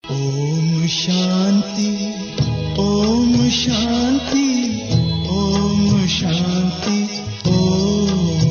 ಓಂ ಶಾಂತಿ ಓಂ ಶಾಂತಿ ಓಂ ಶಾಂತಿ ಓಂ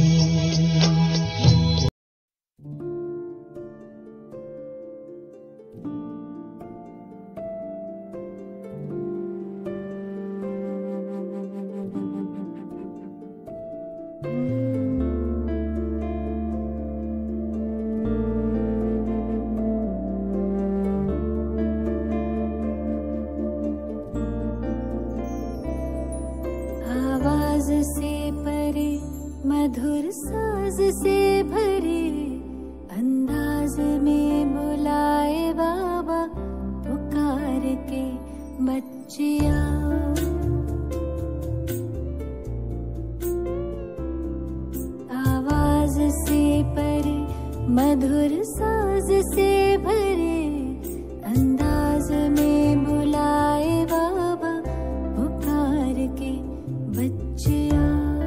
आवाज से परे मधुर साज से भरे अंदाज में बुलाए बाबा पुकार के बच्चिया आवाज से परे मधुर साज से भरे अंदाज में बुलाए बाबा पुकार के बच्चिया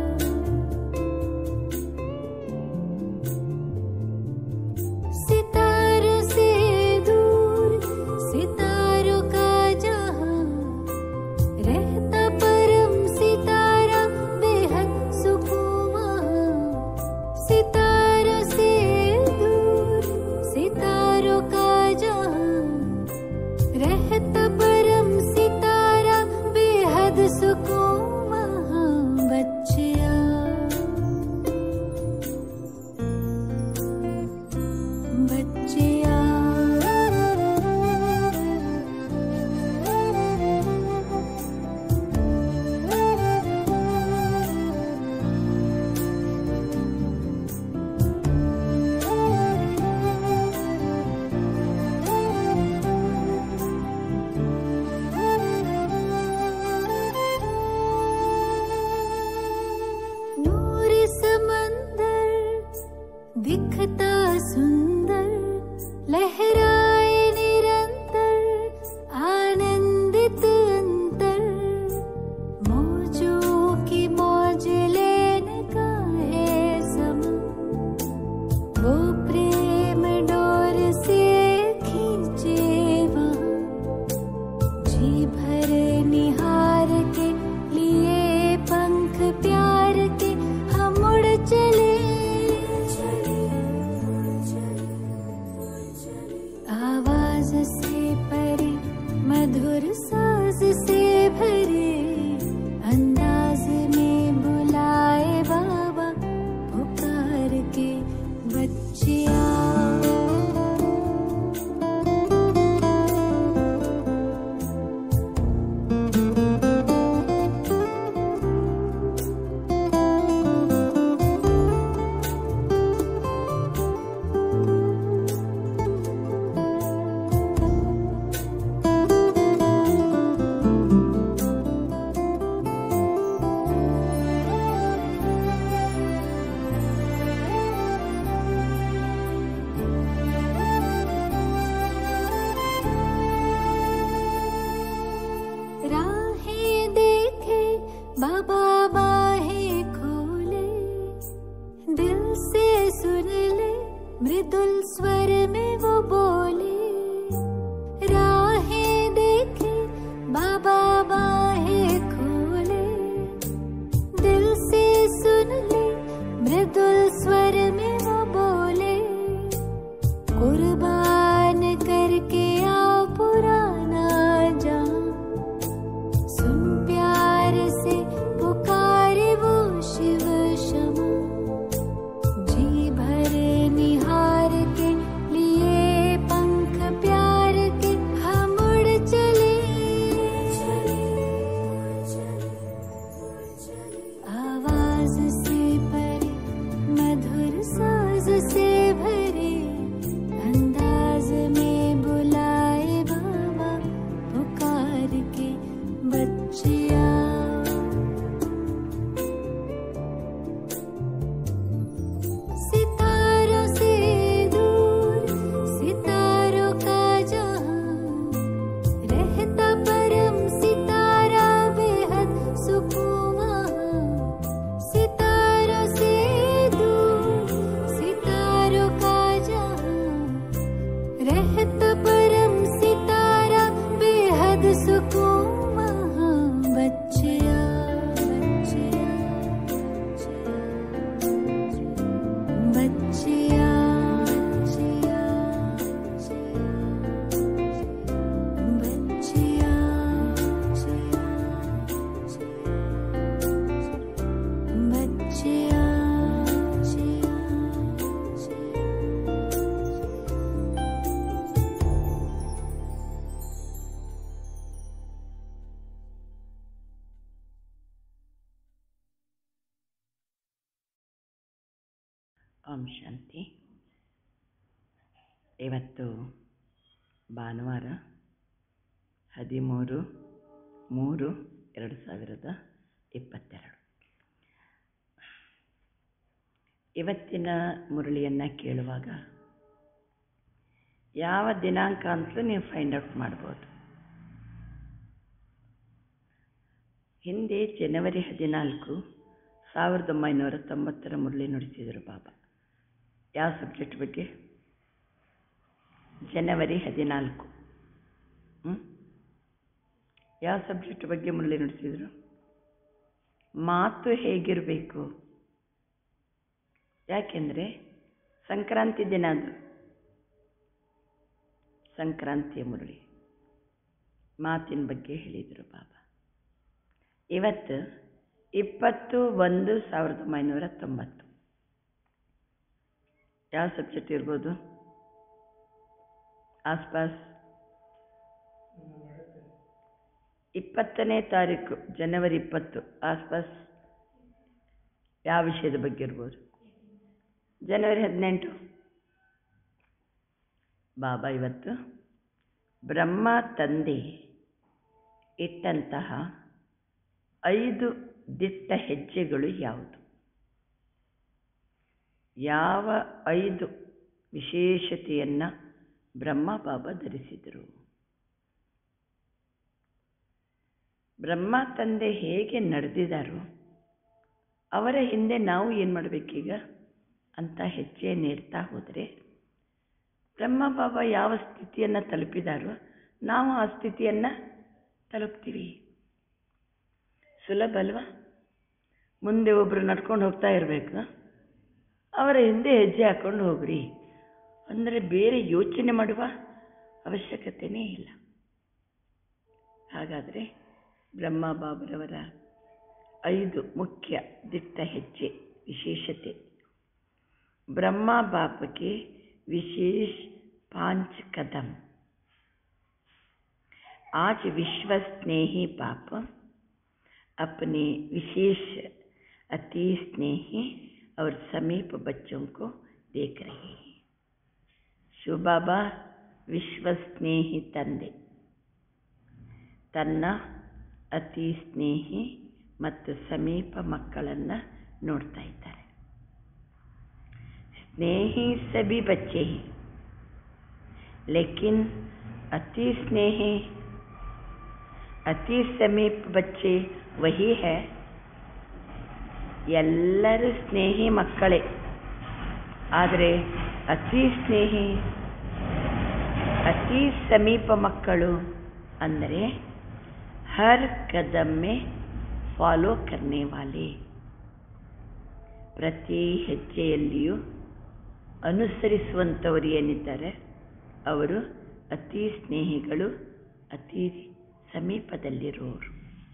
सितारों से दूर सितारों का जहां रहता परम सितारा बेहद सुकून वहाँ। सितारों से दूर सितारों का जहां रहता परम सितारा बेहद सुकून वहाँ बच्चिया बच्चिया नूर समंदर दिखता सुंदर लहराए निरंतर आनंदित अंतर मौजों की मौज लेने का है समय वो प्रेम डोर से खींचे वहाँ जी भर निहार के लिए पंख प्यार के हम उड़ चले आवाज से परे मधुर साज से भरे अंदाज में बुलाए बाबा पुकार के बच्चिया ಓಂ ಶಾಂತಿ ಇವತ್ತು ಭಾನುವಾರ ಹದಿಮೂರು ಮೂರು ಎರಡು ಸಾವಿರದ ಇಪ್ಪತ್ತೆರಡು ಇವತ್ತಿನ ಮುರಳಿಯನ್ನು ಕೇಳುವಾಗ ಯಾವ ದಿನಾಂಕ ಅಂತಲೂ ನೀವು ಫೈಂಡ್ ಔಟ್ ಮಾಡ್ಬೋದು ಹಿಂದೆ ಜನವರಿ ಹದಿನಾಲ್ಕು ಸಾವಿರದ ಒಂಬೈನೂರ ತೊಂಬತ್ತರ ಮುರಳಿ ನುಡಿಸಿದರು ಬಾಬಾ ಯಾವ ಸಬ್ಜೆಕ್ಟ್ ಬಗ್ಗೆ ಜನವರಿ ಹದಿನಾಲ್ಕು ಹ್ಞೂ ಯಾವ ಸಬ್ಜೆಕ್ಟ್ ಬಗ್ಗೆ ಮುರಳಿ ನುಡಿಸಿದರು ಮಾತು ಹೇಗಿರಬೇಕು ಯಾಕೆಂದರೆ ಸಂಕ್ರಾಂತಿ ದಿನ ಅದು ಸಂಕ್ರಾಂತಿಯ ಮುರಳಿ ಮಾತಿನ ಬಗ್ಗೆ ಹೇಳಿದರು ಬಾಬಾ ಇವತ್ತು ಇಪ್ಪತ್ತು ಒಂದು ಸಾವಿರದ ಒಂಬೈನೂರ ತೊಂಬತ್ತು ಯಾವ ಸಬ್ಜೆಕ್ಟ್ ಇರ್ಬೋದು ಆಸ್ಪಾಸ್ ಇಪ್ಪತ್ತನೇ ತಾರೀಕು ಜನವರಿ ಇಪ್ಪತ್ತು ಆಸ್ಪಾಸ್ ಯಾವ ವಿಷಯದ ಬಗ್ಗೆ ಇರ್ಬೋದು ಜನವರಿ ಹದಿನೆಂಟು ಬಾಬಾ ಇವತ್ತು ಬ್ರಹ್ಮ ತಂದೆ ಇಟ್ಟಂತಹ ಐದು ದಿಟ್ಟ ಹೆಜ್ಜೆಗಳು ಯಾವುದು ಯಾವ ಐದು ವಿಶೇಷತೆಯನ್ನು ಬ್ರಹ್ಮ ಬಾಬಾ ಧರಿಸಿದರು ಬ್ರಹ್ಮ ತಂದೆ ಹೇಗೆ ನಡೆದಿದ್ದಾರೋ ಅವರ ಹಿಂದೆ ನಾವು ಏನು ಮಾಡಬೇಕೀಗ ಅಂತ ಹೆಜ್ಜೆ ನೀಡ್ತಾ ಹೋದರೆ ಬ್ರಹ್ಮ ಬಾಬಾ ಯಾವ ಸ್ಥಿತಿಯನ್ನು ತಲುಪಿದಾರೋ ನಾವು ಆ ಸ್ಥಿತಿಯನ್ನು ತಲುಪ್ತೀವಿ ಸುಲಭ ಅಲ್ವಾ ಮುಂದೆ ಒಬ್ಬರು ನಡ್ಕೊಂಡು ಹೋಗ್ತಾ ಇರಬೇಕು ಅವರ ಹಿಂದೆ ಹೆಜ್ಜೆ ಹಾಕ್ಕೊಂಡು ಹೋಗ್ರಿ ಅಂದರೆ ಬೇರೆ ಯೋಚನೆ ಮಾಡುವ ಅವಶ್ಯಕತೆಯೇ ಇಲ್ಲ ಹಾಗಾದರೆ ಬ್ರಹ್ಮ ಬಾಬರವರ ಐದು ಮುಖ್ಯ ದಿಟ್ಟ ಹೆಜ್ಜೆ ವಿಶೇಷತೆ ಬ್ರಹ್ಮ बाप के विशेष पांच कदम आज विश्व स्नेही बाप अपने विशेष अति स्नेही और समीप बच्चों को देख रहे हैं ಶಿವಬಾಬಾ ವಿಶ್ವಸ್ನೇಹಿ ತಂದೆ ತನ್ನ ಅತಿ ಸ್ನೇಹಿ ಮತ್ತು ಸಮೀಪ ಮಕ್ಕಳನ್ನು ನೋಡ್ತಾ ಇದ್ದಾರೆ स्नेही सभी बच्चे हैं लेकिन अति स्नेही ಅತಿ ಸಮೀಪ ಬಚ್ಚೆ ವಹಿ ಹೇ ಎಲ್ಲರೂ ಸ್ನೇಹಿ ಮಕ್ಕಳೇ ಆದರೆ ಅತಿ ಸ್ನೇಹಿ ಅತಿ ಸಮೀಪ ಮಕ್ಕಳು ಅಂದರೆ ಹರ್ ಕದಮ್ಮೆ ಫಾಲೋ ಕರ್ನೆ ವಾಲೆ ಪ್ರತಿ ಹೆಜ್ಜೆಯಲ್ಲಿಯೂ ಅನುಸರಿಸುವಂಥವರು ಏನಿದ್ದಾರೆ ಅವರು ಅತಿ ಸ್ನೇಹಿಗಳು ಅತಿ समीपदಲ್ಲಿರೋರು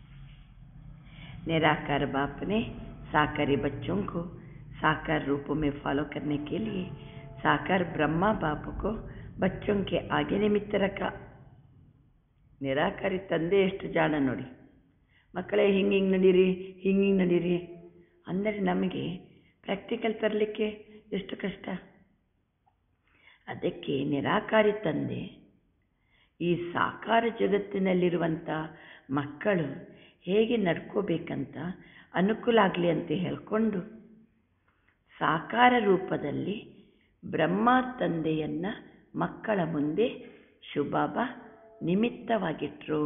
निराकार बाप ने साकारी बच्चों को साकार रूप में फॉलो करने के लिए साकार ब्रह्मा बाप को बच्चों के आगे निमित्त रखा ನಿರಾಕಾರಿ ತಂದೆ ಎಷ್ಟು ಜಾಣ ನೋಡಿ ಮಕ್ಕಳೇ ಹಿಂಗೆ ಹಿಂಗೆ ನಡೀರಿ ಹಿಂಗೆ ಹಿಂಗೆ ನಡೀರಿ ಅಂದರೆ ನಮಗೆ ಪ್ರಾಕ್ಟಿಕಲ್ ತರಲಿಕ್ಕೆ ಎಷ್ಟು ಕಷ್ಟ ಅದಕ್ಕೆ ನಿರಾಕಾರಿ ತಂದೆ ಈ ಸಾಕಾರ ಜಗತ್ತಿನಲ್ಲಿರುವಂಥ ಮಕ್ಕಳು ಹೇಗೆ ನಡ್ಕೋಬೇಕಂತ ಅನುಕೂಲ ಆಗಲಿ ಅಂತ ಹೇಳ್ಕೊಂಡು ಸಾಕಾರ ರೂಪದಲ್ಲಿ ಬ್ರಹ್ಮ ತಂದೆಯನ್ನು ಮಕ್ಕಳ ಮುಂದೆ ಶುಭಾಬ ನಿಮಿತ್ತವಾಗಿಟ್ಟರು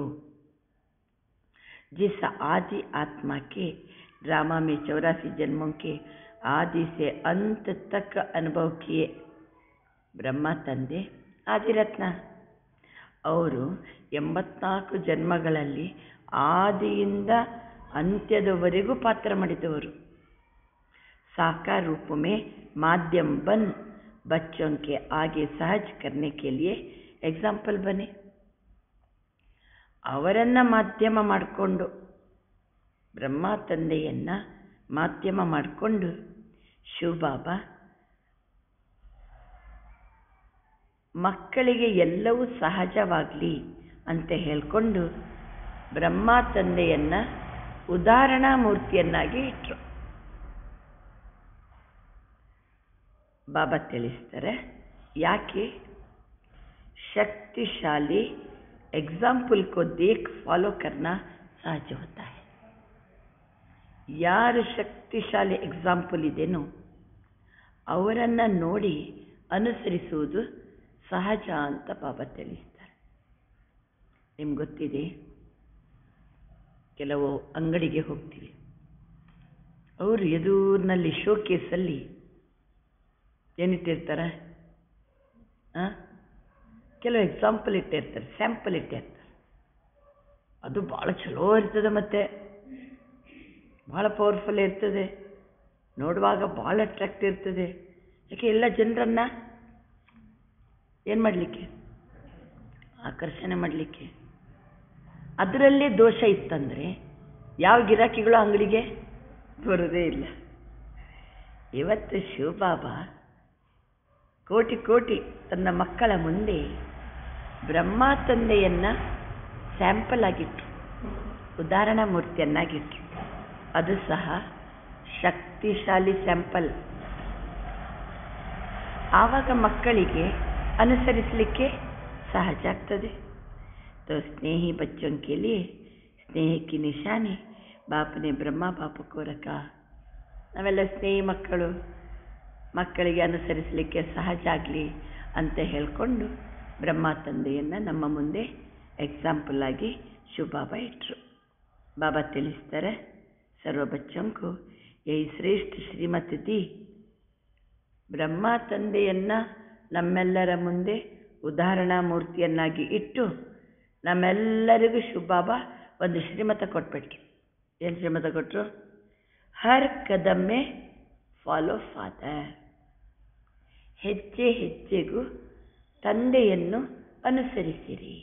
जिस आदि आत्मा के ड्रामा में चौरासी जन्मों के आदि से अंत तक अनुभव किए ಬ್ರಹ್ಮ ತಂದೆ ಆದಿರತ್ನ ಅವರು ಎಂಬತ್ನಾಲ್ಕು ಜನ್ಮಗಳಲ್ಲಿ ಆದಿಯಿಂದ ಅಂತ್ಯದವರೆಗೂ ಪಾತ್ರ ಮಾಡಿದವರು साकार रूप में माध्यम बन बच्चों के आगे सहज करने के लिए एग्जाम्पल बने ಅವರನ್ನು ಮಾಧ್ಯಮ ಮಾಡಿಕೊಂಡು ಬ್ರಹ್ಮ ತಂದೆಯನ್ನು ಮಾಧ್ಯಮ ಮಾಡಿಕೊಂಡು ಶಿವಬಾಬಾ ಮಕ್ಕಳಿಗೆ ಎಲ್ಲವೂ ಸಹಜವಾಗಲಿ ಅಂತ ಹೇಳಿಕೊಂಡು ಬ್ರಹ್ಮ ತಂದೆಯನ್ನು ಉದಾಹರಣಾ ಮೂರ್ತಿಯನ್ನಾಗಿ ಇಟ್ಟರು ಬಾಬಾ ತಿಳಿಸ್ತಾರೆ ಯಾಕೆ शक्तिशाली एग्जाम्पल को देख फॉलो करना सहज होता है ಯಾರು ಶಕ್ತಿಶಾಲಿ ಎಕ್ಸಾಂಪಲ್ ಇದೆನೋ ಅವರನ್ನು ನೋಡಿ ಅನುಸರಿಸುವುದು ಸಹಜ ಅಂತ ಬಾಬಾ ತಿಳಿಸ್ತಾರೆ ನಿಮ್ಗೆ ಗೊತ್ತಿದೆ ಕೆಲವು ಅಂಗಡಿಗೆ ಹೋಗ್ತೀವಿ ಅವರು ಎದುರಿನಲ್ಲಿ ಶೋಕೇಸಲ್ಲಿ ಏನಿಟ್ಟಿರ್ತಾರೆ ಆ? ಕೆಲವು ಎಕ್ಸಾಂಪಲ್ ಇಟ್ಟಿರ್ತಾರೆ ಸ್ಯಾಂಪಲ್ ಇಟ್ಟಿರ್ತಾರೆ ಅದು ಭಾಳ ಚಲೋ ಇರ್ತದೆ ಮತ್ತೆ ಭಾಳ ಪವರ್ಫುಲ್ ಇರ್ತದೆ ನೋಡುವಾಗ ಭಾಳ ಅಟ್ರಾಕ್ಟ್ ಇರ್ತದೆ ಯಾಕೆ ಎಲ್ಲ ಜನರನ್ನು ಏನು ಮಾಡಲಿಕ್ಕೆ ಆಕರ್ಷಣೆ ಮಾಡಲಿಕ್ಕೆ ಅದರಲ್ಲೇ ದೋಷ ಇತ್ತಂದರೆ ಯಾವ ಗಿರಾಕಿಗಳು ಅಂಗಡಿಗೆ ಬರೋದೇ ಇಲ್ಲ ಇವತ್ತು ಶಿವಬಾಬಾ ಕೋಟಿ ಕೋಟಿ ತನ್ನ ಮಕ್ಕಳ ಮುಂದೆ ಬ್ರಹ್ಮ ತಂದೆಯನ್ನು ಸ್ಯಾಂಪಲ್ ಆಗಿಟ್ರು ಉದಾಹರಣಾ ಮೂರ್ತಿಯನ್ನಾಗಿಟ್ರು ಅದು ಸಹ ಶಕ್ತಿಶಾಲಿ ಸ್ಯಾಂಪಲ್ ಆವಾಗ ಮಕ್ಕಳಿಗೆ ಅನುಸರಿಸಲಿಕ್ಕೆ ಸಹಜ ಆಗ್ತದೆ तो स्नेही बच्चों के लिए स्नेह की निशानी बाप ने ब्रह्मा बाप को रखा ನಾವೆಲ್ಲ ಸ್ನೇಹಿ ಮಕ್ಕಳು ಮಕ್ಕಳಿಗೆ ಅನುಸರಿಸಲಿಕ್ಕೆ ಸಹಜ ಆಗಲಿ ಅಂತ ಹೇಳಿಕೊಂಡು ಬ್ರಹ್ಮ ತಂದೆಯನ್ನು ನಮ್ಮ ಮುಂದೆ ಎಕ್ಸಾಂಪಲ್ ಆಗಿ ಶಿವಬಾಬಾ ಇಟ್ಟರು ಬಾಬಾ ತಿಳಿಸ್ತಾರೆ ಸರ್ವ ಬಚ್ಚಂಕು ಈ ಶ್ರೇಷ್ಠ ಶ್ರೀಮತಿ ದಿ ಬ್ರಹ್ಮ ತಂದೆಯನ್ನು ನಮ್ಮೆಲ್ಲರ ಮುಂದೆ ಉದಾಹರಣಾ ಮೂರ್ತಿಯನ್ನಾಗಿ ಇಟ್ಟು ನಮ್ಮೆಲ್ಲರಿಗೂ ಶಿವಬಾಬಾ ಒಂದು ಶ್ರೀಮತ ಕೊಟ್ಬಿಟ್ರು ಏನು ಶ್ರೀಮತ ಕೊಟ್ಟರು ಹರ್ ಕದಮ್ಮೆ ಫಾಲೋ ಫಾದರ್ ಹೆಜ್ಜೆ ಹೆಜ್ಜೆಗೂ ತಂದೆಯನ್ನು ಅನುಸರಿಸಿರಿ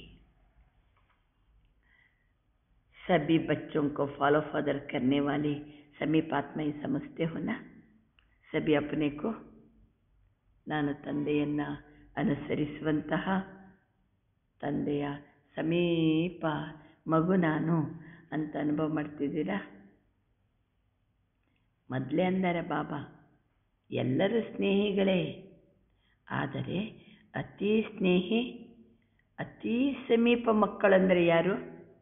सभी बच्चों को फॉलो फादर करने वाले समीप आत्मा ही समझते हो ना सभी अपने को ನಾನು ತಂದೆಯನ್ನು ಅನುಸರಿಸುವಂತಹ ತಂದೆಯ ಸಮೀಪ ಮಗು ನಾನು ಅಂತ ಅನುಭವ ಮಾಡ್ತಿದ್ದೀರಾ ಮೊದಲೇ ಅಂದರೆ ಬಾಬಾ ಎಲ್ಲರೂ ಸ್ನೇಹಿಗಳೇ ಆದರೆ ಅತಿ ಸ್ನೇಹಿ ಅತಿ ಸಮೀಪ ಮಕ್ಕಳಂದರೆ ಯಾರು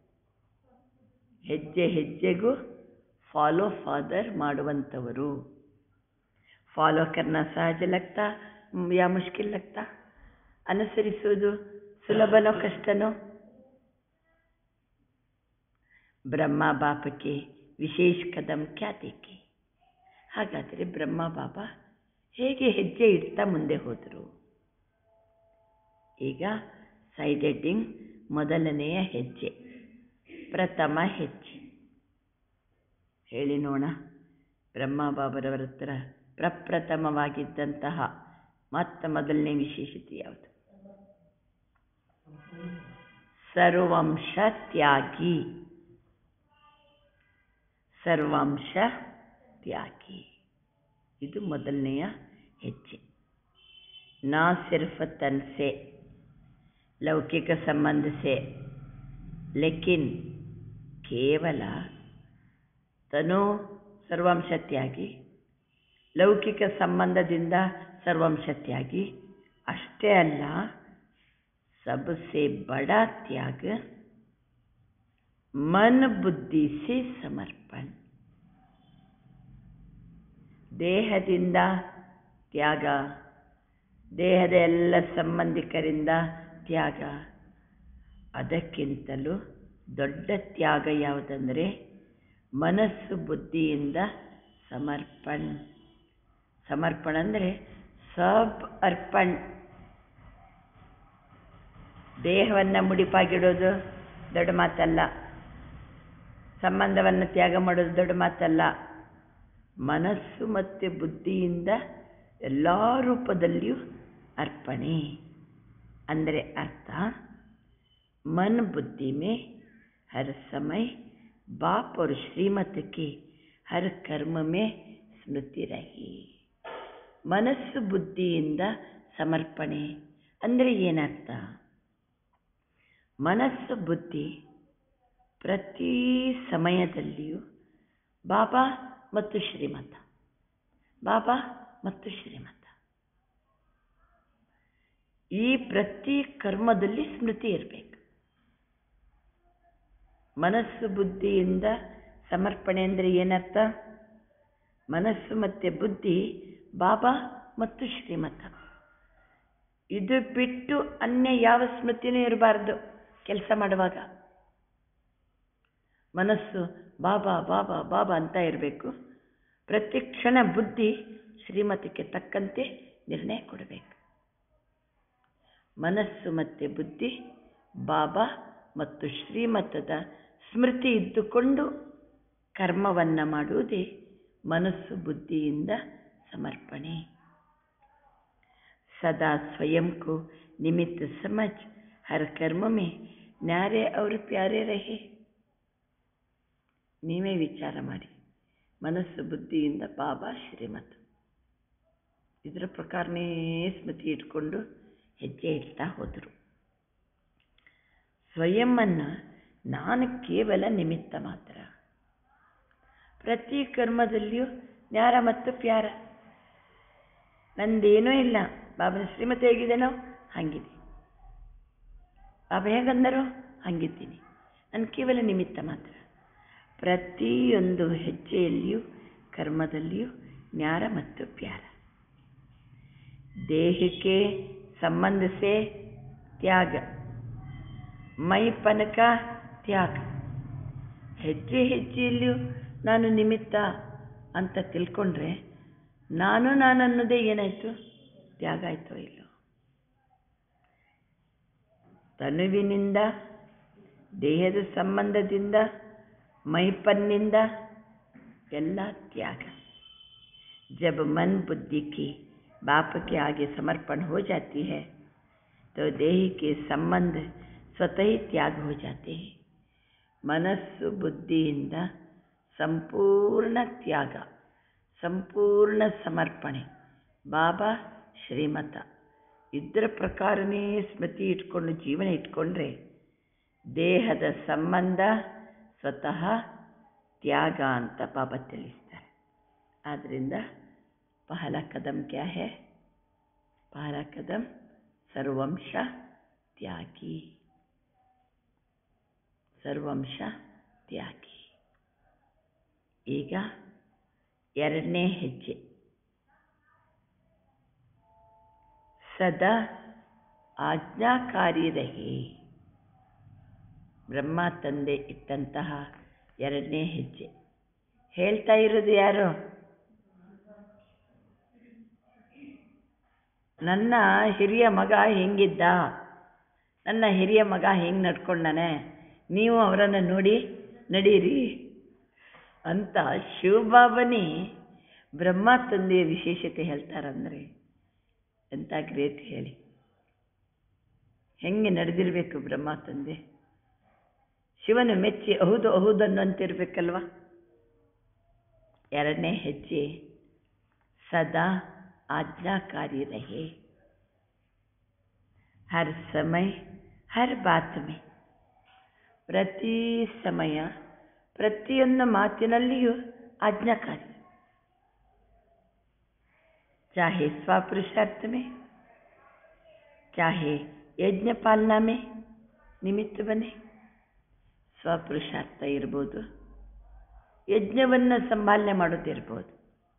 ಹೆಜ್ಜೆ ಹೆಜ್ಜೆಗೂ ಫಾಲೋ ಫಾದರ್ ಮಾಡುವಂಥವರು ಫಾಲೋ ಕರ್ನ ಸಹಜ ಲಗ್ತಾ ಯಾ ಮುಷ್ಕಿಲ್ ಲಗ್ತಾ ಅನುಸರಿಸುವುದು ಸುಲಭನೋ ಕಷ್ಟನೋ ಬ್ರಹ್ಮ ಬಾಪಕ್ಕೆ ವಿಶೇಷ ಕದಂ ಖ್ಯಾತಿಕೆ ಹಾಗಾದರೆ ಬ್ರಹ್ಮ ಬಾಬಾ ಹೇಗೆ ಹೆಜ್ಜೆ ಇಡ್ತಾ ಮುಂದೆ ಹೋದರು ಈಗ ಸೈಡ್ ಹೆಡ್ಡಿಂಗ್ ಮೊದಲನೆಯ ಹೆಜ್ಜೆ ಪ್ರಥಮ ಹೆಜ್ಜೆ ಹೇಳಿ ನೋಡ ಬ್ರಹ್ಮ ಬಾಬರವರ ಹತ್ರ ಪ್ರಪ್ರಥಮವಾಗಿದ್ದಂತಹ ಮತ್ತ ಮೊದಲನೇ ವಿಶೇಷತೆ ಯಾವುದು ಸರ್ವಂಶ ತ್ಯಾಗಿ ಸರ್ವಾಂಶ ತ್ಯಾಗಿ ಇದು ಮೊದಲನೆಯ ಹೆಜ್ಜೆ ನಾ ಸಿರ್ಫ್ ತನ್ ಸೆ ಲೌಕಿಕ ಸಂಬಂಧ ಸೆ ಲೇಕಿನ್ ಕೇವಲ ತನು ಸರ್ವಾಂಶ ತ್ಯಾಗಿ ಲೌಕಿಕ ಸಂಬಂಧದಿಂದ ಸರ್ವಾಂಶ ತ್ಯಾಗಿ ಅಷ್ಟೇ ಅಲ್ಲ सबसे बड़ा त्याग मन बुद्धि से ಸಮರ್ಪಣ ದೇಹದಿಂದ ತ್ಯಾಗ ದೇಹದ ಎಲ್ಲ ಸಂಬಂಧಿಕರಿಂದ ತ್ಯಾಗ ಅದಕ್ಕಿಂತಲೂ ದೊಡ್ಡ ತ್ಯಾಗ ಯಾವುದಂದರೆ ಮನಸ್ಸು ಬುದ್ಧಿಯಿಂದ ಸಮರ್ಪಣ ಸಮರ್ಪಣ ಅಂದರೆ ಸಬ್ ಅರ್ಪಣ್ ದೇಹವನ್ನು ಮುಡಿಪಾಗಿಡೋದು ದೊಡ್ಡ ಮಾತಲ್ಲ ಸಂಬಂಧವನ್ನು ತ್ಯಾಗ ಮಾಡೋದು ದೊಡ್ಡ ಮಾತಲ್ಲ ಮನಸ್ಸು ಮತ್ತು ಬುದ್ಧಿಯಿಂದ ಎಲ್ಲ ರೂಪದಲ್ಲಿಯೂ ಅರ್ಪಣೆ ಅಂದರೆ ಅರ್ಥ मन बुद्धि में हर समय बाप और श्रीमत के हर कर्म में ಸ್ಮೃತಿ ರಹಿ ಮನಸ್ಸು ಬುದ್ಧಿಯಿಂದ ಸಮರ್ಪಣೆ ಅಂದರೆ ಏನರ್ಥ ಮನಸ್ಸು ಬುದ್ಧಿ ಪ್ರತಿ ಸಮಯದಲ್ಲಿಯೂ ಬಾಬಾ ಮತ್ತು ಶ್ರೀಮತ ಬಾಬಾ ಮತ್ತು ಶ್ರೀಮತ ಈ ಪ್ರತಿ ಕರ್ಮದಲ್ಲಿ ಸ್ಮೃತಿ ಇರಬೇಕು ಮನಸ್ಸು ಬುದ್ಧಿಯಿಂದ ಸಮರ್ಪಣೆ ಅಂದರೆ ಏನರ್ಥ ಮನಸ್ಸು ಮತ್ತು ಬುದ್ಧಿ ಬಾಬಾ ಮತ್ತು ಶ್ರೀಮತ ಇದು ಬಿಟ್ಟು ಅನ್ಯ ಯಾವ ಸ್ಮೃತಿನೂ ಇರಬಾರ್ದು ಕೆಲಸ ಮಾಡುವಾಗ ಮನಸ್ಸು ಬಾಬಾ ಬಾಬಾ ಬಾಬಾ ಅಂತ ಇರಬೇಕು ಪ್ರತಿ ಕ್ಷಣ ಬುದ್ಧಿ ಶ್ರೀಮತಕ್ಕೆ ತಕ್ಕಂತೆ ನಿರ್ಣಯ ಕೊಡಬೇಕು ಮನಸ್ಸು ಮತ್ತು ಬುದ್ಧಿ ಬಾಬಾ ಮತ್ತು ಶ್ರೀಮತದ ಸ್ಮೃತಿ ಇದ್ದುಕೊಂಡು ಕರ್ಮವನ್ನು ಮಾಡುವುದೇ ಮನಸ್ಸು ಬುದ್ಧಿಯಿಂದ ಸಮರ್ಪಣೆ सदा स्वयं को निमित्त समझ हर कर्म में न्यारे और प्यारे रहे ನೀವೇ ವಿಚಾರ ಮಾಡಿ ಮನಸ್ಸು ಬುದ್ಧಿಯಿಂದ ಬಾಬಾ ಶ್ರೀಮತ್ ಇದರ ಪ್ರಕಾರನೇ ಸ್ಮೃತಿ ಇಟ್ಕೊಂಡು ಹೆಜ್ಜೆ ಇಡ್ತಾ ಹೋದರು ಸ್ವಯಂವನ್ನು ನಾನು ಕೇವಲ ನಿಮಿತ್ತ ಮಾತ್ರ ಪ್ರತಿ ಕರ್ಮದಲ್ಲಿಯೂ ನ್ಯಾರ ಮತ್ತು ಪ್ಯಾರ ನಂದೇನೂ ಇಲ್ಲ ಬಾಬನ ಶ್ರೀಮತಿ ಹೇಗಿದ್ದೇನೋ ಹಾಗಿದೆ ಬಾಬಾ ಹೇಗಂದರೋ ಹಾಗಿದ್ದೀನಿ ನಾನು ಕೇವಲ ನಿಮಿತ್ತ ಮಾತ್ರ ಪ್ರತಿಯೊಂದು ಹೆಜ್ಜೆಯಲ್ಲಿಯೂ ಕರ್ಮದಲ್ಲಿಯೂ ನ್ಯಾರ ಮತ್ತು ಪ್ಯಾರ ದೇಹಕ್ಕೆ ಸಂಬಂಧ ಸೆ ತ್ಯಾಗ ಮೈಪನ ಕಾ ತ್ಯಾಗ ಹೆಜ್ಜೆ ಹೆಜ್ಜೆಯಲ್ಲಿಯೂ ನಾನು ನಿಮಿತ್ತ ಅಂತ ತಿಳ್ಕೊಂಡ್ರೆ ನಾನು ನಾನು ಅನ್ನೋದೇ ಏನಾಯಿತು ತ್ಯಾಗ ಆಯಿತೋ ಇಲ್ಲೋ ತನುವಿನಿಂದ ದೇಹದ ಸಂಬಂಧದಿಂದ ಮೈಪನ್ನಿಂದ ಎಲ್ಲ ತ್ಯಾಗ जब मन बुद्धि की बाप के आगे समर्पण हो जाती है तो देह के संबंध स्वतः ही त्याग हो जाते हैं ಮನಸ್ಸು ಬುದ್ಧಿಯಿಂದ ಸಂಪೂರ್ಣ ತ್ಯಾಗ ಸಂಪೂರ್ಣ ಸಮರ್ಪಣೆ ಬಾಬಾ ಶ್ರೀಮತ ಇದರ ಪ್ರಕಾರನೇ ಸ್ಮೃತಿ ಇಟ್ಕೊಂಡು ಜೀವನ ಇಟ್ಕೊಂಡ್ರೆ ದೇಹದ ಸಂಬಂಧ ಸ್ವತಃ ತ್ಯಾಗ ಅಂತ ಬಾಬಾ ತಿಳಿಸ್ತಾರೆ ಆದ್ದರಿಂದ ಪಹಲ ಕದಂ ಕ್ಯಾ ಹೇ ಪಹಲ ಕದಂ ಸರ್ವಂಶ ತ್ಯಾಗಿ ಸರ್ವಂಶ ತ್ಯಾಗಿ ಈಗ ಎರಡನೇ ಹೆಜ್ಜೆ ಸದಾ ಆಜ್ಞಾಕಾರಿ ರಹಿ ಬ್ರಹ್ಮ ತಂದೆ ಇಟ್ಟಂತಹ ಎರಡನೇ ಹೆಜ್ಜೆ ಹೇಳ್ತಾ ಇರೋದು ಯಾರು ನನ್ನ ಹಿರಿಯ ಮಗ ಹೆಂಗಿದ್ದ ನನ್ನ ಹಿರಿಯ ಮಗ ಹೆಂಗೆ ನಡ್ಕೊಂಡಾನೆ ನೀವು ಅವರನ್ನು ನೋಡಿ ನಡೀರಿ ಅಂತ ಶಿವಬಾಬನೇ ಬ್ರಹ್ಮ ತಂದೆಯ ವಿಶೇಷತೆ ಹೇಳ್ತಾರಂದರೆ ಎಂಥ ಗ್ರೇಟ್ ಹೇಳಿ ಹೆಂಗೆ ನಡೆದಿರಬೇಕು ಬ್ರಹ್ಮ ತಂದೆ ಶಿವನು ಮೆಚ್ಚಿ ಹೌದು ಹೌದು ಅನ್ನುವಂತಿರ್ಬೇಕಲ್ವ ಎರಡನೇ ಹೆಜ್ಜೆ ಸದಾ ಆಜ್ಞಾಕಾರಿ ರಹೆ ಹರ್ ಸಮಯ ಹರ್ ಬಾತ್ ಮೇ ಪ್ರತಿ ಸಮಯ ಪ್ರತಿಯೊಂದು ಮಾತಿನಲ್ಲಿಯೂ ಆಜ್ಞಾಕಾರಿ चाहे स्वपुरुषार्थ में चाहे ಯಜ್ಞ ಪಾಲನಾ ಮೇ ನಿಮಿತ್ತ ಬನ್ನಿ ಸ್ವಪುರುಷಾರ್ಥ ಇರ್ಬೋದು ಯಜ್ಞವನ್ನು ಸಂಭಾಲನೆ ಮಾಡೋದಿರ್ಬೋದು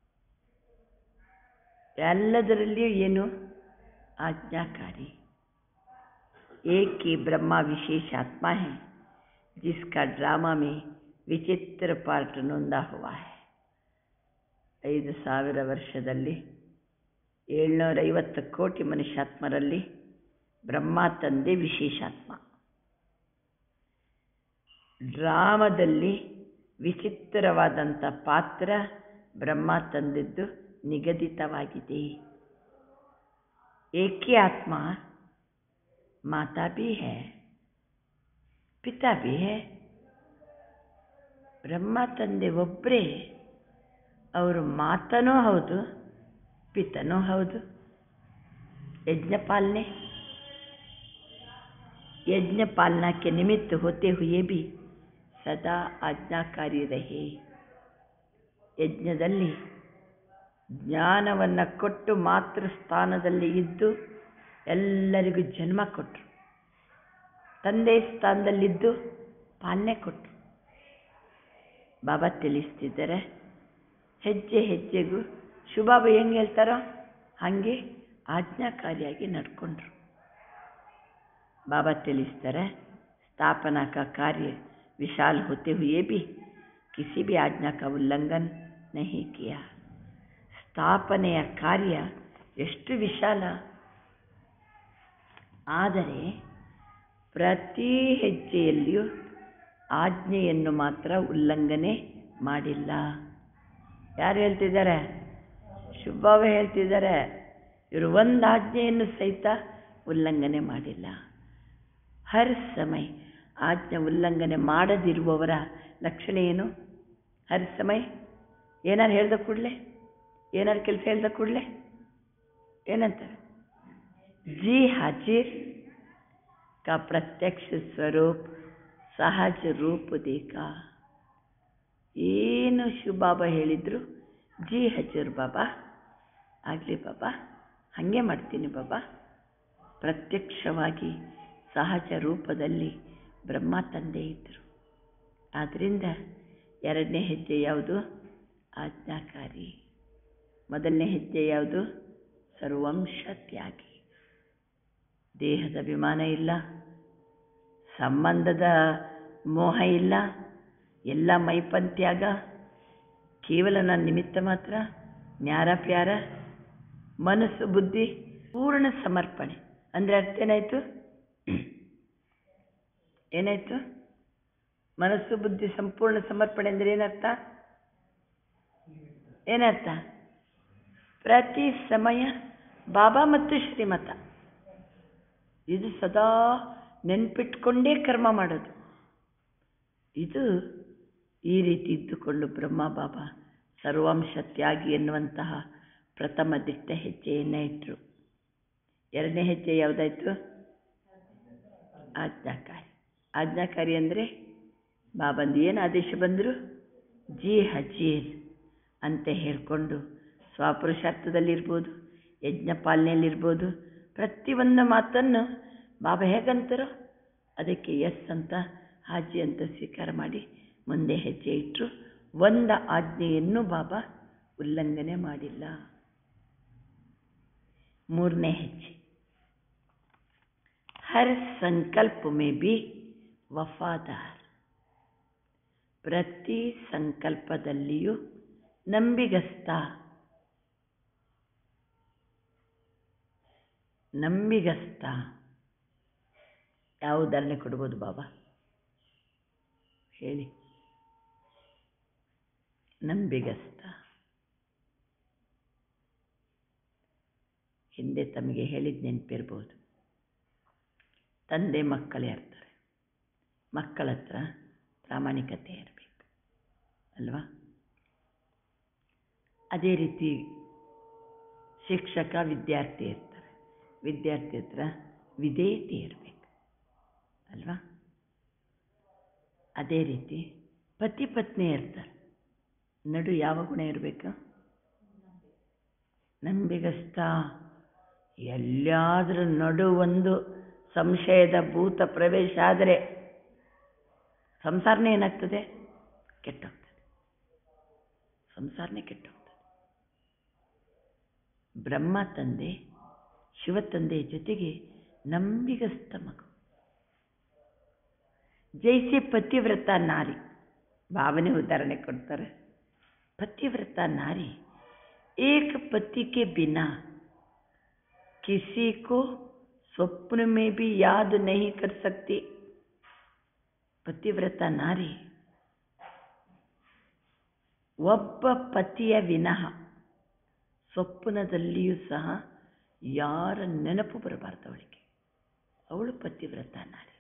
ಎಲ್ಲದರಲ್ಲಿಯೂ ಏನು ಆಜ್ಞಾಕಾರಿ एक ही ब्रह्मा विशेष आत्मा है जिसका ड्रामा में ವಿಚಿತ್ರ ಪಾರ್ಟ್ ನೊಂದ ಹುವಾ है ಐದು ಸಾವಿರ ವರ್ಷದಲ್ಲಿ ಏಳ್ನೂರೈವತ್ತು ಕೋಟಿ ಮನುಷ್ಯಾತ್ಮರಲ್ಲಿ ಬ್ರಹ್ಮ ತಂದೆ ವಿಶೇಷಾತ್ಮ ಡ್ರಾಮದಲ್ಲಿ ವಿಚಿತ್ರವಾದಂಥ ಪಾತ್ರ ಬ್ರಹ್ಮ ತಂದಿದ್ದು ನಿಗದಿತವಾಗಿದೆ ಏಕೆ ಆತ್ಮ ಮಾತಾ ಭೀ ಹೇ ಪಿತಾ ಭೀ ಹೇ ಬ್ರಹ್ಮ ತಂದೆ ಒಬ್ಬರೇ ಅವರು ಮಾತನೂ ಹೌದು ಪಿತನೂ ಹೌದು यज्ञ पालने यज्ञ पालना के निमित्त होते हुए भी ಸದಾ ಆಜ್ಞಾಕಾರಿ ರಹೆ ಯಜ್ಞದಲ್ಲಿ ಜ್ಞಾನವನ್ನು ಕೊಟ್ಟು ಮಾತೃ ಸ್ಥಾನದಲ್ಲಿ ಇದ್ದು ಎಲ್ಲರಿಗೂ ಜನ್ಮ ಕೊಟ್ಟರು ತಂದೆ ಸ್ಥಾನದಲ್ಲಿದ್ದು ಪಾಲನೆ ಕೊಟ್ಟರು ಬಾಬಾ ತಿಳಿಸ್ತಿದ್ದಾರೆ ಹೆಜ್ಜೆ ಹೆಜ್ಜೆಗೂ ಶುಭಾಬ ಹೆಂಗೆ ಹೇಳ್ತಾರೋ ಹಾಗೆ ಆಜ್ಞಾಕಾರಿಯಾಗಿ ನಡ್ಕೊಂಡ್ರು बाबा ತಿಳಿಸ್ತಾರೆ स्थापना का कार्य विशाल होते हुए भी किसी भी आज्ञा का उल्लंघन नहीं किया ಸ್ಥಾಪನೆಯ ಕಾರ್ಯ ಎಷ್ಟು ವಿಶಾಲ ಆದರೆ ಪ್ರತಿ ಹೆಜ್ಜೆಯಲ್ಲಿಯೂ ಆಜ್ಞೆಯನ್ನು ಮಾತ್ರ ಉಲ್ಲಂಘನೆ ಮಾಡಿಲ್ಲ ಯಾರು ಹೇಳ್ತಿದ್ದಾರೆ ಶುಭಾವ ಹೇಳ್ತಿದ್ದಾರೆ ಇವರು ಒಂದು ಆಜ್ಞೆಯನ್ನು ಸಹಿತ ಉಲ್ಲಂಘನೆ ಮಾಡಿಲ್ಲ ಹರ್ ಸಮಯ ಆಜ್ಞೆ ಉಲ್ಲಂಘನೆ ಮಾಡದಿರುವವರ ಲಕ್ಷಣ ಏನು ಹರ್ ಸಮಯ ಏನಾರು ಹೇಳ್ದ ಕೂಡಲೇ ಏನಾರು ಕೆಲಸ ಹೇಳ್ದ ಕೂಡಲೇ ಏನಂತಾರೆ ಜಿ ಹಾಜಿರ್ का प्रत्यक्ष स्वरूप ಸಹಜ ರೂಪ ದೇಕ ಏನು ಶಿವಬಾಬಾ ಹೇಳಿದ್ರು ಜಿ ಹಜೂರ್ ಬಾಬಾ ಆಗಲಿ ಬಾಬಾ ಹಾಗೆ ಮಾಡ್ತೀನಿ ಬಾಬಾ ಪ್ರತ್ಯಕ್ಷವಾಗಿ ಸಹಜ ರೂಪದಲ್ಲಿ ಬ್ರಹ್ಮ ತಂದೆ ಇದ್ದರು ಆದ್ದರಿಂದ ಎರಡನೇ ಹೆಜ್ಜೆ ಯಾವುದು ಆಜ್ಞಾಕಾರಿ ಮೊದಲನೇ ಹೆಜ್ಜೆ ಯಾವುದು ಸರ್ವಂಶ ತ್ಯಾಗಿ ದೇಹದ ಅಭಿಮಾನ ಇಲ್ಲ ಸಂಬಂಧದ ಮೋಹ ಇಲ್ಲ ಎಲ್ಲ ಮೈಪಂತ್ಯಾಗ ಕೇವಲ ನನ್ನ ನಿಮಿತ್ತ ಮಾತ್ರ ನ್ಯಾರ ಪ್ಯಾರ ಮನಸ್ಸು ಬುದ್ಧಿ ಪೂರ್ಣ ಸಮರ್ಪಣೆ ಅಂದರೆ ಅರ್ಥ ಏನಾಯಿತು ಏನಾಯಿತು ಮನಸ್ಸು ಬುದ್ಧಿ ಸಂಪೂರ್ಣ ಸಮರ್ಪಣೆ ಅಂದರೆ ಏನರ್ಥ ಏನರ್ಥ ಪ್ರತಿ ಸಮಯ ಬಾಬಾ ಮತ್ತು ಶ್ರೀಮತ ಇದು ಸದಾ ನೆನ್ಪಿಟ್ಕೊಂಡೇ ಕರ್ಮ ಮಾಡೋದು ಇದು ಈ ರೀತಿ ಇದ್ದುಕೊಂಡು ಬ್ರಹ್ಮ ಬಾಬಾ ಸರ್ವಾಂಶ ತ್ಯಾಗಿ ಎನ್ನುವಂತಹ ಪ್ರಥಮ ದಿಟ್ಟ ಹೆಜ್ಜೆಯನ್ನೇ ಇಟ್ಟರು ಎರಡನೇ ಹೆಜ್ಜೆ ಯಾವುದಾಯಿತು ಆಜ್ಞಾಕಾರಿ ಆಜ್ಞಾಕಾರಿ ಅಂದರೆ ಬಾಬಂದು ಏನು ಆದೇಶ ಬಂದರು ಜಿ ಹಜೀರ್ ಅಂತ ಹೇಳಿಕೊಂಡು ಸ್ವಪುರುಷಾರ್ಥದಲ್ಲಿರ್ಬೋದು ಯಜ್ಞ ಪಾಲನೆಯಲ್ಲಿರ್ಬೋದು ಪ್ರತಿಯೊಂದು ಮಾತನ್ನು ಬಾಬಾ ಹೇಗಂತಾರೋ ಅದಕ್ಕೆ ಎಸ್ ಅಂತ ಹಾಜಿ ಅಂತ ಸ್ವೀಕಾರ ಮಾಡಿ ಮುಂದೆ ಹೆಜ್ಜೆ ಇಟ್ಟರು ಒಂದ ಆಜ್ಞೆಯನ್ನು ಬಾಬಾ ಉಲ್ಲಂಘನೆ ಮಾಡಿಲ್ಲ ಮೂರನೇ ಹೆಜ್ಜೆ ಹರ್ ಸಂಕಲ್ಪ ಮೇ ಬಿ ವಫಾದಾರ್ ಪ್ರತಿ ಸಂಕಲ್ಪದಲ್ಲಿಯೂ ನಂಬಿಗಸ್ತ ನಂಬಿಗಸ್ತ ಯಾವ ಉದಾಹರಣೆ ಕೊಡ್ಬೋದು ಬಾಬಾ ಹೇಳಿ ನಂಬಿಗಸ್ತ ಹಿಂದೆ ತಮಗೆ ಹೇಳಿದ ನೆನಪಿರ್ಬೋದು ತಂದೆ ಮಕ್ಕಳೇ ಇರ್ತಾರೆ ಮಕ್ಕಳ ಹತ್ರ ಪ್ರಾಮಾಣಿಕತೆ ಇರಬೇಕು ಅಲ್ವಾ ಅದೇ ರೀತಿ ಶಿಕ್ಷಕ ವಿದ್ಯಾರ್ಥಿ ಇರ್ತಾರೆ ವಿದ್ಯಾರ್ಥಿ ಹತ್ರ ವಿಧೇಯತೆ ಇರಬೇಕು ಅಲ್ವಾ ಅದೇ ರೀತಿ ಪತಿ ಪತ್ನಿ ಇರ್ತಾರೆ ನಡು ಯಾವ ಗುಣ ಇರಬೇಕು ನಂಬಿಗಸ್ತ ಎಲ್ಲಿಯಾದರೂ ನಡು ಒಂದು ಸಂಶಯದ ಭೂತ ಪ್ರವೇಶ ಆದರೆ ಸಂಸಾರನೇ ಏನಾಗ್ತದೆ ಕೆಟ್ಟೋಗ್ತದೆ ಸಂಸಾರನೇ ಕೆಟ್ಟೋಗ್ತದೆ ಬ್ರಹ್ಮ ತಂದೆ ಶಿವ ತಂದೆಯ ಜೊತೆಗೆ ನಂಬಿಗಸ್ತ ಮಗು ಜೈಸೆ ಪತಿವ್ರತ ನಾರಿ ಭಾವನೆ ಉದಾಹರಣೆ ಕೊಡ್ತಾರೆ पतिव्रता नारी एक पति के बिना किसी को स्वप्न में भी याद नहीं कर सकती ಪತಿವ್ರತ ನಾರಿ ಒಬ್ಬ ಪತಿಯ ವಿನಃ ಸ್ವಪ್ನದಲ್ಲಿಯೂ ಸಹ ಯಾರ ನೆನಪು ಬರಬಾರ್ದು ಅವಳಿಗೆ ಅವಳು ಪತಿವ್ರತ ನಾರಿ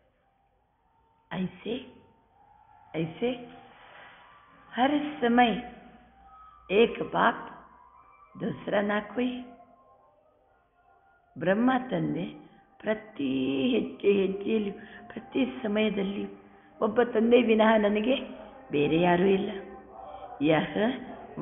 ಐಸೆ ಐಸೆ हर समय एक बाप दूसरा ना कोई ಬ್ರಹ್ಮ ತಂದೆ ಪ್ರತಿ ಹೆಜ್ಜೆ ಹೆಜ್ಜೆಯಲ್ಲಿ ಪ್ರತಿ ಸಮಯದಲ್ಲಿ ಒಬ್ಬ ತಂದೆ ವಿನಃ ನನಗೆ ಬೇರೆ ಯಾರೂ ಇಲ್ಲ ಯಹ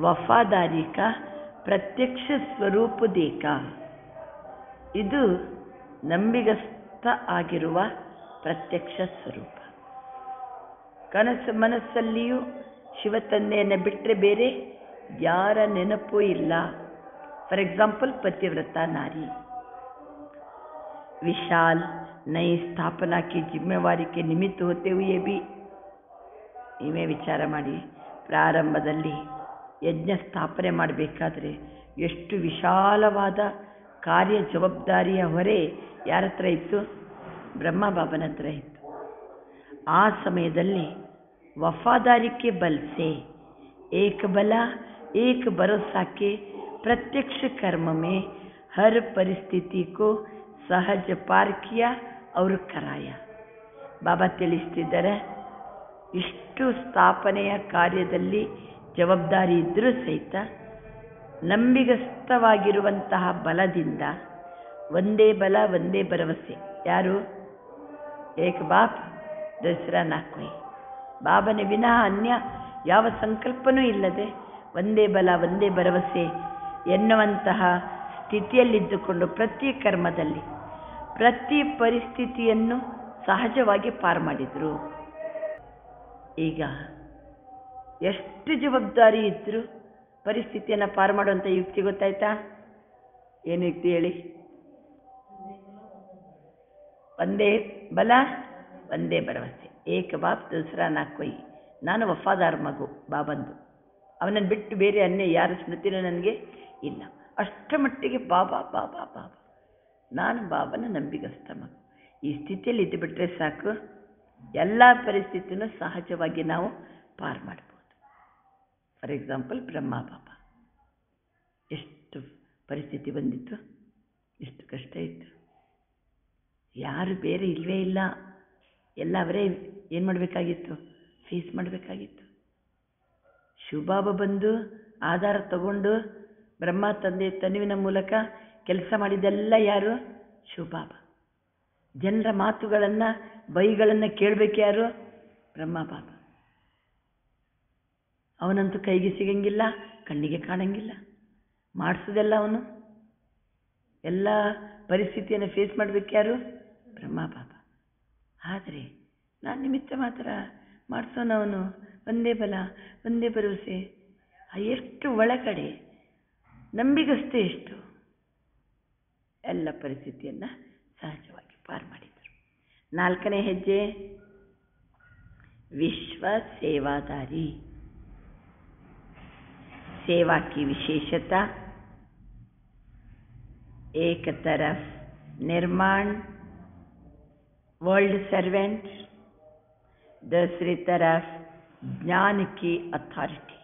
ವಫಾದಾರಿ ಕಾ ಪ್ರತ್ಯಕ್ಷ ಸ್ವರೂಪ ದೇಕ ಇದು ನಂಬಿಗಸ್ತ ಆಗಿರುವ ಪ್ರತ್ಯಕ್ಷ ಸ್ವರೂಪ ಕನಸು ಮನಸ್ಸಲ್ಲಿಯೂ ಶಿವತಂದೆಯನ್ನು ಬಿಟ್ಟರೆ ಬೇರೆ ಯಾರ ನೆನಪೂ ಇಲ್ಲ ಫಾರ್ ಎಕ್ಸಾಂಪಲ್ ಪತಿವ್ರತ ನಾರಿ विशाल नई स्थापना की जिम्मेवारी के निमित्त होते हुए भी ನೀವೇ ವಿಚಾರ ಮಾಡಿ ಪ್ರಾರಂಭದಲ್ಲಿ ಯಜ್ಞ ಸ್ಥಾಪನೆ ಮಾಡಬೇಕಾದ್ರೆ ಎಷ್ಟು ವಿಶಾಲವಾದ ಕಾರ್ಯ ಜವಾಬ್ದಾರಿಯ ಹೊರೆ ಯಾರ ಹತ್ರ ಇತ್ತು ಬ್ರಹ್ಮ ಬಾಬನ ಹತ್ರ ಇತ್ತು ಆ ಸಮಯದಲ್ಲಿ वफादारी के बल से एक बला एक भरोसा के प्रत्यक्ष कर्म में हर परिस्थिति को सहज पार किया और कराया ಬಾಬಾ ತಿಳಿಸ್ತಿದ್ದಾರೆ ಇಷ್ಟು ಸ್ಥಾಪನೆಯ ಕಾರ್ಯದಲ್ಲಿ ಜವಾಬ್ದಾರಿ ಇದ್ದರೂ ಸಹಿತ ನಂಬಿಗಸ್ತವಾಗಿರುವಂತಹ ಬಲದಿಂದ ಒಂದೇ ಬಲ ಒಂದೇ ಭರವಸೆ ಯಾರು ಏಕ ಬಾಪ್ ದಸರಾ ನಾಲ್ಕು ಬಾಬನ ವಿನಃ ಅನ್ಯ ಯಾವ ಸಂಕಲ್ಪನೂ ಇಲ್ಲದೆ ಒಂದೇ ಬಲ ಒಂದೇ ಭರವಸೆ ಎನ್ನುವಂತಹ ಸ್ಥಿತಿಯಲ್ಲಿದ್ದುಕೊಂಡು ಪ್ರತಿ ಕರ್ಮದಲ್ಲಿ ಪ್ರತಿ ಪರಿಸ್ಥಿತಿಯನ್ನು ಸಹಜವಾಗಿ ಪಾರು ಮಾಡಿದರು ಈಗ ಎಷ್ಟು ಜವಾಬ್ದಾರಿ ಇದ್ದರೂ ಪರಿಸ್ಥಿತಿಯನ್ನು ಪಾರು ಮಾಡುವಂಥ ಯುಕ್ತಿ ಗೊತ್ತಾಯ್ತಾ ಏನು ಯುಕ್ತಿ ಹೇಳಿ ಒಂದೇ ಬಲ ಒಂದೇ ಭರವಸೆ ಏಕ ಬಾಪ್ ದಸರಾ ನಾಲ್ಕೊಯ್ ನಾನು ವಫಾದಾರ್ ಮಗು ಬಾಬಂದು ಅವನನ್ನು ಬಿಟ್ಟು ಬೇರೆ ಅನ್ಯ ಯಾರ ಸ್ಮೃತಿನೂ ನನಗೆ ಇಲ್ಲ ಅಷ್ಟರ ಮಟ್ಟಿಗೆ ಬಾಬಾ ಬಾಬಾ ಬಾಬಾ ನಾನು ಬಾಬನ ನಂಬಿಗಸ್ತ ಮಗು ಈ ಸ್ಥಿತಿಯಲ್ಲಿ ಇದ್ದು ಬಿಟ್ಟರೆ ಸಾಕು ಎಲ್ಲ ಪರಿಸ್ಥಿತಿನೂ ಸಹಜವಾಗಿ ನಾವು ಪಾರು ಮಾಡ್ಬೋದು ಫಾರ್ ಎಕ್ಸಾಂಪಲ್ ಬ್ರಹ್ಮ ಬಾಬಾ ಎಷ್ಟು ಪರಿಸ್ಥಿತಿ ಬಂದಿತ್ತು ಎಷ್ಟು ಕಷ್ಟ ಇತ್ತು ಯಾರು ಬೇರೆ ಇಲ್ಲವೇ ಇಲ್ಲ ಎಲ್ಲ ಅವರೇ ಏನು ಮಾಡಬೇಕಾಗಿತ್ತು ಫೇಸ್ ಮಾಡಬೇಕಾಗಿತ್ತು ಶಿವಬಾಬಾ ಬಂದು ಆಧಾರ ತಗೊಂಡು ಬ್ರಹ್ಮ ತಂದೆ ತನುವಿನ ಮೂಲಕ ಕೆಲಸ ಮಾಡಿದೆಲ್ಲ ಯಾರು ಶಿವಬಾಬಾ ಜನರ ಮಾತುಗಳನ್ನು ಬೈಗಳನ್ನು ಕೇಳಬೇಕು ಯಾರು ಬ್ರಹ್ಮ ಬಾಬಾ ಅವನಂತೂ ಕೈಗೆ ಸಿಗಂಗಿಲ್ಲ ಕಣ್ಣಿಗೆ ಕಾಣಂಗಿಲ್ಲ ಮಾಡಿಸೋದೆಲ್ಲ ಅವನು ಎಲ್ಲ ಪರಿಸ್ಥಿತಿಯನ್ನು ಫೇಸ್ ಮಾಡಬೇಕು ಯಾರು ಬ್ರಹ್ಮ ಬಾಬಾ ಆದರೆ ನಾನು ನಿಮಿತ್ತ ಮಾತ್ರ ಮಾಡಿಸೋನವನು ಒಂದೇ ಬಲ ಒಂದೇ ಭರವಸೆ ಆ ಎಷ್ಟು ಒಳಗಡೆ ನಂಬಿಗಸ್ತೆ ಎಷ್ಟು ಎಲ್ಲ ಪರಿಸ್ಥಿತಿಯನ್ನು ಸಹಜವಾಗಿ ಪಾರು ಮಾಡಿದರು ನಾಲ್ಕನೇ ಹೆಜ್ಜೆ ವಿಶ್ವ ಸೇವಾದಾರಿ सेवा की विशेषता एक तरफ निर्माण वर्ल्ड सर्वेंट दूसरी तरफ ಜ್ಞಾನ ಕಿ ಅಥಾರಿಟಿ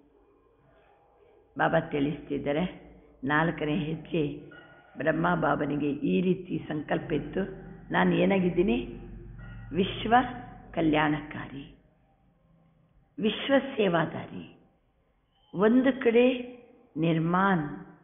ಬಾಬಾ ತಿಳಿಸ್ತಿದ್ದಾರೆ ನಾಲ್ಕನೇ ಹೆಜ್ಜೆ ಬ್ರಹ್ಮ ಬಾಬನಿಗೆ ಈ ರೀತಿ ಸಂಕಲ್ಪ ಇತ್ತು ನಾನು ಏನಾಗಿದ್ದೀನಿ ವಿಶ್ವ ಕಲ್ಯಾಣಕಾರಿ ವಿಶ್ವ ಸೇವಾದಾರಿ ಒಂದು ಕಡೆ ನಿರ್ಮಾಣ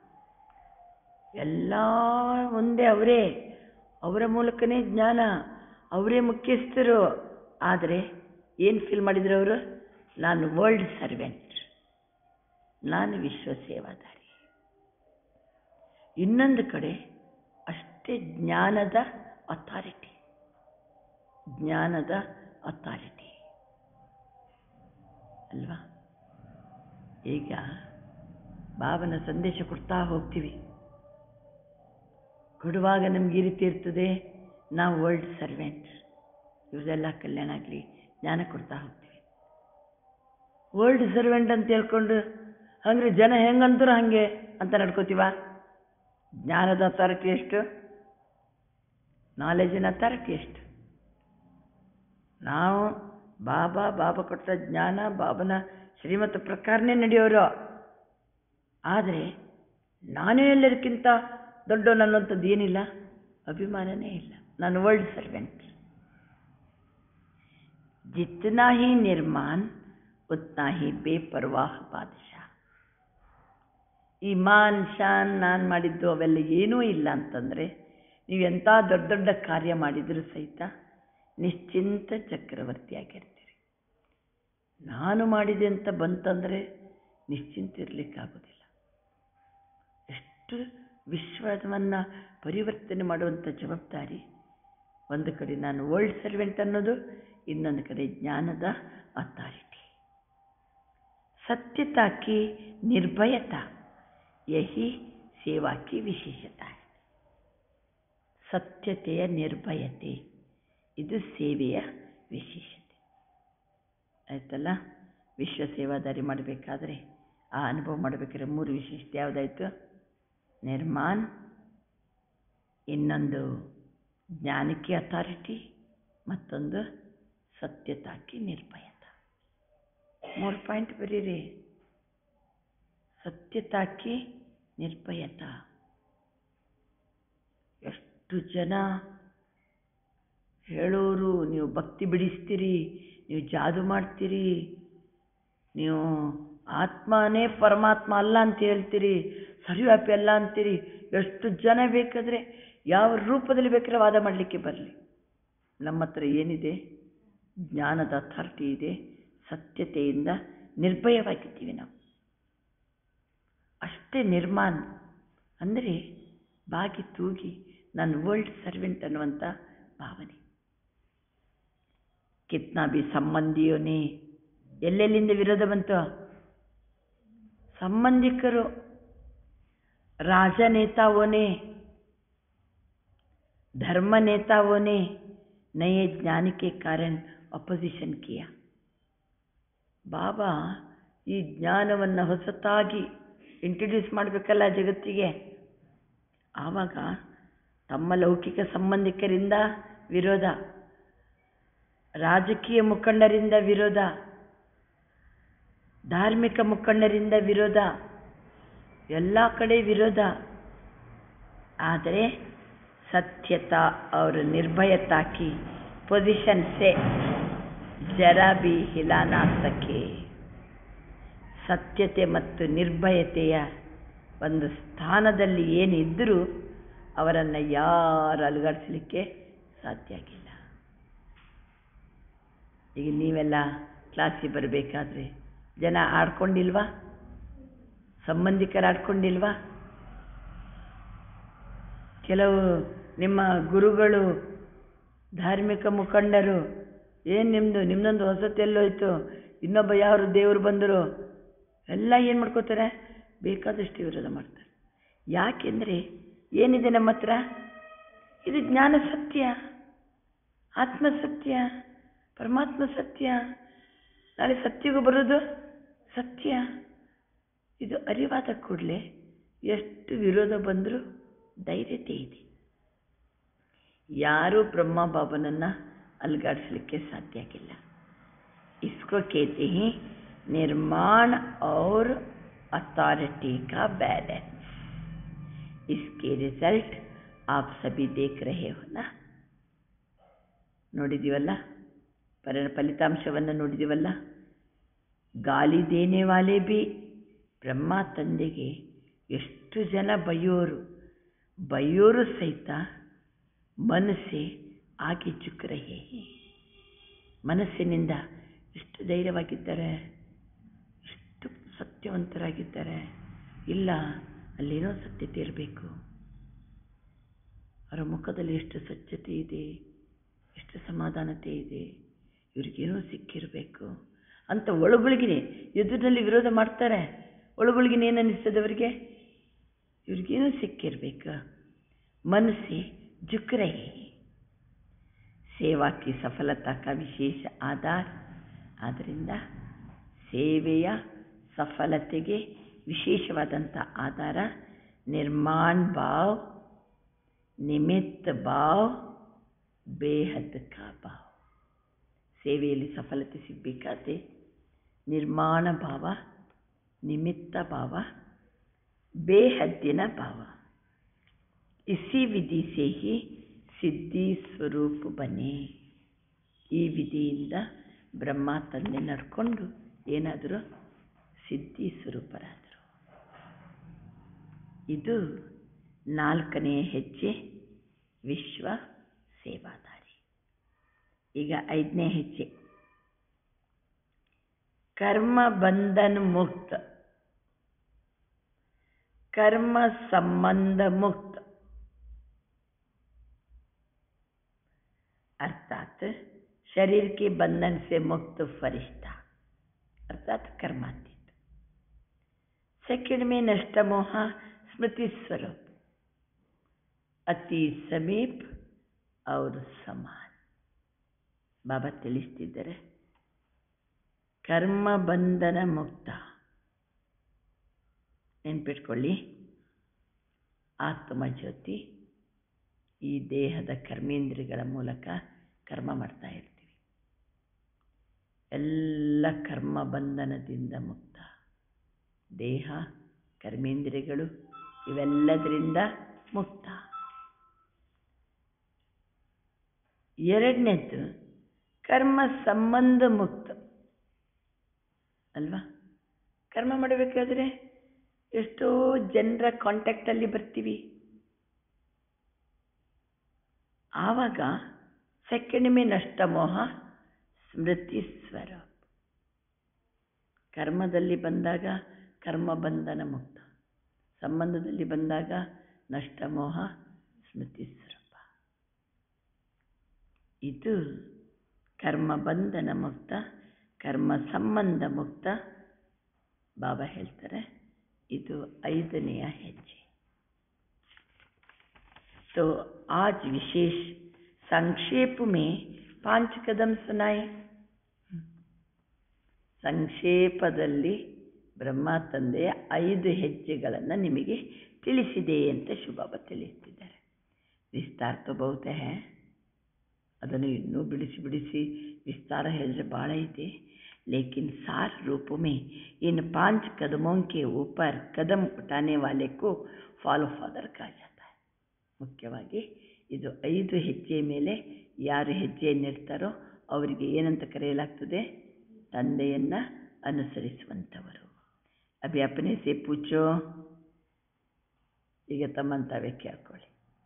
ಎಲ್ಲ ಒಂದೇ ಅವರೇ ಅವರ ಮೂಲಕನೇ ಜ್ಞಾನ ಅವರೇ ಮುಖ್ಯಸ್ಥರು ಆದರೆ ಏನು ಫೀಲ್ ಮಾಡಿದ್ರು ಅವರು ನಾನು ವರ್ಲ್ಡ್ ಸರ್ವೆಂಟ್ ನಾನು ವಿಶ್ವ ಸೇವಾದಾರಿ ಇನ್ನೊಂದು ಕಡೆ ಅಷ್ಟೇ ಜ್ಞಾನದ ಅಥಾರಿಟಿ ಜ್ಞಾನದ ಅಥಾರಿಟಿ ಅಲ್ವಾ ಈಗ ಬಾಬನ ಸಂದೇಶ ಕೊಡ್ತಾ ಹೋಗ್ತೀವಿ ಕೊಡುವಾಗ ನಮ್ಗೆ ಈ ರೀತಿ ಇರ್ತದೆ ನಾವು ವರ್ಲ್ಡ್ ಸರ್ವೆಂಟ್ ಇವ್ರದೆಲ್ಲ ಕಲ್ಯಾಣ ಆಗಲಿ ಜ್ಞಾನ ಕೊಡ್ತಾ ಹೋಗ್ತೀವಿ ವರ್ಲ್ಡ್ ಸರ್ವೆಂಟ್ ಅಂತ ಹೇಳ್ಕೊಂಡು ಹಂಗ್ರೆ ಜನ ಹೆಂಗಂತಾರೋ ಹಾಗೆ ಅಂತ ನಡ್ಕೋತೀವ ಜ್ಞಾನದ ಅಥಾರಿಟಿ ಎಷ್ಟು ನಾಲೆಜಿನ ಅಥಾರಿಟಿ ಎಷ್ಟು ನಾವು ಬಾಬಾ ಬಾಬಾ ಕೊಟ್ಟ ಜ್ಞಾನ ಬಾಬನ ಶ್ರೀಮತ ಪ್ರಕಾರನೇ ನಡೆಯೋರು ಆದರೆ ನಾನೇ ಎಲ್ಲರಿಗಿಂತ ದೊಡ್ಡವನು ಅನ್ನೋಂಥದ್ದು ಏನಿಲ್ಲ ಅಭಿಮಾನನೇ ಇಲ್ಲ ನಾನು ವರ್ಲ್ಡ್ ಸರ್ವೆಂಟ್ ಜಿತ್ನಾ ಹಿ ನಿರ್ಮಾಣ ಉತ್ನಾ ಹಿ ಬೇಪರ್ವಾಹ ಬಾದಶಾ ಈ ಮಾನ್ ಶಾನ್ ನಾನು ಮಾಡಿದ್ದು ಅವೆಲ್ಲ ಏನೂ ಇಲ್ಲ ಅಂತಂದರೆ ನೀವು ಎಂಥ ದೊಡ್ಡ ದೊಡ್ಡ ಕಾರ್ಯ ಮಾಡಿದರೂ ಸಹಿತ ನಿಶ್ಚಿಂತ ಚಕ್ರವರ್ತಿಯಾಗಿರ್ತೀರಿ ನಾನು ಮಾಡಿದೆ ಅಂತ ಬಂತಂದರೆ ನಿಶ್ಚಿಂತ ಇರಲಿಕ್ಕಾಗೋದಿಲ್ಲ ಎಷ್ಟು ವಿಶ್ವವನ್ನು ಪರಿವರ್ತನೆ ಮಾಡುವಂಥ ಜವಾಬ್ದಾರಿ ಒಂದು ಕಡೆ ನಾನು ವರ್ಲ್ಡ್ ಸರ್ವೆಂಟ್ ಅನ್ನೋದು ಇನ್ನೊಂದು ಕಡೆ ಜ್ಞಾನದ ಅಥಾರಿಟಿ सत्यता की निर्भयता यही ಸೇವಾ ಕಿ ವಿಶೇಷತೆ ಸತ್ಯತೆಯ ನಿರ್ಭಯತೆ ಇದು ಸೇವೆಯ ವಿಶೇಷತೆ ಆಯ್ತಲ್ಲ ವಿಶ್ವ ಸೇವಾದಾರಿ ಮಾಡಬೇಕಾದ್ರೆ ಆ ಅನುಭವ ಮಾಡಬೇಕಾದ್ರೆ ಮೂರು ವಿಶೇಷತೆ ಯಾವುದಾಯಿತು ನಿರ್ಮಾನ್ ಇನ್ನೊಂದು ಜ್ಞಾನಕ್ಕೆ ಅಥಾರಿಟಿ ಮತ್ತೊಂದು ಸತ್ಯತಾಕಿ ನಿರ್ಭಯತ ಮೂರು ಪಾಯಿಂಟ್ ಬರೀರಿ ಸತ್ಯತಾಕಿ ನಿರ್ಭಯತ ಎಷ್ಟು ಜನ ಹೇಳೋರು ನೀವು ಭಕ್ತಿ ಬಿಡಿಸ್ತೀರಿ ನೀವು ಜಾದು ಮಾಡ್ತೀರಿ ನೀವು ಆತ್ಮನೇ ಪರಮಾತ್ಮ ಅಲ್ಲ ಅಂತ ಹೇಳ್ತೀರಿ ಸರಿವ್ಯಾಪಿ ಅಲ್ಲ ಅಂತೀರಿ ಎಷ್ಟು ಜನ ಬೇಕಾದರೆ ಯಾವ ರೂಪದಲ್ಲಿ ಬೇಕಾದ್ರೆ ವಾದ ಮಾಡಲಿಕ್ಕೆ ಬರಲಿ ನಮ್ಮ ಹತ್ರ ಏನಿದೆ ಜ್ಞಾನದ ಅಥಾರಿಟಿ ಇದೆ ಸತ್ಯತೆಯಿಂದ ನಿರ್ಭಯವಾಗಿದ್ದೀವಿ ನಾವು ಅಷ್ಟೇ ನಿರ್ಮಾಣ ಅಂದರೆ ಬಾಗಿ ತೂಗಿ ನಾನು ವರ್ಲ್ಡ್ ಸರ್ವೆಂಟ್ ಅನ್ನುವಂಥ ಭಾವನೆ ಕಿತ್ನಾ ಬಿ ಸಂಬಂಧಿಯೋನೇ ಎಲ್ಲೆಲ್ಲಿಂದ ವಿರೋಧ ಬಂತು ಸಂಬಂಧಿಕರು राजनेताओं ने धर्म नेताओं ने नए ज्ञान के कारण ಅಪೋಸಿಷನ್ किया ಬಾಬಾ ಈ ಜ್ಞಾನವನ್ನು ಹೊಸತಾಗಿ ಇಂಟ್ರಡ್ಯೂಸ್ ಮಾಡಬೇಕಲ್ಲ ಜಗತ್ತಿಗೆ ಆವಾಗ ತಮ್ಮ ಲೌಕಿಕ ಸಂಬಂಧಿಕರಿಂದ ವಿರೋಧ ರಾಜಕೀಯ ಮುಖಂಡರಿಂದ ವಿರೋಧ ಧಾರ್ಮಿಕ ಮುಖಂಡರಿಂದ ವಿರೋಧ ಎಲ್ಲ ಕಡೆ ವಿರೋಧ ಆದರೆ ಸತ್ಯತಾ और निर्भयता की पोजीशन से जरा भी हिला ना सके ಸತ್ಯತೆ ಮತ್ತು ನಿರ್ಭಯತೆಯ ಒಂದು ಸ್ಥಾನದಲ್ಲಿ ಏನಿದ್ದರೂ ಅವರನ್ನು ಯಾರು ಅಲುಗಾಡಿಸಲಿಕ್ಕೆ ಸಾಧ್ಯ ಆಗಿಲ್ಲ ಈಗ ನೀವೆಲ್ಲ ಕ್ಲಾಸಿಗೆ ಬರಬೇಕಾದ್ರೆ ಜನ ಆಡ್ಕೊಂಡಿಲ್ವಾ ಸಂಬಂಧಿಕರು ಆಡ್ಕೊಂಡಿಲ್ವಾ ಕೆಲವು ನಿಮ್ಮ ಗುರುಗಳು ಧಾರ್ಮಿಕ ಮುಖಂಡರು ಏನು ನಿಮ್ಮದು ನಿಮ್ಮದೊಂದು ಹೊಸತು ಎಲ್ಲೋಯ್ತು ಇನ್ನೊಬ್ಬ ಯಾರು ದೇವರು ಬಂದರು ಎಲ್ಲ ಏನು ಮಾಡ್ಕೋತಾರೆ ಬೇಕಾದಷ್ಟು ವಿರೋಧ ಮಾಡ್ತಾರೆ ಯಾಕೆಂದರೆ ಏನಿದೆ ನಮ್ಮ ಹತ್ರ ಇದು ಜ್ಞಾನ ಸತ್ಯ ಆತ್ಮ ಸತ್ಯ ಪರಮಾತ್ಮ ಸತ್ಯ ನಾಳೆ ಸತ್ಯಗೂ ಬರೋದು ಸತ್ಯ ಇದು ಅರಿವಾದ ಕೂಡಲೇ ಎಷ್ಟು ವಿರೋಧ ಬಂದರೂ ಧೈರ್ಯತೆ ಇದೆ ಯಾರೂ ಬ್ರಹ್ಮ ಬಾಬನನ್ನು ಅಲ್ಗಾಡಿಸ್ಲಿಕ್ಕೆ ಸಾಧ್ಯ ಆಗಿಲ್ಲ इसको कहते हैं निर्माण और अथॉरिटी का बैलेंस इसके रिजल्ट आप सभी देख रहे हो ना ನೋಡಿದ್ದೀವಲ್ಲ ಪರ ಫಲಿತಾಂಶವನ್ನು ನೋಡಿದ್ದೀವಲ್ಲ ಗಾಲಿ ದೇನೆ ವಾಲೆ ಬಿ ಬ್ರಹ್ಮ ತಂದೆಗೆ ಎಷ್ಟು ಜನ ಬೈಯೋರು ಬೈಯೋರು ಸಹಿತ ಮನಸ್ಸೆ ಆಗಿ ಚುಕ್ ರಹೆ ಮನಸ್ಸಿನಿಂದ ಎಷ್ಟು ಧೈರ್ಯವಾಗಿದ್ದಾರೆ ಎಷ್ಟು ಸತ್ಯವಂತರಾಗಿದ್ದಾರೆ ಇಲ್ಲ ಅಲ್ಲೇನೋ ಸತ್ಯತೆ ಇರಬೇಕು ಅವರ ಮುಖದಲ್ಲಿ ಎಷ್ಟು ಸ್ವಚ್ಛತೆ ಇದೆ ಎಷ್ಟು ಸಮಾಧಾನತೆ ಇದೆ ಇವ್ರಿಗೇನೋ ಸಿಕ್ಕಿರಬೇಕು ಅಂತ ಒಳಗೊಳಗಿನೇ ಎದುರಿನಲ್ಲಿ ವಿರೋಧ ಮಾಡ್ತಾರೆ ಒಳಗೊಳಗಿನ ಏನು ಅನ್ನಿಸ್ತದೆ ಅವರಿಗೆ ಇವ್ರಿಗೇನೋ ಸಿಕ್ಕಿರಬೇಕು ಮನಸ್ಸೆ झुक रहे ಸೇವಾ ಕಿ ಸಫಲತಾ ಕಾ ವಿಶೇಷ ಆಧಾರ ಆದ್ದರಿಂದ ಸೇವೆಯ ಸಫಲತೆಗೆ ವಿಶೇಷವಾದಂಥ ಆಧಾರ ನಿರ್ಮಾಣ ಭಾವ್ ನಿಮಿತ್ತ ಭಾವ್ ಬೇಹದ್ ಕಾ ಭಾವ್ ಸೇವೆಯಲ್ಲಿ ಸಫಲತೆ ಸಿಗಬೇಕಾದ್ರೆ ನಿರ್ಮಾಣ ಭಾವ ನಿಮಿತ್ತ ಭಾವ ಬೇಹದ್ದಿನ ಭಾವ ಇಸಿ ವಿಧಿ ಸೇ ಹಿ ಸಿದ್ಧಿ ಸ್ವರೂಪ ಬನೆ ಈ ವಿಧಿಯಿಂದ ಬ್ರಹ್ಮ ತಂದೆ ನಡ್ಕೊಂಡು ಏನಾದರೂ ಸಿದ್ಧಿ ಸ್ವರೂಪರಾದರು ಇದು ನಾಲ್ಕನೆಯ ಹೆಜ್ಜೆ ವಿಶ್ವ ಸೇವಾದಾರಿ ಈಗ ಐದನೇ ಹೆಜ್ಜೆ ಕರ್ಮ ಬಂಧನ ಮುಕ್ತ कर्म संबंध मुक्त अर्थात शरीर के बंधन से मुक्त फरिश्ता अर्थात कर्मातीत सेकंड में नष्ट मोह स्मृति स्वरूप ಅತಿ ಸಮೀಪ್ ಅವರು ಸಮಾನ್ ಬಾಬಾ ತಿಳಿಸ್ತಿದ್ದಾರೆ ಕರ್ಮ ಬಂಧನ ಮುಕ್ತ ನೆನ್ಪಿಟ್ಕೊಳ್ಳಿ ಆತ್ಮ ಜ್ಯೋತಿ ಈ ದೇಹದ ಕರ್ಮೇಂದ್ರಿಯಗಳ ಮೂಲಕ ಕರ್ಮ ಮಾಡ್ತಾ ಇರ್ತೀವಿ ಎಲ್ಲ ಕರ್ಮ ಬಂಧನದಿಂದ ಮುಕ್ತ ದೇಹ ಕರ್ಮೇಂದ್ರಿಯಗಳು ಇವೆಲ್ಲದರಿಂದ ಮುಕ್ತ ಎರಡನೇದ್ದು ಕರ್ಮ ಸಂಬಂಧ ಮುಕ್ತ ಅಲ್ವಾ ಕರ್ಮ ಮಾಡಬೇಕಾದ್ರೆ ಎಷ್ಟೋ ಜನರ ಕಾಂಟ್ಯಾಕ್ಟಲ್ಲಿ ಬರ್ತೀವಿ ಆವಾಗ ಸೆಕೆಂಡ್ ಮೇ ನಷ್ಟ ಮೋಹ ಸ್ಮೃತಿ ಸ್ವರ ಕರ್ಮದಲ್ಲಿ ಬಂದಾಗ ಕರ್ಮ ಬಂಧನ ಮುಕ್ತ ಸಂಬಂಧದಲ್ಲಿ ಬಂದಾಗ ನಷ್ಟ ಮೋಹ ಸ್ಮೃತಿ ಸ್ವರೂಪ ಇದು ಕರ್ಮ ಬಂಧನ ಮುಕ್ತ ಕರ್ಮ ಸಂಬಂಧ ಮುಕ್ತ ಬಾಬಾ ಹೇಳ್ತಾರೆ ಇದು ಐದನೆಯ ಹೆಜ್ಜೆ तो आज विशेष संक्षेप में पांच कदम सुनाए ಸಂಕ್ಷೇಪದಲ್ಲಿ ಬ್ರಹ್ಮ ತಂದೆಯ ಐದು ಹೆಜ್ಜೆಗಳನ್ನು ನಿಮಗೆ ತಿಳಿಸಿದೆ ಅಂತ ಶುಭಾಬ ತಿಳಿಸ್ತಿದ್ದಾರೆ ವಿಸ್ತಾರ ತೋ ಬಹುತ ಹೇ ಅದನ್ನು ಇನ್ನೂ ಬಿಡಿಸಿ ಬಿಡಿಸಿ ವಿಸ್ತಾರ ಹೇಳಿದ್ರೆ ಭಾಳ ಇದೆ लेकिन सार रूप में इन पांच कदमों के ऊपर कदम उठाने वाले को ಫಾಲೋ ಫಾದರ್ ಕहा जाता है ಮುಖ್ಯವಾಗಿ ಇದು ಐದು ಹೆಜ್ಜೆ ಮೇಲೆ ಯಾರು ಹೆಜ್ಜೆಯನ್ನಿಡ್ತಾರೋ ಅವರಿಗೆ ಏನಂತ ಕರೆಯಲಾಗ್ತದೆ ತಂದೆಯನ್ನು ಅನುಸರಿಸುವಂಥವರು ಅಭಿ ಅಪನೆ ಸೆ ಪೂಚೋ ಈಗ ತಮ್ಮಂತಾವೇ ಕೇಳ್ಕೊಳ್ಳಿ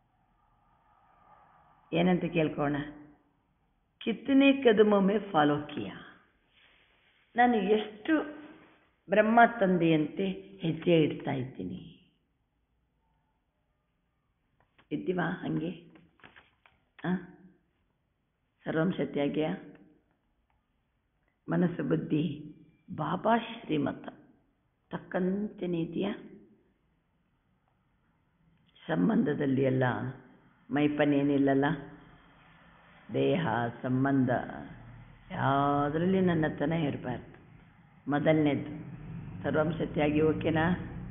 ಏನಂತ ಕೇಳ್ಕೋಣ ಕಿತ್ತನೆ ಕದಮೊಮ್ಮೆ ಫಾಲೋ ಕಿಯಾ ನಾನು ಎಷ್ಟು ಬ್ರಹ್ಮ ತಂದೆಯಂತೆ ಹೆಜ್ಜೆ ಇಡ್ತಾ ಇದ್ದೀನಿ ಇದ್ದೀವಾ ಹಾಗೆ ಹಾಂ ಸರ್ವಂ ಸತ್ಯಾಗ್ಯ ಮನಸ್ಸು ಬುದ್ಧಿ ಬಾಬಾ ಶ್ರೀಮತ ತಕ್ಕಂತೆನೇ ಇದೆಯಾ ಸಂಬಂಧದಲ್ಲಿ ಎಲ್ಲ ಮೈಪನೇನಿಲ್ಲಲ್ಲ ದೇಹ ಸಂಬಂಧ ಯಾವುದರಲ್ಲಿ ನನ್ನತನ ಇರಬಾರ್ದು ಮೊದಲನೇದು ಸರ್ವಂ ಸತ್ಯಾಗಿ ಓಕೆನಾ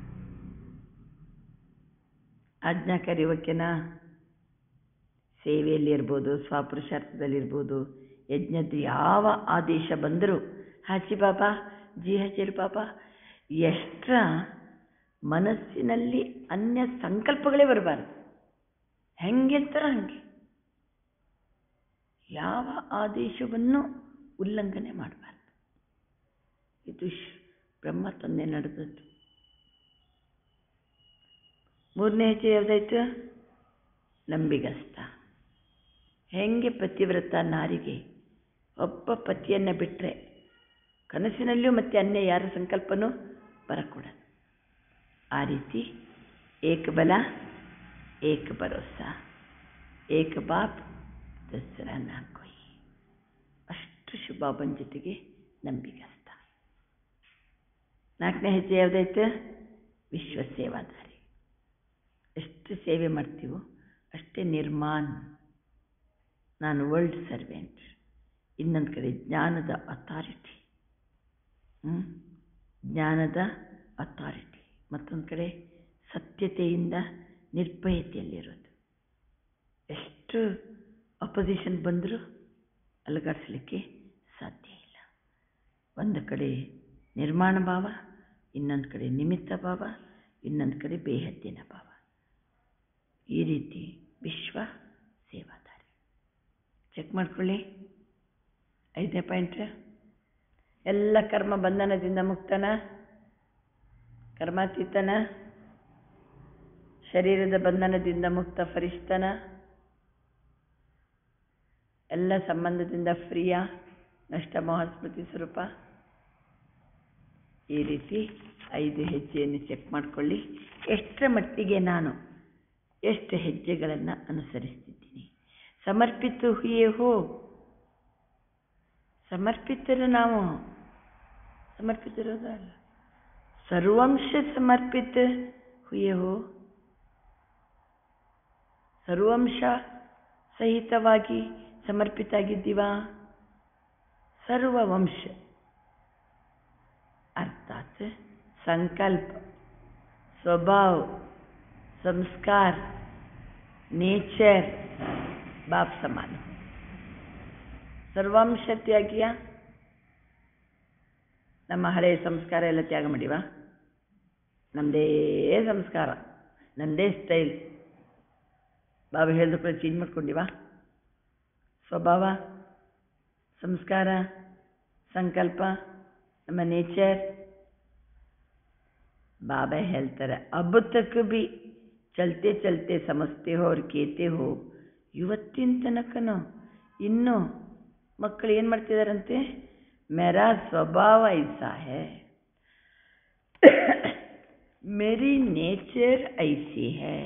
ಆಜ್ಞಾಕಾರಿ ಓಕೆನಾ ಸೇವೆಯಲ್ಲಿರ್ಬೋದು ಸ್ವಪುರುಷಾರ್ಥದಲ್ಲಿರ್ಬೋದು ಯಜ್ಞದ್ದು ಯಾವ ಆದೇಶ ಬಂದರೂ ಹಾಚಿ ಬಾಬಾ ಜಿ ಹಚಿರು ಬಾಬಾ ಎಷ್ಟರ ಮನಸ್ಸಿನಲ್ಲಿ ಅನ್ಯ ಸಂಕಲ್ಪಗಳೇ ಬರಬಾರ್ದು ಹೆಂಗೆಂತಾರ ಹಾಗೆ ಯಾವ ಆದೇಶವನ್ನು ಉಲ್ಲಂಘನೆ ಮಾಡಬಾರ್ದು ಇದು ಶ್ ಬ್ರಹ್ಮ ತಂದೆ ನಡೆದದ್ದು ಮೂರನೇ ಹೆಜ್ಜೆ ಯಾವುದಾಯ್ತು ನಂಬಿಗಸ್ತ ಹೆಂಗೆ ಪತಿವ್ರತ ನಾರಿಗೆ ಒಬ್ಬ ಪತಿಯನ್ನು ಬಿಟ್ಟರೆ ಕನಸಿನಲ್ಲಿಯೂ ಮತ್ತೆ ಅನ್ಯ ಯಾರ ಸಂಕಲ್ಪನೂ ಬರಕೂಡದು ಆ ರೀತಿ ಏಕ ಬಲ ಏಕ ಭರೋಸಾ ಏಕ ಬಾಪ್ ದಸರಾ ನಾಲ್ಕೊಯ್ ಅಷ್ಟು ಶುಭಾಬನ್ ಜೊತೆಗೆ ನಂಬಿಗಸ್ತ ನಾಲ್ಕನೇ ಹೆಜ್ಜೆ ಯಾವುದಾಯ್ತು ವಿಶ್ವ ಸೇವಾದಾರಿ ಎಷ್ಟು ಸೇವೆ ಮಾಡ್ತೀವೋ ಅಷ್ಟೇ ನಿರ್ಮಾನ್ ನಾನು ವರ್ಲ್ಡ್ ಸರ್ವೆಂಟ್ ಇನ್ನೊಂದು ಕಡೆ ಜ್ಞಾನದ ಅಥಾರಿಟಿ ಜ್ಞಾನದ ಅಥಾರಿಟಿ ಮತ್ತೊಂದು ಕಡೆ ಸತ್ಯತೆಯಿಂದ ನಿರ್ಭಯತೆಯಲ್ಲಿರೋದು ಎಷ್ಟು ಅಪೋಸಿಷನ್ ಬಂದರೂ ಅಲುಗಾಡಿಸ್ಲಿಕ್ಕೆ ಸಾಧ್ಯ ಇಲ್ಲ ಒಂದು ಕಡೆ ನಿರ್ಮಾಣ ಭಾವ ಇನ್ನೊಂದು ಕಡೆ ನಿಮಿತ್ತ ಭಾವ ಇನ್ನೊಂದು ಕಡೆ ಬೇಹದ್ದಿನ ಭಾವ ಈ ರೀತಿ ವಿಶ್ವ ಸೇವಾದಾರಿ ಚೆಕ್ ಮಾಡ್ಕೊಳ್ಳಿ ಐದನೇ ಪಾಯಿಂಟ್ ಎಲ್ಲ ಕರ್ಮ ಬಂಧನದಿಂದ ಮುಕ್ತನ ಕರ್ಮಾತೀತನ ಶರೀರದ ಬಂಧನದಿಂದ ಮುಕ್ತ ಫರಿಷ್ಠನ ಎಲ್ಲ ಸಂಬಂಧದಿಂದ ಫ್ರೀಯ ನಷ್ಟ ಮೋಹ ಸ್ಮೃತಿ ಸ್ವರೂಪ ಈ ರೀತಿ ಐದು ಹೆಜ್ಜೆಯನ್ನು ಚೆಕ್ ಮಾಡಿಕೊಳ್ಳಿ ಎಷ್ಟರ ಮಟ್ಟಿಗೆ ನಾನು ಎಷ್ಟು ಹೆಜ್ಜೆಗಳನ್ನು ಅನುಸರಿಸ್ತಿದ್ದೀನಿ ಸಮರ್ಪಿತ ಹುಯೇ ಹೋ ಸಮರ್ಪಿತರು ನಾವು ಸಮರ್ಪಿತರೋದ ಅಲ್ಲ ಸರ್ವಂಶ ಸಮರ್ಪಿತ ಹುಯೇ ಹೋ ಸರ್ವಂಶ ಸಹಿತವಾಗಿ ಸಮರ್ಪಿತ ಆಗಿದ್ದೀವಾ ಸರ್ವವಂಶ अर्थात संकल्प स्वभाव संस्कार नेचर बाप समान ಸರ್ವಾಂಶ ತ್ಯಾಗಿಯ ನಮ್ಮ ಹಳೆಯ ಸಂಸ್ಕಾರ ಎಲ್ಲ ತ್ಯಾಗ ಮಾಡಿವಾ ನಮ್ಮದೇ ಸಂಸ್ಕಾರ ನಮ್ಮದೇ ಸ್ಟೈಲ್ ಬಾಬಾ ಹೇಳಿದ ಕೂಡ ಚೇಂಜ್ ಮಾಡ್ಕೊಂಡಿವಾ ಸ್ವಭಾವ ಸಂಸ್ಕಾರ ಸಂಕಲ್ಪ ನಮ್ಮ ನೇಚರ್ बाबा ಹೇಳ್ತಾರೆ अब तक भी ಚಲ್ತೆ ಚಲ್ತೆ ಸಮಸ್ತೆ ಹೋ ಅವ್ರು ಕೇತೆ ಹೋ ಇವತ್ತಿನ ತನಕನೂ ಇನ್ನೂ ಮಕ್ಕಳು ಏನು ಮಾಡ್ತಿದಾರಂತೆ ಮೇರಾ ಸ್ವಭಾವ ಐಸಾ ಹೇ मेरी नेचर ऐसी है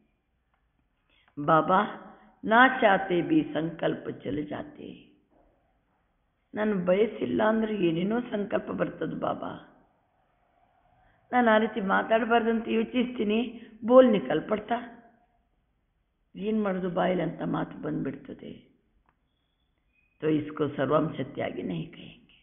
बाबा ना चाहते भी संकल्प चले जाते ನಾನು ಬಯಸಿಲ್ಲ ಅಂದ್ರೆ ಏನೇನೋ ಸಂಕಲ್ಪ ಬರ್ತದೆ ಬಾಬಾ ನಾನು ಆ ರೀತಿ ಮಾತಾಡಬಾರ್ದಂತ ಯೋಚಿಸ್ತೀನಿ ಬೋಲ್ ನಿಕಲ್ ಪಡ್ತಾ ಏನು ಮಾಡೋದು ಬಾಯಿಲಂತ ಮಾತು ಬಂದ್ಬಿಡ್ತದೆ तो इसको सर्वम सत्यागी नहीं कहेंगे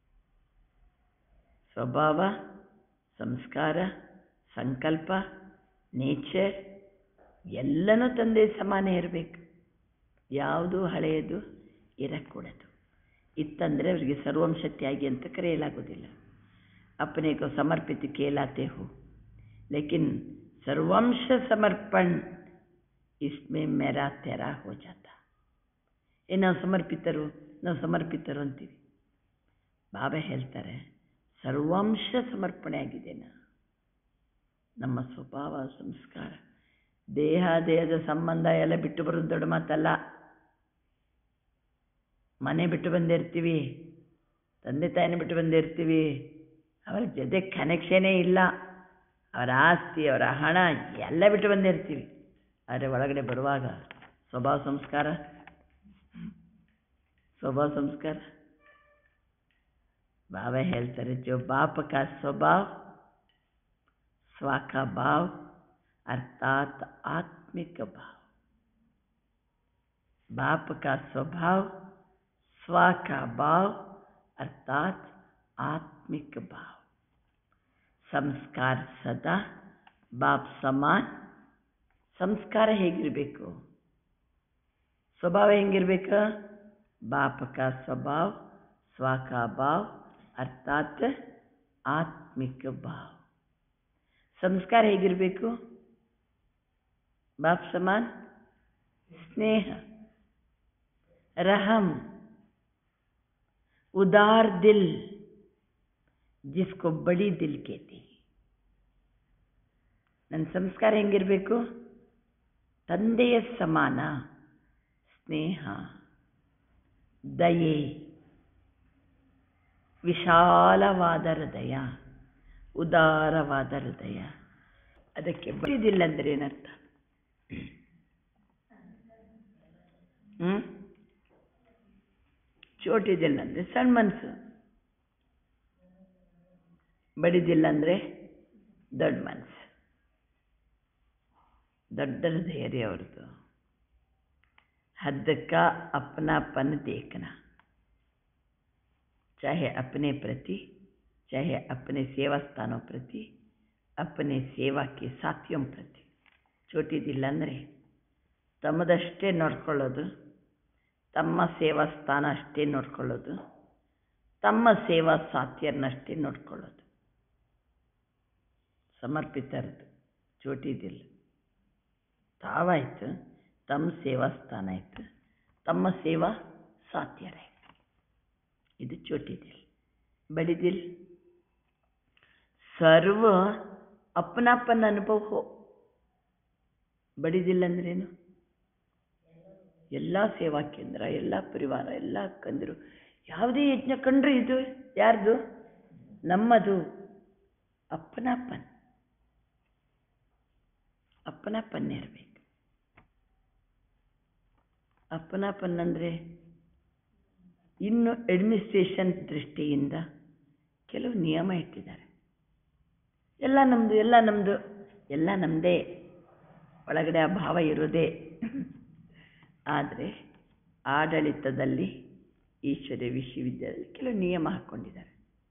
ಸ್ವಭಾವ ಸಂಸ್ಕಾರ ಸಂಕಲ್ಪ ನೇಚರ್ ಎಲ್ಲನೂ ತಂದೆ ಸಮಾನ ಇರಬೇಕು ಯಾವುದು ಹಳೆಯದು ಇರಕೂಡದು ಇತ್ತಂದರೆ ಅವರಿಗೆ ಸರ್ವಂಶ ತ್ಯಾಗಿ ಅಂತ ಕರೆಯಲಾಗೋದಿಲ್ಲ अपने को समर्पित कहलाते हो लेकिन सर्वंश समर्पण इसमें मेरा तेरा हो जाता ಏ ನಾವು ಸಮರ್ಪಿತರು ನಾವು ಸಮರ್ಪಿತರು ಅಂತೀವಿ ಬಾಬಾ ಹೇಳ್ತಾರೆ ಸರ್ವಾಂಶ ಸಮರ್ಪಣೆ ಆಗಿದೆ ನಾ ನಮ್ಮ ಸ್ವಭಾವ ಸಂಸ್ಕಾರ ದೇಹ ದೇಹದ ಸಂಬಂಧ ಎಲ್ಲ ಬಿಟ್ಟು ಬರೋದು ದೊಡ್ಡ ಮಾತಲ್ಲ ಮನೆ ಬಿಟ್ಟು ಬಂದಿರ್ತೀವಿ ತಂದೆ ತಾಯಿನ ಬಿಟ್ಟು ಬಂದಿರ್ತೀವಿ ಅವರ ಜೊತೆ ಕನೆಕ್ಷನೇ ಇಲ್ಲ ಅವರ ಆಸ್ತಿ ಅವರ ಹಣ ಎಲ್ಲ ಬಿಟ್ಟು ಬಂದಿರ್ತೀವಿ ಆದರೆ ಒಳಗಡೆ ಬರುವಾಗ ಸ್ವಭಾವ ಸಂಸ್ಕಾರ स्वभाव संस्कार बाबा ಹೇಳ್ತಾರೆ जो बाप का स्वभाव स्व का भाव अर्थात आत्मिक भाव बाप का स्वभाव स्व का भाव अर्थात आत्मिक भाव ಸಂಸ್ಕಾರ ಸದಾ ಬಾಪ್ ಸಮಾನ್ ಸಂಸ್ಕಾರ ಹೇಗಿರಬೇಕು ಸ್ವಭಾವ ಹೆಂಗಿರ್ಬೇಕು बाप का स्वभाव स्व का भाव अर्थात ಆತ್ಮಿಕ ಭಾವ ಸಂಸ್ಕಾರ ಹೇಗಿರಬೇಕು बाप समान स्नेह रहम उदार दिल जिसको बड़ी दिल कहती ನನ್ನ ಸಂಸ್ಕಾರ ಹೆಂಗಿರಬೇಕು ತಂದೆಯ ಸಮಾನ ಸ್ನೇಹ ದಯೆ ವಿಶಾಲವಾದ ಹೃದಯ ಉದಾರವಾದ ಹೃದಯ ಅದಕ್ಕೆ ಬಡಿದಿಲ್ಲ ಅಂದ್ರೆ ಏನರ್ಥ ಹ್ಮ್ ಚೋಟಿದಿಲ್ಲ ಅಂದ್ರೆ ಸಣ್ಣ ಮನಸ್ಸು ಬಡಿದಿಲ್ಲ ಅಂದ್ರೆ ದೊಡ್ಡ ಮನಸ್ಸು ದೊಡ್ಡ ಹೃದಯ ರೀ ಅವ್ರದ್ದು हद का अपनापन देखना चाहे अपने प्रति चाहे अपने सेवा स्थानों प्रति अपने सेवा के साथियों ಪ್ರತಿ ಚೋಟಿದಿಲ್ಲ ಅಂದರೆ ತಮ್ಮದಷ್ಟೇ ನೋಡ್ಕೊಳ್ಳೋದು ತಮ್ಮ ಸೇವಾ ಸ್ಥಾನ ಅಷ್ಟೇ ನೋಡ್ಕೊಳ್ಳೋದು ತಮ್ಮ ಸೇವಾ ಸಾಥ್ಯರನ್ನಷ್ಟೇ ನೋಡ್ಕೊಳ್ಳೋದು ಸಮರ್ಪಿತರದು ಚೋಟಿದಿಲ್ಲ ತಾವಾಯ್ತು ತಮ್ಮ ಸೇವಾ ಸ್ಥಾನ ಆಯಿತು ತಮ್ಮ ಸೇವಾ ಸಾಧ್ಯರಾಯಿತು ಇದು ಚೋಟಿದಿಲ್ ಬಡಿದಿಲ್ ಸರ್ವ ಅಪ್ಪನಪ್ಪನ ಅನುಭವ ಹೋ ಬಡಿದಿಲ್ಲ ಅಂದ್ರೇನು ಎಲ್ಲ ಸೇವಾ ಕೇಂದ್ರ ಎಲ್ಲ ಪರಿವಾರ ಎಲ್ಲ ಅಕ್ಕಂದಿರು ಯಾವುದೇ ಯಜ್ಞ ಕಂಡ್ರೆ ಇದು ಯಾರ್ದು ನಮ್ಮದು ಅಪ್ಪನಪ್ಪನ್ ಅಪ್ಪನಪ್ಪನ್ನೇ ಇರಬೇಕು ಅಪ್ಪನಪ್ಪನ್ ಅಂದರೆ ಇನ್ನು ಅಡ್ಮಿನಿಸ್ಟ್ರೇಷನ್ ದೃಷ್ಟಿಯಿಂದ ಕೆಲವು ನಿಯಮ ಇಟ್ಟಿದ್ದಾರೆ ಎಲ್ಲ ನಮ್ಮದು ಎಲ್ಲ ನಮ್ಮದು ಎಲ್ಲ ನಮ್ಮದೇ ಒಳಗಡೆ ಆ ಭಾವ ಇರೋದೇ ಆದರೆ ಆಡಳಿತದಲ್ಲಿ ಈಶ್ವರ್ಯ ವಿಶ್ವವಿದ್ಯಾಲಯದಲ್ಲಿ ಕೆಲವು ನಿಯಮ ಹಾಕ್ಕೊಂಡಿದ್ದಾರೆ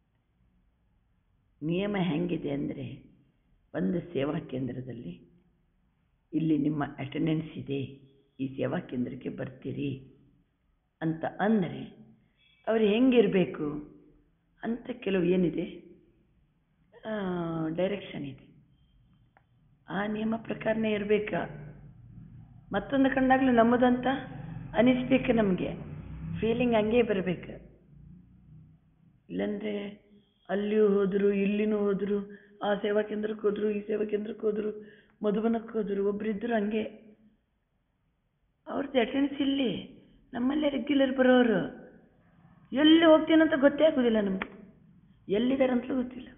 ನಿಯಮ ಹೆಂಗಿದೆ ಅಂದರೆ ಒಂದು ಸೇವಾ ಕೇಂದ್ರದಲ್ಲಿ ಇಲ್ಲಿ ನಿಮ್ಮ ಅಟೆಂಡೆನ್ಸ್ ಇದೆ ಈ ಸೇವಾ ಕೇಂದ್ರಕ್ಕೆ ಬರ್ತೀರಿ ಅಂತ ಅಂದರೆ ಅವರು ಹೆಂಗಿರಬೇಕು ಅಂತ ಕೆಲವು ಏನಿದೆ ಡೈರೆಕ್ಷನ್ ಇದೆ ಆ ನಿಯಮ ಪ್ರಕಾರನೇ ಇರಬೇಕಾ ಮತ್ತೊಂದು ಕಂಡಾಗಲೂ ನಮ್ಮದಂತ ಅನಿಸ್ಬೇಕು ನಮಗೆ ಫೀಲಿಂಗ್ ಹಂಗೆ ಬರಬೇಕು ಇಲ್ಲಂದರೆ ಅಲ್ಲಿಯೂ ಹೋದರು ಇಲ್ಲಿನೂ ಹೋದರು ಆ ಸೇವಾ ಕೇಂದ್ರಕ್ಕೆ ಹೋದರು ಈ ಸೇವಾ ಕೇಂದ್ರಕ್ಕೆ ಹೋದರು ಮಧುಬನಕ್ಕೆ ಹೋದರು ಒಬ್ಬರಿದ್ದರು ಹಂಗೆ ಅವ್ರದ್ದು ಅಟೆಂಡೆನ್ಸ್ ಇಲ್ಲಿ ನಮ್ಮಲ್ಲೇ ರೆಗ್ಯುಲರ್ ಬರೋರು ಎಲ್ಲಿ ಹೋಗ್ತೀನಂತ ಗೊತ್ತೇ ಆಗೋದಿಲ್ಲ ನಮಗೆ ಎಲ್ಲಿದ್ದಾರಂತಲೂ ಗೊತ್ತಿಲ್ಲ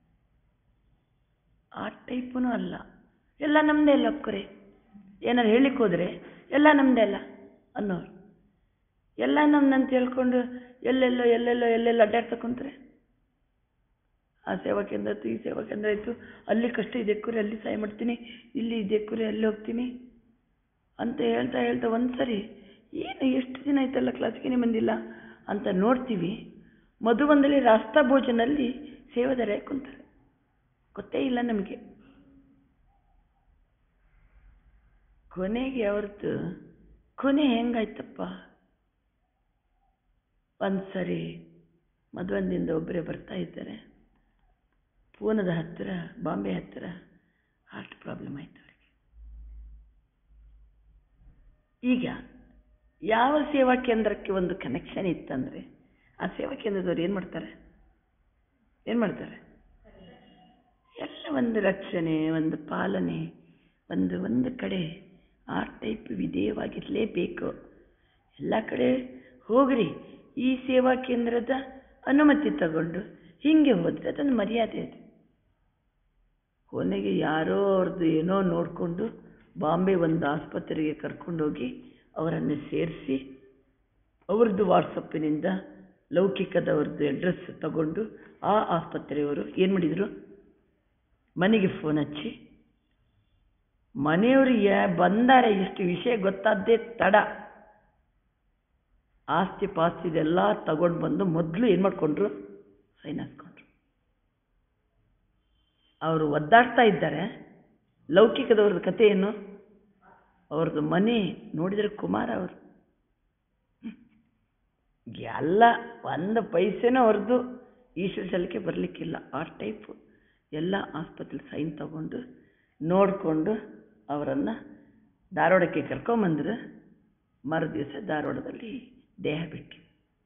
ಆ ಟೈಪೂ ಅಲ್ಲ ಎಲ್ಲ ನಮ್ಮದೇ ಅಲ್ಲ ಅಪ್ಕರೆ ಏನಾರು ಹೇಳಿಕ್ಕೆ ಹೋದರೆ ಎಲ್ಲ ನಮ್ಮದೇ ಅಲ್ಲ ಅನ್ನೋರು ಎಲ್ಲ ನಮ್ದಂತ ಹೇಳ್ಕೊಂಡು ಎಲ್ಲೆಲ್ಲೋ ಎಲ್ಲೆಲ್ಲೋ ಎಲ್ಲೆಲ್ಲೋ ಅಡ್ಡಾಡ್ತಾ ಕುಂತ್ರೆ ಆ ಸೇವಾ ಕೇಂದ್ರ ಇತ್ತು ಈ ಸೇವಾ ಕೇಂದ್ರ ಇತ್ತು ಅಲ್ಲಿ ಕಷ್ಟ ಇದೆ ಕುರಿ ಅಲ್ಲಿ ಸಹಾಯ ಮಾಡ್ತೀನಿ ಇಲ್ಲಿ ಇದೆ ಕುರಿ ಅಲ್ಲಿ ಹೋಗ್ತೀನಿ ಅಂತ ಹೇಳ್ತಾ ಹೇಳ್ತಾ ಒಂದು ಸರಿ ಏನು ಎಷ್ಟು ದಿನ ಆಯ್ತಲ್ಲ ಕ್ಲಾಸಿಗೆ ಬಂದಿಲ್ಲ ಅಂತ ನೋಡ್ತೀವಿ ಮಧುಬಂದಲ್ಲಿ ರಾಸ್ತಾ ಭೋಜನಲ್ಲಿ ಸೇವಾದಾರ ಕುಂತಾರೆ ಗೊತ್ತೇ ಇಲ್ಲ ನಮಗೆ ಕೊನೆಗೆ ಅವ್ರದ್ದು ಕೊನೆ ಹೆಂಗಾಯ್ತಪ್ಪ ಒಂದು ಸರಿ ಮಧುವಂದಿಂದ ಒಬ್ಬರೇ ಬರ್ತಾ ಇದ್ದಾರೆ ಪೂನದ ಹತ್ತಿರ ಬಾಂಬೆ ಹತ್ತಿರ ಹಾರ್ಟ್ ಪ್ರಾಬ್ಲಮ್ ಆಯ್ತು ಅವರಿಗೆ ಈಗ ಯಾವ ಸೇವಾ ಕೇಂದ್ರಕ್ಕೆ ಒಂದು ಕನೆಕ್ಷನ್ ಇತ್ತಂದರೆ ಆ ಸೇವಾ ಕೇಂದ್ರದವ್ರು ಏನು ಮಾಡ್ತಾರೆ ಏನು ಮಾಡ್ತಾರೆ ಎಲ್ಲ ಒಂದು ರಕ್ಷಣೆ ಒಂದು ಪಾಲನೆ ಒಂದು ಒಂದು ಕಡೆ ಆ ಟೈಪ್ ವಿಧೇಯವಾಗಿರಲೇಬೇಕು ಎಲ್ಲ ಕಡೆ ಹೋಗ್ರಿ ಈ ಸೇವಾ ಕೇಂದ್ರದ ಅನುಮತಿ ತಗೊಂಡು ಹೀಗೆ ಹೋದರೆ ಅದೊಂದು ಮರ್ಯಾದೆ ಇದೆ ಕೊನೆಗೆ ಯಾರೋ ಅವ್ರದ್ದು ಏನೋ ನೋಡಿಕೊಂಡು ಬಾಂಬೆ ಒಂದು ಆಸ್ಪತ್ರೆಗೆ ಕರ್ಕೊಂಡೋಗಿ ಅವರನ್ನು ಸೇರಿಸಿ ಅವ್ರದ್ದು ವಾಟ್ಸಪ್ಪಿನಿಂದ ಲೌಕಿಕದವ್ರದ್ದು ಅಡ್ರೆಸ್ ತಗೊಂಡು ಆ ಆಸ್ಪತ್ರೆಯವರು ಏನು ಮಾಡಿದರು ಮನೆಗೆ ಫೋನ್ ಹಚ್ಚಿ ಮನೆಯವರಿಗೆ ಬಂದಾರೆ ಇಷ್ಟು ವಿಷಯ ಗೊತ್ತಾದ್ದೇ ತಡ ಆಸ್ತಿ ಪಾಸ್ತಿ ಇದೆಲ್ಲ ತಗೊಂಡು ಬಂದು ಮೊದಲು ಏನು ಮಾಡಿಕೊಂಡ್ರು ಸೈನ್ ಹಾಕ್ಕೊಂಡ್ರು ಅವರು ಒದ್ದಾಡ್ತಾ ಇದ್ದಾರೆ ಲೌಕಿಕದವ್ರದ್ದು ಕತೆ ಏನು ಅವ್ರದ್ದು ಮನೆ ನೋಡಿದರೆ ಕುಮಾರ ಅವರು ಎಲ್ಲ ಒಂದು ಪೈಸೆನೂ ಅವ್ರದ್ದು ಈಶ್ವರ ಸಲಕ್ಕೆ ಬರಲಿಕ್ಕಿಲ್ಲ ಆ ಟೈಪು ಎಲ್ಲ ಆಸ್ಪತ್ರೆ ಸೈನ್ ತಗೊಂಡು ನೋಡಿಕೊಂಡು ಅವರನ್ನು ಧಾರವಾಡಕ್ಕೆ ಕರ್ಕೊಂಬಂದ್ರೆ ಮರು ದಿವಸ ಧಾರವಾಡದಲ್ಲಿ ದೇಹ ಬಿಟ್ಟು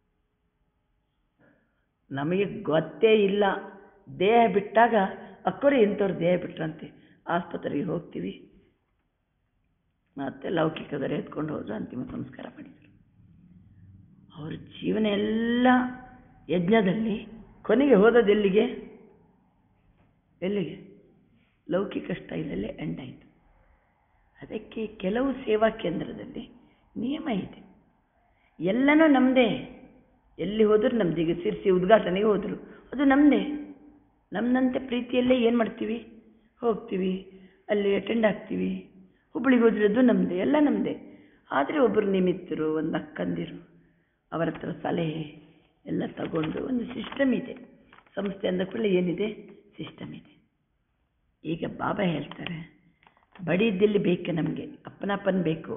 ನಮಗೆ ಗೊತ್ತೇ ಇಲ್ಲ ದೇಹ ಬಿಟ್ಟಾಗ ಅಕ್ಕರೆ ಇಂಥವ್ರು ದೇಹ ಬಿಟ್ರಂತೆ ಆಸ್ಪತ್ರೆಗೆ ಹೋಗ್ತೀವಿ ಮತ್ತೆ ಲೌಕಿಕದರೆ ಎತ್ಕೊಂಡು ಹೋದ್ರು ಅಂತಿಮ ಸಂಸ್ಕಾರ ಮಾಡಿದರು ಅವ್ರ ಜೀವನ ಎಲ್ಲ ಯಜ್ಞದಲ್ಲಿ ಕೊನೆಗೆ ಹೋದದ್ದು ಎಲ್ಲಿಗೆ ಎಲ್ಲಿಗೆ ಲೌಕಿಕ ಸ್ಟೈಲಲ್ಲೇ ಎಂಡ್ ಆಯಿತು ಅದಕ್ಕೆ ಕೆಲವು ಸೇವಾ ಕೇಂದ್ರದಲ್ಲಿ ನಿಯಮ ಇದೆ ಎಲ್ಲನೂ ನಮ್ಮದೇ ಎಲ್ಲಿ ಹೋದರೂ ನಮ್ದು ಈಗ ಸಿರ್ಸಿ ಉದ್ಘಾಟನೆಗೆ ಹೋದರು ಅದು ನಮ್ಮದೇ ನಮ್ಮದಂತೆ ಪ್ರೀತಿಯಲ್ಲೇ ಏನು ಮಾಡ್ತೀವಿ ಹೋಗ್ತೀವಿ ಅಲ್ಲಿ ಅಟೆಂಡ್ ಆಗ್ತೀವಿ ಹುಬ್ಬಳ್ಳಿಗೆ ಹೋದಿರೋದು ನಮ್ಮದೇ ಎಲ್ಲ ನಮ್ಮದೇ ಆದರೆ ಒಬ್ಬರು ನಿಮಿತ್ತರು ಒಂದು ಅಕ್ಕಂದಿರು ಅವರ ಹತ್ರ ಸಲಹೆ ಎಲ್ಲ ತಗೊಂಡು ಒಂದು ಸಿಸ್ಟಮ್ ಇದೆ ಸಂಸ್ಥೆ ಅಂದ ಕೂಡಲೇ ಏನಿದೆ ಸಿಸ್ಟಮ್ ಇದೆ ಈಗ ಬಾಬಾ ಹೇಳ್ತಾರೆ ಬಡಿದ್ದಲ್ಲಿ ಬೇಕು ನಮಗೆ ಅಪ್ಪನಪ್ಪನ ಬೇಕು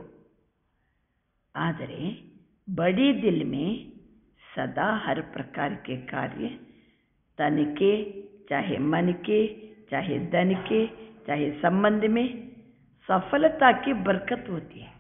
ಆದರೆ बड़ी दिल में सदा हर प्रकार के कार्य तन के चाहे मन के चाहे धन के चाहे संबंध में सफलता की बरकत होती है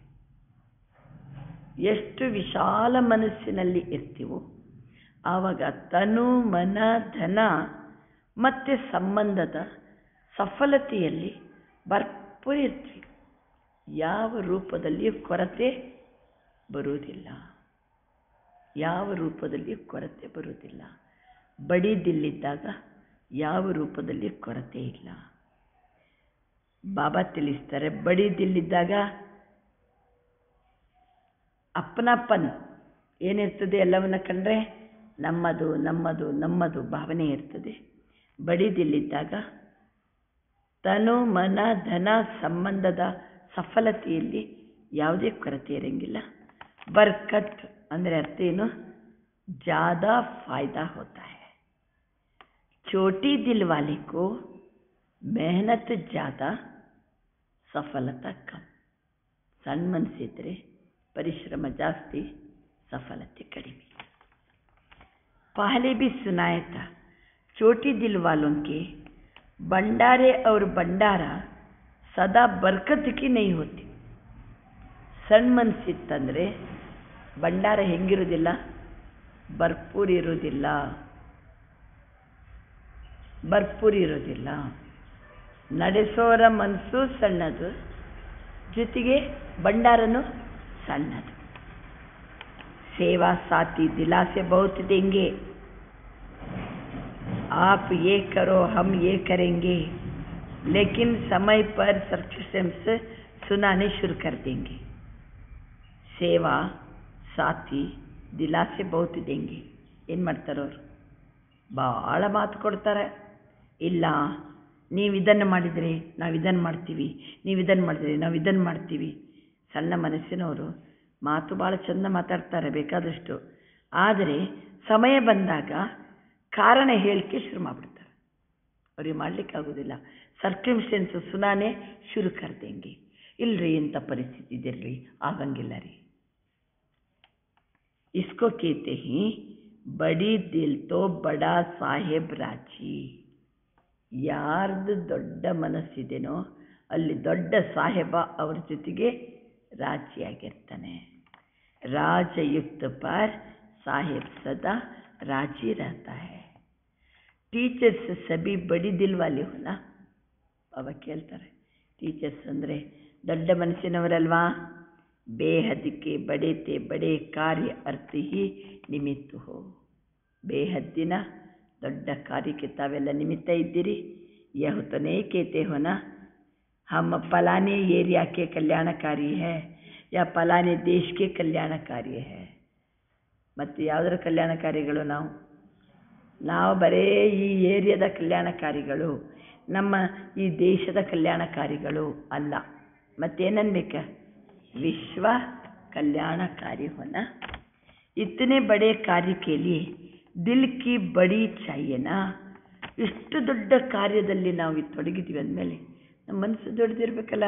ಎಷ್ಟು ವಿಶಾಲ ಮನಸ್ಸಿನಲ್ಲಿ ಇರ್ತೀವೋ ಆವಾಗ ತನು ಮನ ಧನ ಮತ್ತು ಸಂಬಂಧದ ಸಫಲತೆಯಲ್ಲಿ ಭರ್ಪೂರ ಇರ್ತೀವಿ ಯಾವ ರೂಪದಲ್ಲಿಯೂ ಕೊರತೆ ಬರುವುದಿಲ್ಲ ಯಾವ ರೂಪದಲ್ಲಿ ಕೊರತೆ ಬರುವುದಿಲ್ಲ ಬಡಿದಿಲ್ಲಿದ್ದಾಗ ಯಾವ ರೂಪದಲ್ಲಿ ಕೊರತೆ ಇಲ್ಲ ಬಾಬಾ ತಿಳಿಸ್ತಾರೆ ಬಡಿದಿಲ್ಲಿದ್ದಾಗ ಅಪ್ಪನಪ್ಪನ್ ಏನಿರ್ತದೆ ಎಲ್ಲವನ್ನ ಕಂಡ್ರೆ ನಮ್ಮದು ನಮ್ಮದು ನಮ್ಮದು ಭಾವನೆ ಇರ್ತದೆ ಬಡಿದಿಲ್ಲಿದ್ದಾಗ ತನು ಮನ ಧನ ಸಂಬಂಧದ ಸಫಲತೆಯಲ್ಲಿ ಯಾವುದೇ ಕೊರತೆ ಇರಂಗಿಲ್ಲ ಬರ್ಕತ್ ಅಂದರೆ ಅರ್ಥ ಏನು ज़्यादा फायदा होता है छोटी दिल वाले को मेहनत ज़्यादा ಸಫಲತಾ ಕಮ್ ಸಣ್ಣ ಮನಸ್ಸಿದ್ರೆ ಪರಿಶ್ರಮ ಜಾಸ್ತಿ सफलते कड़िमे पहले भी सुनाया था छोटी दिल वालों के भंडारे और भंडारा सदा बरकत की नहीं होती ಸಣ್ಣ ಮನಸ್ಸಿತ್ತಂದರೆ ಭಂಡಾರ ಹೆಂಗಿರೋದಿಲ್ಲ ಭರ್ಪೂರ್ ಇರೋದಿಲ್ಲ ಭರ್ಪೂರ್ ಇರೋದಿಲ್ಲ ನಡೆಸೋರ ಮನಸ್ಸು ಸಣ್ಣದು ಜೊತೆಗೆ ಭಂಡಾರನು ಸಣ್ಣದು सेवा साथी दिला से बहुत देंगे आप ये करो हम ये करेंगे लेकिन समय पर सर्कस्टेंस सुनाने शुरू कर देंगे ಸೇವಾ ಸಾಥಿ ದಿಲಾಸೆ ಬಹುತ್ ದೇಂಗೆ ಏನು ಮಾಡ್ತಾರವ್ರು ಭಾಳ ಮಾತು ಕೊಡ್ತಾರೆ ಇಲ್ಲ ನೀವು ಇದನ್ನು ಮಾಡಿದರೆ ನಾವು ಇದನ್ನು ಮಾಡ್ತೀವಿ ನೀವು ಇದನ್ನು ಮಾಡಿದರೆ ನಾವು ಇದನ್ನು ಮಾಡ್ತೀವಿ ಸಣ್ಣ ಮನಸ್ಸಿನವರು ಮಾತು ಭಾಳ ಚಂದ ಮಾತಾಡ್ತಾರೆ ಬೇಕಾದಷ್ಟು ಆದರೆ ಸಮಯ ಬಂದಾಗ ಕಾರಣ ಹೇಳಿಕೆ ಶುರು ಮಾಡಿಬಿಡ್ತಾರೆ ಅವ್ರಿಗೆ ಮಾಡಲಿಕ್ಕಾಗೋದಿಲ್ಲ ಸರ್ಕಮ್ಸ್ಟೆನ್ಸ್ ಸುನಾನೆ ಶುರು ಕರ್ದಂಗೆ ಇಲ್ರಿ ಇಂಥ ಪರಿಸ್ಥಿತಿ ಇದಿರಲಿ ಆಗಂಗಿಲ್ಲ ರೀ इसको कहते हैं बड़ी दिल तो बड़ा ಸಾಹೇಬ್ ರಾಜಿ ಯಾರ್ದು ದೊಡ್ಡ ಮನಸ್ಸಿದೆನೋ ಅಲ್ಲಿ ದೊಡ್ಡ ಸಾಹೇಬ ಅವ್ರ ಜೊತೆಗೆ ರಾಜಿಯಾಗಿರ್ತಾನೆ ರಾಜಯುಕ್ತ ಪರ್ ಸಾಹೇಬ್ ಸದಾ ರಾಜಿ रहता है ಟೀಚರ್ಸ್ ಸಬಿ ಬಡಿ ದಿಲ್ ವಾಲಿ ಹೋನ ಅವ ಕೇಳ್ತಾರೆ ಟೀಚರ್ಸ್ ಅಂದರೆ ದೊಡ್ಡ ಮನಸ್ಸಿನವರಲ್ವಾ ಬೇಹದ್ದಿಗೆ ಬಡೇತೆ ಬಡೆ ಕಾರ್ಯ ಅರ್ಥ ಹಿ ನಿಮಿತ್ತ ಹೋ ಬೇಹದ್ದಿನ ದೊಡ್ಡ ಕಾರ್ಯಕ್ಕೆ ತಾವೆಲ್ಲ ನಿಮಿತ್ತ ಇದ್ದೀರಿ यह तो नहीं कहते हो ना हम फलाने एरिया के कल्याणकारी है या फलाने देश के कल्याणकारी है ಮತ್ತು ಯಾವುದರ ಕಲ್ಯಾಣಕಾರಿಗಳು ನಾವು ನಾವು ಬರೇ ಈ ಏರಿಯಾದ ಕಲ್ಯಾಣಕಾರಿಗಳು ನಮ್ಮ ಈ ದೇಶದ ಕಲ್ಯಾಣಕಾರಿಗಳು ಅಲ್ಲ ಮತ್ತೇನನ್ಬೇಕ विश्व कल्याणकारी होना इतने बड़े कार्य के लिए दिल की बड़ी चाहिए ना ಇಷ್ಟು ದೊಡ್ಡ ಕಾರ್ಯದಲ್ಲಿ ನಾವು ಇದು ತೊಡಗಿದ್ದೀವಿ ಅಂದಮೇಲೆ ನಮ್ಮ ಮನಸ್ಸು ದೊಡ್ಡದಿರ್ಬೇಕಲ್ಲ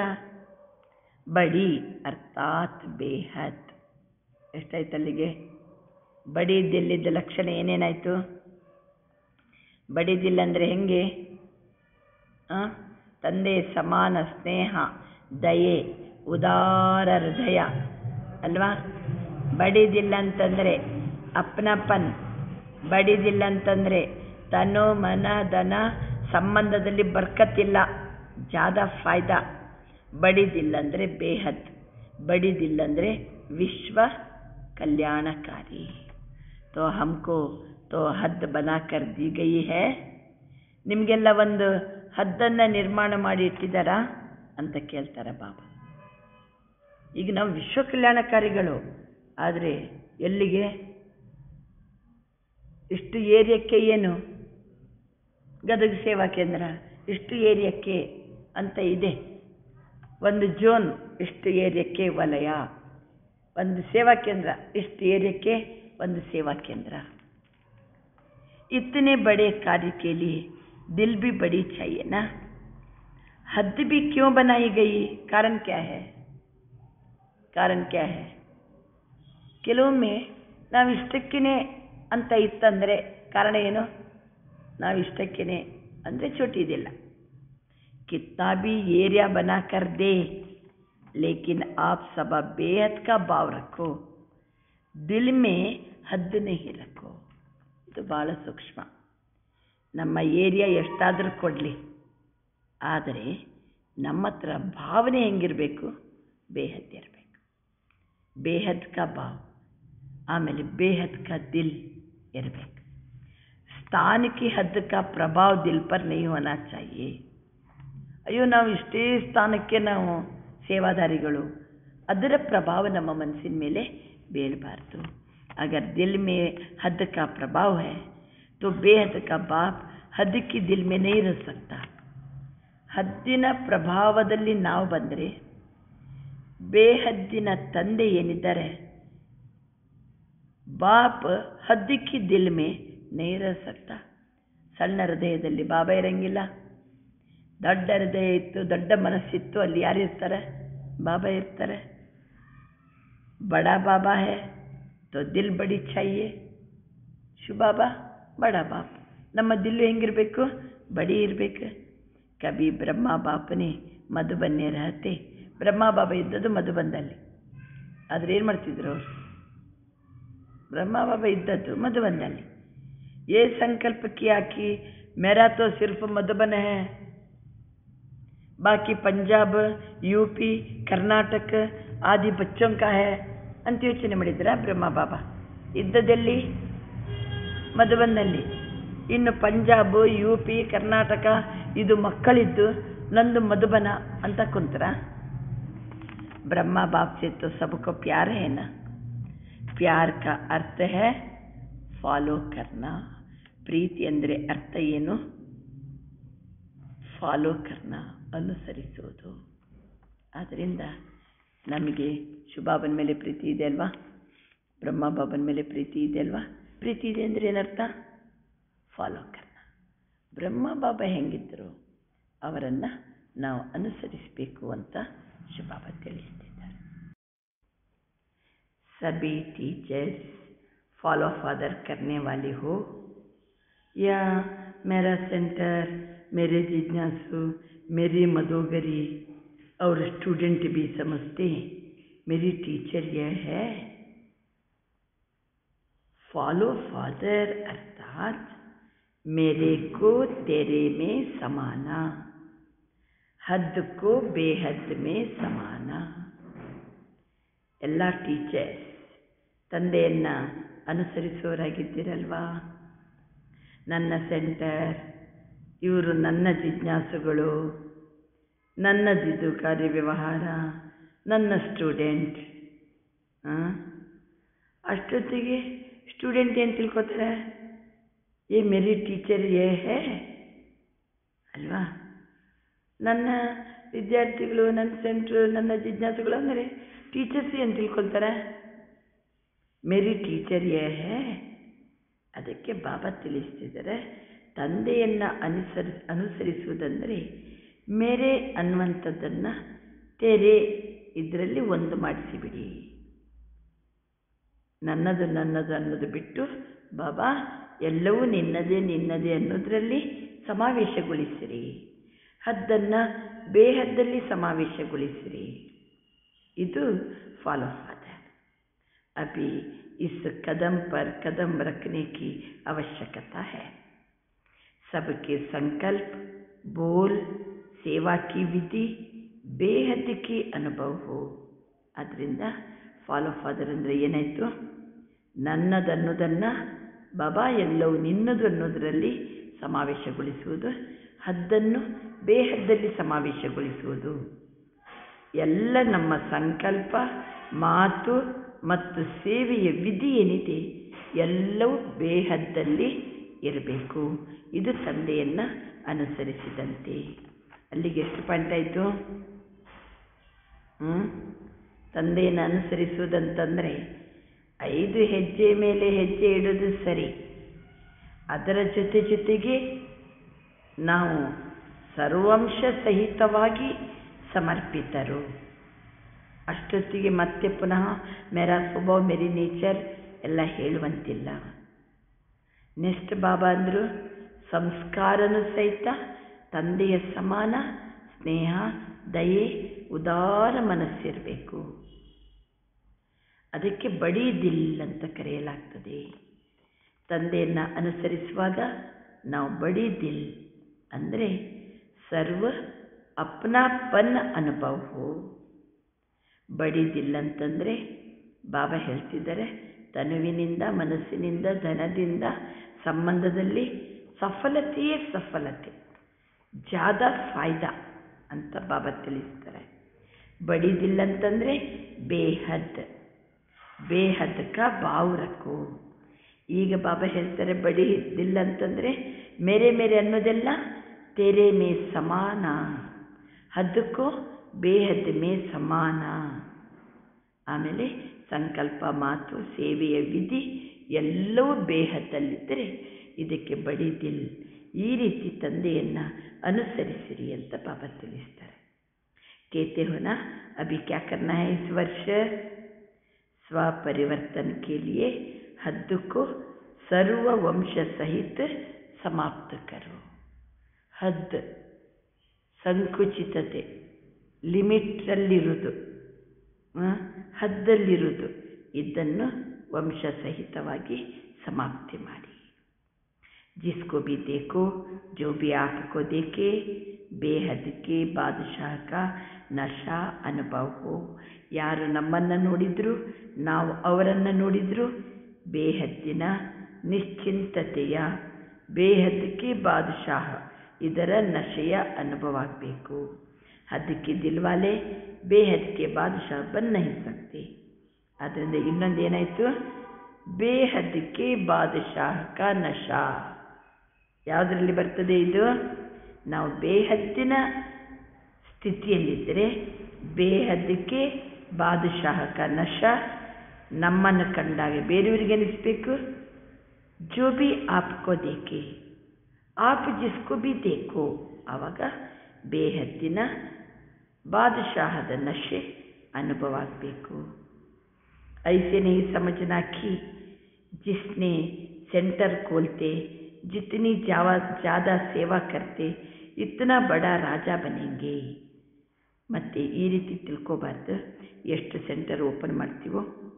ಬಡಿ ಅರ್ಥಾತ್ ಬೇಹದ್ ಎಷ್ಟಾಯ್ತು ಅಲ್ಲಿಗೆ ಬಡಿದಿಲ್ಲಿದ್ದ ಲಕ್ಷಣ ಏನೇನಾಯಿತು ಬಡಿದಿಲ್ಲ ಅಂದರೆ ಹೆಂಗೆ ಆ? ತಂದೆ ಸಮಾನ ಸ್ನೇಹ ದಯೆ ಉದಾರ ಹೃದಯ ಅಲ್ವಾ ಬಡಿದಿಲ್ಲ ಅಂತಂದರೆ ಅಪ್ಪನಪ್ಪನ್ ಬಡಿದಿಲ್ಲ ಅಂತಂದರೆ ತನು ಮನ ಧನ ಸಂಬಂಧದಲ್ಲಿ ಬರ್ಕತ್ತಿಲ್ಲ ಜಾದ ಫಾಯ್ದಾ ಬಡಿದಿಲ್ಲ ಅಂದರೆ ಬೇಹದ್ ಬಡಿದಿಲ್ಲ ಅಂದರೆ ವಿಶ್ವ ಕಲ್ಯಾಣಕಾರಿ ತೋ ಹಮ್ಕೋ ತೋ ಹದ್ ಬನಾಕರ್ ದಿ ಗಯಿ ಹೇ ನಿಮಗೆಲ್ಲ ಒಂದು ಹದ್ದನ್ನು ನಿರ್ಮಾಣ ಮಾಡಿ ಇಟ್ಟಿದ್ದಾರಾ ಅಂತ ಕೇಳ್ತಾರೆ ಬಾಬಾ ಈಗ ನಾವು ವಿಶ್ವ ಕಲ್ಯಾಣಕಾರಿಗಳು ಆದರೆ ಎಲ್ಲಿಗೆ ಇಷ್ಟು ಏರಿಯಕ್ಕೆ ಏನು ಗದಗ ಸೇವಾ ಕೇಂದ್ರ ಇಷ್ಟು ಏರಿಯಕ್ಕೆ ಅಂತ ಇದೆ ಒಂದು ಜೋನ್ ಇಷ್ಟು ಏರಿಯಕ್ಕೆ ವಲಯ ಒಂದು ಸೇವಾ ಕೇಂದ್ರ ಇಷ್ಟು ಏರಿಯಕ್ಕೆ ಒಂದು ಸೇವಾ ಕೇಂದ್ರ इतने बड़े कार्य के लिए दिल भी बड़ी चाहिए ना हद भी क्यों बनाई गई कारण क्या है ಕಾರಣ ಕ್ಯಾ ಹೇ ಕೆಲವೊಮ್ಮೆ ನಾವು ಇಷ್ಟಕ್ಕೇ ಅಂತ ಇತ್ತಂದರೆ ಕಾರಣ ಏನು ನಾವು ಇಷ್ಟಕ್ಕೇ ಅಂದರೆ ಚೋಟಿದಿಲ್ಲ कितना भी एरिया बना कर दे लेकिन आप सब बेहद का भाव रखो दिल में हद नहीं रखो ಇದು ಭಾಳ ಸೂಕ್ಷ್ಮ ನಮ್ಮ ಏರಿಯಾ ಎಷ್ಟಾದರೂ ಕೊಡಲಿ ಆದರೆ ನಮ್ಮ ಹತ್ರ ಭಾವನೆ ಹೆಂಗಿರಬೇಕು ಬೇಹದ್ ಇರಬೇಕು ಬೇಹದ್ ಕಾ ಭಾವ್ ಆಮೇಲೆ ಬೇಹದ್ ಕಾ ದಿಲ್ ಇರಬೇಕು स्थान की हद का प्रभाव दिल पर नहीं होना चाहिए ಅಯ್ಯೋ ನಾವು ಇಷ್ಟೇ ಸ್ಥಾನಕ್ಕೆ ನಾವು ಸೇವಾದಾರಿಗಳು ಅದರ ಪ್ರಭಾವ ನಮ್ಮ ಮನಸ್ಸಿನ ಮೇಲೆ ಬೀಳಬಾರ್ದು ಅಗರ್ ದಿಲ್ ಮೇ ಹದ್ ಕಾ ಪ್ರಭಾವ है तो बेहद का बाप हद की दिल में नहीं रह सकता ಹದ್ದಿನ ಪ್ರಭಾವದಲ್ಲಿ ನಾವು ಬಂದರೆ ಬೇಹದ್ದಿನ ತಂದೆ ಏನಿದ್ದಾರೆ ಬಾಪ್ ಹದ್ದಿಕ್ಕಿ ದಿಲ್ ಮೇ ನೇರ ಸಕ್ತ ಸಣ್ಣ ಹೃದಯದಲ್ಲಿ ಬಾಬಾ ಇರಂಗಿಲ್ಲ ದೊಡ್ಡ ಹೃದಯ ಇತ್ತು ದೊಡ್ಡ ಮನಸ್ಸಿತ್ತು ಅಲ್ಲಿ ಯಾರು ಇರ್ತಾರೆ ಬಾಬಾ ಇರ್ತಾರೆ ಬಡ ಬಾಬಾ ಹೇ ತೋ ದಿಲ್ ಬಡಿ ಚಾಹಿಯೆ ಶು ಬಾಬಾ ಬಡ ಬಾಪ್ ನಮ್ಮ ದಿಲ್ಲು ಹೆಂಗಿರಬೇಕು ಬಡಿ ಇರಬೇಕು ಕಬಿ ಬ್ರಹ್ಮ ಬಾಪನೇ ಮಧುಬನ್ನೇ ರಹತೆ ಬ್ರಹ್ಮ ಬಾಬಾ ಇದ್ದದ್ದು ಮಧುಬಂದಲ್ಲಿ ಆದ್ರೆ ಏನು ಮಾಡ್ತಿದ್ರು ಅವರು ಬ್ರಹ್ಮ ಬಾಬಾ ಇದ್ದದ್ದು ಮಧುಬಂದಲ್ಲಿ ये संकल्प किया कि मेरा तो सिर्फ मधुबन है बाकी पंजाब यूपी कर्नाटक आदि बच्चों का है ಅಂತ ಯೋಚನೆ ಮಾಡಿದ್ರ ಬ್ರಹ್ಮ ಬಾಬಾ ಇದ್ದದಲ್ಲಿ ಮಧುಬನ್ನಲ್ಲಿ ಇನ್ನು ಪಂಜಾಬ್ ಯು ಪಿ ಕರ್ನಾಟಕ ಇದು ಮಕ್ಕಳಿದ್ದು ನಂದು ಮಧುಬನ ಅಂತ ಕುಂತರ ಬ್ರಹ್ಮ ಬಾಪ್ से तो सबको प्यार है ना प्यार का अर्थ है ಫಾಲೋ ಕರ್ನ ಪ್ರೀತಿ ಅಂದರೆ ಅರ್ಥ ಏನು ಫಾಲೋ ಕರ್ನ ಅನುಸರಿಸೋದು ಆದ್ದರಿಂದ ನಮಗೆ ಶುಭಾಬನ ಮೇಲೆ ಪ್ರೀತಿ ಇದೆ ಅಲ್ವಾ ಬ್ರಹ್ಮ ಬಾಬನ ಮೇಲೆ ಪ್ರೀತಿ ಇದೆ ಅಲ್ವಾ ಪ್ರೀತಿ ಇದೆ ಅಂದರೆ ಏನರ್ಥ ಫಾಲೋ ಕರ್ನ ಬ್ರಹ್ಮ ಬಾಬಾ ಹೆಂಗಿದ್ದರು ಅವರನ್ನು ನಾವು ಅನುಸರಿಸಬೇಕು ಅಂತ ಶುಭಾಬ ತಿಳಿಸ್ತಿದ್ದಾರೆ सभी टीचर्स फॉलो फादर करने वाली हो या मेरा सेंटर मेरे जिज्ञासु मेरी मधोगरी और स्टूडेंट भी समझते हैं मेरी टीचर यह है फॉलो फादर अर्थात मेरे को तेरे में समाना हद को बेहद में समाना ಎಲ್ಲ ಟೀಚರ್ಸ್ ತಂದೆಯನ್ನು ಅನುಸರಿಸುವವರಾಗಿದ್ದೀರಲ್ವಾ ನನ್ನ ಸೆಂಟರ್ ಇವರು ನನ್ನ ಜಿಜ್ಞಾಸುಗಳು ನನ್ನದಿದು ಕಾರ್ಯವ್ಯವಹಾರ ನನ್ನ ಸ್ಟೂಡೆಂಟ್ ಅಷ್ಟೊತ್ತಿಗೆ ಸ್ಟೂಡೆಂಟ್ ಏನು ತಿಳ್ಕೊತಾರೆ ಏ ಮೇರಿ ಟೀಚರ್ ಏ ಹೇ ಅಲ್ವಾ ನನ್ನ ವಿದ್ಯಾರ್ಥಿಗಳು ನನ್ನ ಸೆಂಟ್ರು ನನ್ನ ಜಿಜ್ಞಾಸುಗಳು ಅಂದರೆ ಟೀಚರ್ಸ್ ಏನು ತಿಳ್ಕೊಳ್ತಾರೆ ಮೇರಿ ಟೀಚರ್ ಏ ಹೇ ಅದಕ್ಕೆ ಬಾಬಾ ತಿಳಿಸ್ತಿದ್ದಾರೆ ತಂದೆಯನ್ನು ಅನುಸರಿ ಅನುಸರಿಸುವುದಂದರೆ ಮೇರೆ ಅನ್ನುವಂಥದ್ದನ್ನು ತೆರೆ ಇದರಲ್ಲಿ ಒಂದು ಮಾಡಿಸಿಬಿಡಿ ನನ್ನದು ನನ್ನದು ಅನ್ನೋದು ಬಿಟ್ಟು ಬಾಬಾ ಎಲ್ಲವೂ ನಿನ್ನದೇ ನಿನ್ನದೇ ಅನ್ನೋದರಲ್ಲಿ ಸಮಾವೇಶಗೊಳಿಸಿರಿ ಹದ್ದನ್ನು ಬೇಹದ್ದಲ್ಲಿ ಸಮಾವೇಶಗೊಳಿಸಿರಿ ಇದು ಫಾಲೋ ಫಾದರ್ अभी इस कदम पर कदम रखने की आवश्यकता है सबके संकल्प बोल सेवा की विधि ಬೇಹದ್ ಕಿ ಅನುಭವ ಹೋ ಅದರಿಂದ ಫಾಲೋ ಫಾದರ್ ಅಂದರೆ ಏನಾಯಿತು ನನ್ನದನ್ನೋದನ್ನು ಬಾಬಾ ಎಲ್ಲವೂ ನಿನ್ನದು ಅನ್ನೋದರಲ್ಲಿ ಸಮಾವೇಶಗೊಳಿಸುವುದು ಹದ್ದನ್ನು ಬೇಹದ್ದಲ್ಲಿ ಸಮಾವೇಶಗೊಳಿಸುವುದು ಎಲ್ಲ ನಮ್ಮ ಸಂಕಲ್ಪ ಮಾತು ಮತ್ತು ಸೇವೆಯ ವಿಧಿ ಏನಿದೆ ಎಲ್ಲವೂ ಬೇಹದ್ದಲ್ಲಿ ಇರಬೇಕು ಇದು ತಂದೆಯನ್ನು ಅನುಸರಿಸಿದಂತೆ ಅಲ್ಲಿಗೆ ಎಷ್ಟು ಪಾಯಿಂಟ್ ಆಯಿತು ಹ್ಞೂ ತಂದೆಯನ್ನು ಅನುಸರಿಸುವುದಂತಂದರೆ ಐದು ಹೆಜ್ಜೆ ಮೇಲೆ ಹೆಜ್ಜೆ ಇಡೋದು ಸರಿ ಅದರ ಜೊತೆ ಜೊತೆಗೆ ನಾವು ಸರ್ವಾಂಶ ಸಹಿತವಾಗಿ ಸಮರ್ಪಿತರು ಅಷ್ಟೊತ್ತಿಗೆ ಮತ್ತೆ ಪುನಃ ಮೇರಾ ಸ್ವಭಾವ ಮೇರಿ ನೇಚರ್ ಎಲ್ಲ ಹೇಳುವಂತಿಲ್ಲ ನೆಕ್ಸ್ಟ್ ಬಾಬಾ ಅಂದರು ಸಂಸ್ಕಾರನೂ ಸಹಿತ ತಂದೆಯ ಸಮಾನ ಸ್ನೇಹ ದಯೆ ಉದಾರ ಮನಸ್ಸಿರಬೇಕು ಅದಕ್ಕೆ ಬಡಿ ದಿಲ್ ಅಂತ ಕರೆಯಲಾಗ್ತದೆ ತಂದೆಯನ್ನು ಅನುಸರಿಸುವಾಗ ನಾವು ಬಡಿ ದಿಲ್ ಅಂದರೆ ಸರ್ವ ಅಪ್ನಾಪನ್ ಅನುಭವ ಹೋ ಬಡಿ ದಿಲ್ ಅಂತಂದರೆ ಬಾಬಾ ಹೇಳ್ತಿದ್ದಾರೆ ತನುವಿನಿಂದ ಮನಸ್ಸಿನಿಂದ ಧನದಿಂದ ಸಂಬಂಧದಲ್ಲಿ ಸಫಲತೆಯೇ ಸಫಲತೆ ಜಾದ ಫಾಯ್ದಾ ಅಂತ ಬಾಬಾ ತಿಳಿಸ್ತಾರೆ ಬಡಿದಿಲ್ಲ ಅಂತಂದರೆ ಬೇಹದ್ ಬೇಹದ್ ಕಾ ಬಾವು ರಕ್ಕು ಈಗ ಬಾಬಾ ಹೇಳ್ತಾರೆ ಬಡಿದಿಲ್ಲ ಅಂತಂದರೆ ಮೇರೆ ಮೇರೆ ಅನ್ನೋದೆಲ್ಲ ತೆರೆ ಮೇ ಸಮಾನ ಹದ್ದಕ್ಕೂ ಬೇಹದ್ ಮೇ ಸಮಾನ ಆಮೇಲೆ ಸಂಕಲ್ಪ ಮಾತು ಸೇವೆಯ ವಿಧಿ ಎಲ್ಲವೂ ಬೇಹದ್ದಲ್ಲಿದ್ದರೆ ಇದಕ್ಕೆ ಬಡಿದಿಲ್ ಈ ರೀತಿ ತಂದೆಯನ್ನು ಅನುಸರಿಸಿರಿ ಅಂತ ಬಾಬಾ ತಿಳಿಸ್ತಾರೆ कहते हो ना अभी क्या करना है इस वर्ष स्व परिवर्तन के लिए हद को सर्व वंश सहित समाप्त करो ಹದ್ ಸಂಕುಚಿತತೆ ಲಿಮಿಟಲ್ಲಿರುವುದು ಹದ್ದಲ್ಲಿರುವುದು ಇದನ್ನು ವಂಶ ಸಹಿತವಾಗಿ ಸಮಾಪ್ತಿ ಮಾಡಿ जिसको भी देखो जो भी आपको देखे ಬೇಹದ್ ಕೆ ಬಾದಶಾಹ ಕಾ ನಶಾ ಅನುಭವ ಹೋ ಯಾರು ನಮ್ಮನ್ನು ನೋಡಿದ್ರು ನಾವು ಅವರನ್ನು ನೋಡಿದ್ರು ಬೇಹದ್ದಿನ ನಿಶ್ಚಿಂತತೆಯ ಬೇಹದ್ಕೆ ಬಾದಶಾಹ ಇದರ ನಶೆಯ ಅನುಭವ ಆಗಬೇಕು ಅದಕ್ಕೆ ದಿಲ್ವಾಲೆ ಬೇಹದ್ಕೆ ಬಾದಶಾಹ ಬನ್ ನಹಿ ಸಕ್ತೆ ಅದರಿಂದ ಇನ್ನೊಂದು ಏನಾಯಿತು ಬೇಹದ್ಕೆ ಬಾದಶಾಹ ಕಾ ನಶಾ ಯಾವುದರಲ್ಲಿ ಬರ್ತದೆ ಇದು ನಾವು ಬೇಹದ್ದಿನ ಸ್ಥಿತಿಯಲ್ಲಿದ್ದರೆ ಬೇಹದ್ದಕ್ಕೆ ಬಾದಶಾಹಕ ನಶ ನಮ್ಮನ್ನು ಕಂಡಾಗ ಬೇರೆಯವರಿಗೆ ಅನಿಸ್ಬೇಕು ಜೋ ಬಿ ಆಪ್ಕೋ ದೇಕೆ ಆಪ್ ಜಿಸ್ಕೋ ಬಿ ದೇಕೋ ಆವಾಗ ಬೇಹದ್ದಿನ ಬಾದಶಾಹದ ನಶೆ ಅನುಭವ ಆಗಬೇಕು ऐसे नहीं समझना कि जिसने सेंटर खोलते जितनी जावा ज़्यादा सेवा करते इतना बड़ा राजा बनेंगे ಮತ್ತು ಈ ರೀತಿ ತಿಳ್ಕೊಬಾರ್ದು ಎಷ್ಟು ಸೆಂಟರ್ ಓಪನ್ ಮಾಡ್ತೀವೋ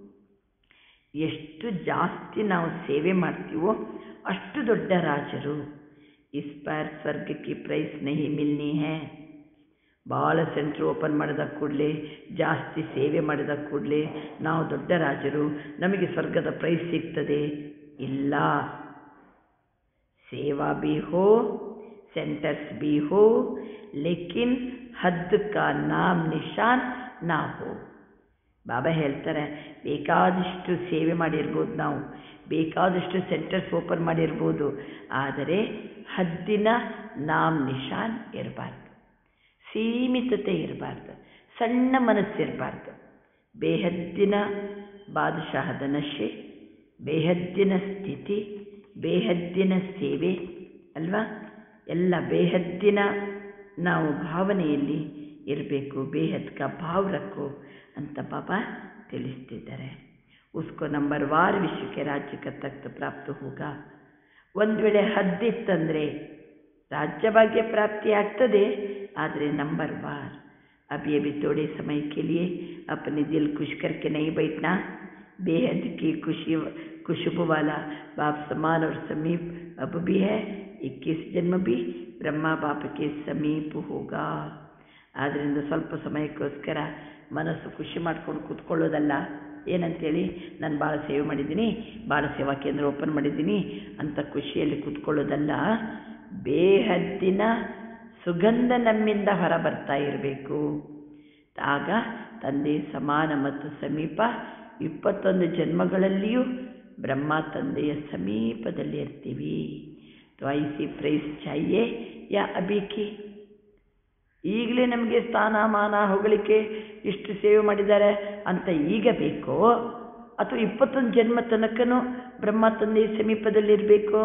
ಎಷ್ಟು ಜಾಸ್ತಿ ನಾವು ಸೇವೆ ಮಾಡ್ತೀವೋ ಅಷ್ಟು ದೊಡ್ಡ ರಾಜರು ಇಸ್ ಬಾರ್ ಸ್ವರ್ಗಕ್ಕೆ ಪ್ರೈಸ್ ನಹಿ ಮಿಲ್ನಿ ಹೇ ಭಾಳ ಸೆಂಟ್ರ್ ಓಪನ್ ಮಾಡಿದ ಕೂಡಲೇ ಜಾಸ್ತಿ ಸೇವೆ ಮಾಡಿದ ಕೂಡಲೇ ನಾವು ದೊಡ್ಡ ರಾಜರು ನಮಗೆ ಸ್ವರ್ಗದ ಪ್ರೈಸ್ ಸಿಗ್ತದೆ ಇಲ್ಲ ಸೇವಾ भी हो सेंटर्स भी हो लेकिन ಹದ್ ಕಾ ನಾಮ್ ನಿಶಾನ್ ನಾ ಹೋ ಬಾಬಾ ಹೇಳ್ತಾರೆ ಬೇಕಾದಷ್ಟು ಸೇವೆ ಮಾಡಿರ್ಬೋದು ನಾವು ಬೇಕಾದಷ್ಟು ಸೆಂಟರ್ಸ್ ಓಪನ್ ಮಾಡಿರ್ಬೋದು ಆದರೆ ಹದ್ದಿನ ನಾಮ್ ನಿಶಾನ್ ಇರಬಾರ್ದು ಸೀಮಿತತೆ ಇರಬಾರ್ದು ಸಣ್ಣ ಮನಸ್ಸಿರಬಾರ್ದು ಬೇಹದ್ದಿನ ಬಾದಶಾಹದ ನಶೆ ಬೇಹದ್ದಿನ ಸ್ಥಿತಿ ಬೇಹದ್ದಿನ ಸೇವೆ ಅಲ್ವಾ ಎಲ್ಲ ಬೇಹದ್ದಿನ ನಾವು ಭಾವನೆಯಲ್ಲಿ ಇರಬೇಕು ಬೇಹದ್ ಕಾ ಭಾವ್ ರಕ್ಕೋ ಅಂತ ಬಾಬಾ ತಿಳಿಸ್ತಿದ್ದಾರೆ ಉಸ್ಕೋ ನಂಬರ್ ವಾರ್ ವಿಶ್ವಕ್ಕೆ ರಾಜ್ಯಕ್ಕೆ ತಕ್ಕ ಪ್ರಾಪ್ತ ಹೋಗ ಒಂದು ವೇಳೆ ಹದ್ದಿತ್ತಂದರೆ ರಾಜ್ಯಭಾಗ್ಯ ಪ್ರಾಪ್ತಿ ಆಗ್ತದೆ ಆದರೆ ನಂಬರ್ वार अभी अभी थोड़े समय के लिए अपने दिल खुश करके नहीं बैठना बेहद की खुशी खुशबू वाला बाप समान और समीप अब भी है इक्कीस जन्म भी ಬ್ರಹ್ಮ ಬಾಪಕ್ಕೆ ಸಮೀಪ ಹೋಗ ಆದ್ದರಿಂದ ಸ್ವಲ್ಪ ಸಮಯಕ್ಕೋಸ್ಕರ ಮನಸ್ಸು ಖುಷಿ ಮಾಡ್ಕೊಂಡು ಕೂತ್ಕೊಳ್ಳೋದಲ್ಲ ಏನಂತೇಳಿ ನಾನು ಭಾಳ ಸೇವೆ ಮಾಡಿದ್ದೀನಿ ಭಾಳ ಸೇವಾ ಕೇಂದ್ರ ಓಪನ್ ಮಾಡಿದ್ದೀನಿ ಅಂತ ಖುಷಿಯಲ್ಲಿ ಕೂತ್ಕೊಳ್ಳೋದಲ್ಲ ಬೇಹದ್ದಿನ ಸುಗಂಧ ನಮ್ಮಿಂದ ಹೊರ ಬರ್ತಾ ಇರಬೇಕು ಆಗ ತಂದೆ ಸಮಾನ ಮತ್ತು ಸಮೀಪ ಇಪ್ಪತ್ತೊಂದು ಜನ್ಮಗಳಲ್ಲಿಯೂ ಬ್ರಹ್ಮ ತಂದೆಯ ಸಮೀಪದಲ್ಲಿ ಇರ್ತೀವಿ तो ऐसी ಪ್ರೈಸ್ ಚಾಹಿಯೇ ಯಾ ಅಭಿಕಿ ಈಗಲೇ ನಮಗೆ ಸ್ಥಾನ ಮಾನ ಹೊಗಳಿಕೆ ಇಷ್ಟು ಸೇವೆ ಮಾಡಿದ್ದಾರೆ ಅಂತ ಈಗ ಬೇಕೋ ಅಥವಾ ಇಪ್ಪತ್ತೊಂದು ಜನ್ಮ ತನಕನೂ ಬ್ರಹ್ಮ ತಂದೆ ಸಮೀಪದಲ್ಲಿರಬೇಕು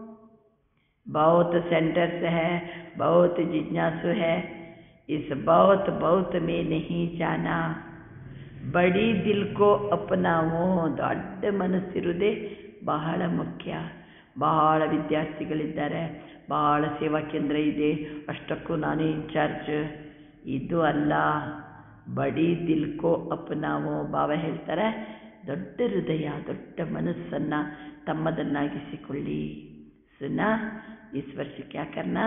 बहुत सेंटर्स है बहुत जिज्ञासु है इस बहुत बहुत में नहीं जाना ಬಡಿ ದಿಲ್ಕೋ ಅಪನಾವೋ ದೊಡ್ಡ ಮನಸ್ಸಿರುವುದೇ ಬಹಳ ಮುಖ್ಯ ಬಹಳ ವಿದ್ಯಾರ್ಥಿಗಳಿದ್ದಾರೆ ಬಹಳ ಸೇವಾ ಕೇಂದ್ರ ಇದೆ ಅಷ್ಟಕ್ಕೂ ನಾನೇ ಇನ್ಚಾರ್ಜ್ ಇದು ಅಲ್ಲ ಬಡಿ ದಿಲ್ಕೋ ಅಪನಾವೋ ಬಾಬಾ ಹೇಳ್ತಾರೆ ದೊಡ್ಡ ಹೃದಯ ದೊಡ್ಡ ಮನಸ್ಸನ್ನು ತಮ್ಮದನ್ನಾಗಿಸಿಕೊಳ್ಳಿ ಸುನಾ ಇಸ್ ವರ್ಷ ಕ್ಯಾ ಕರ್ನಾ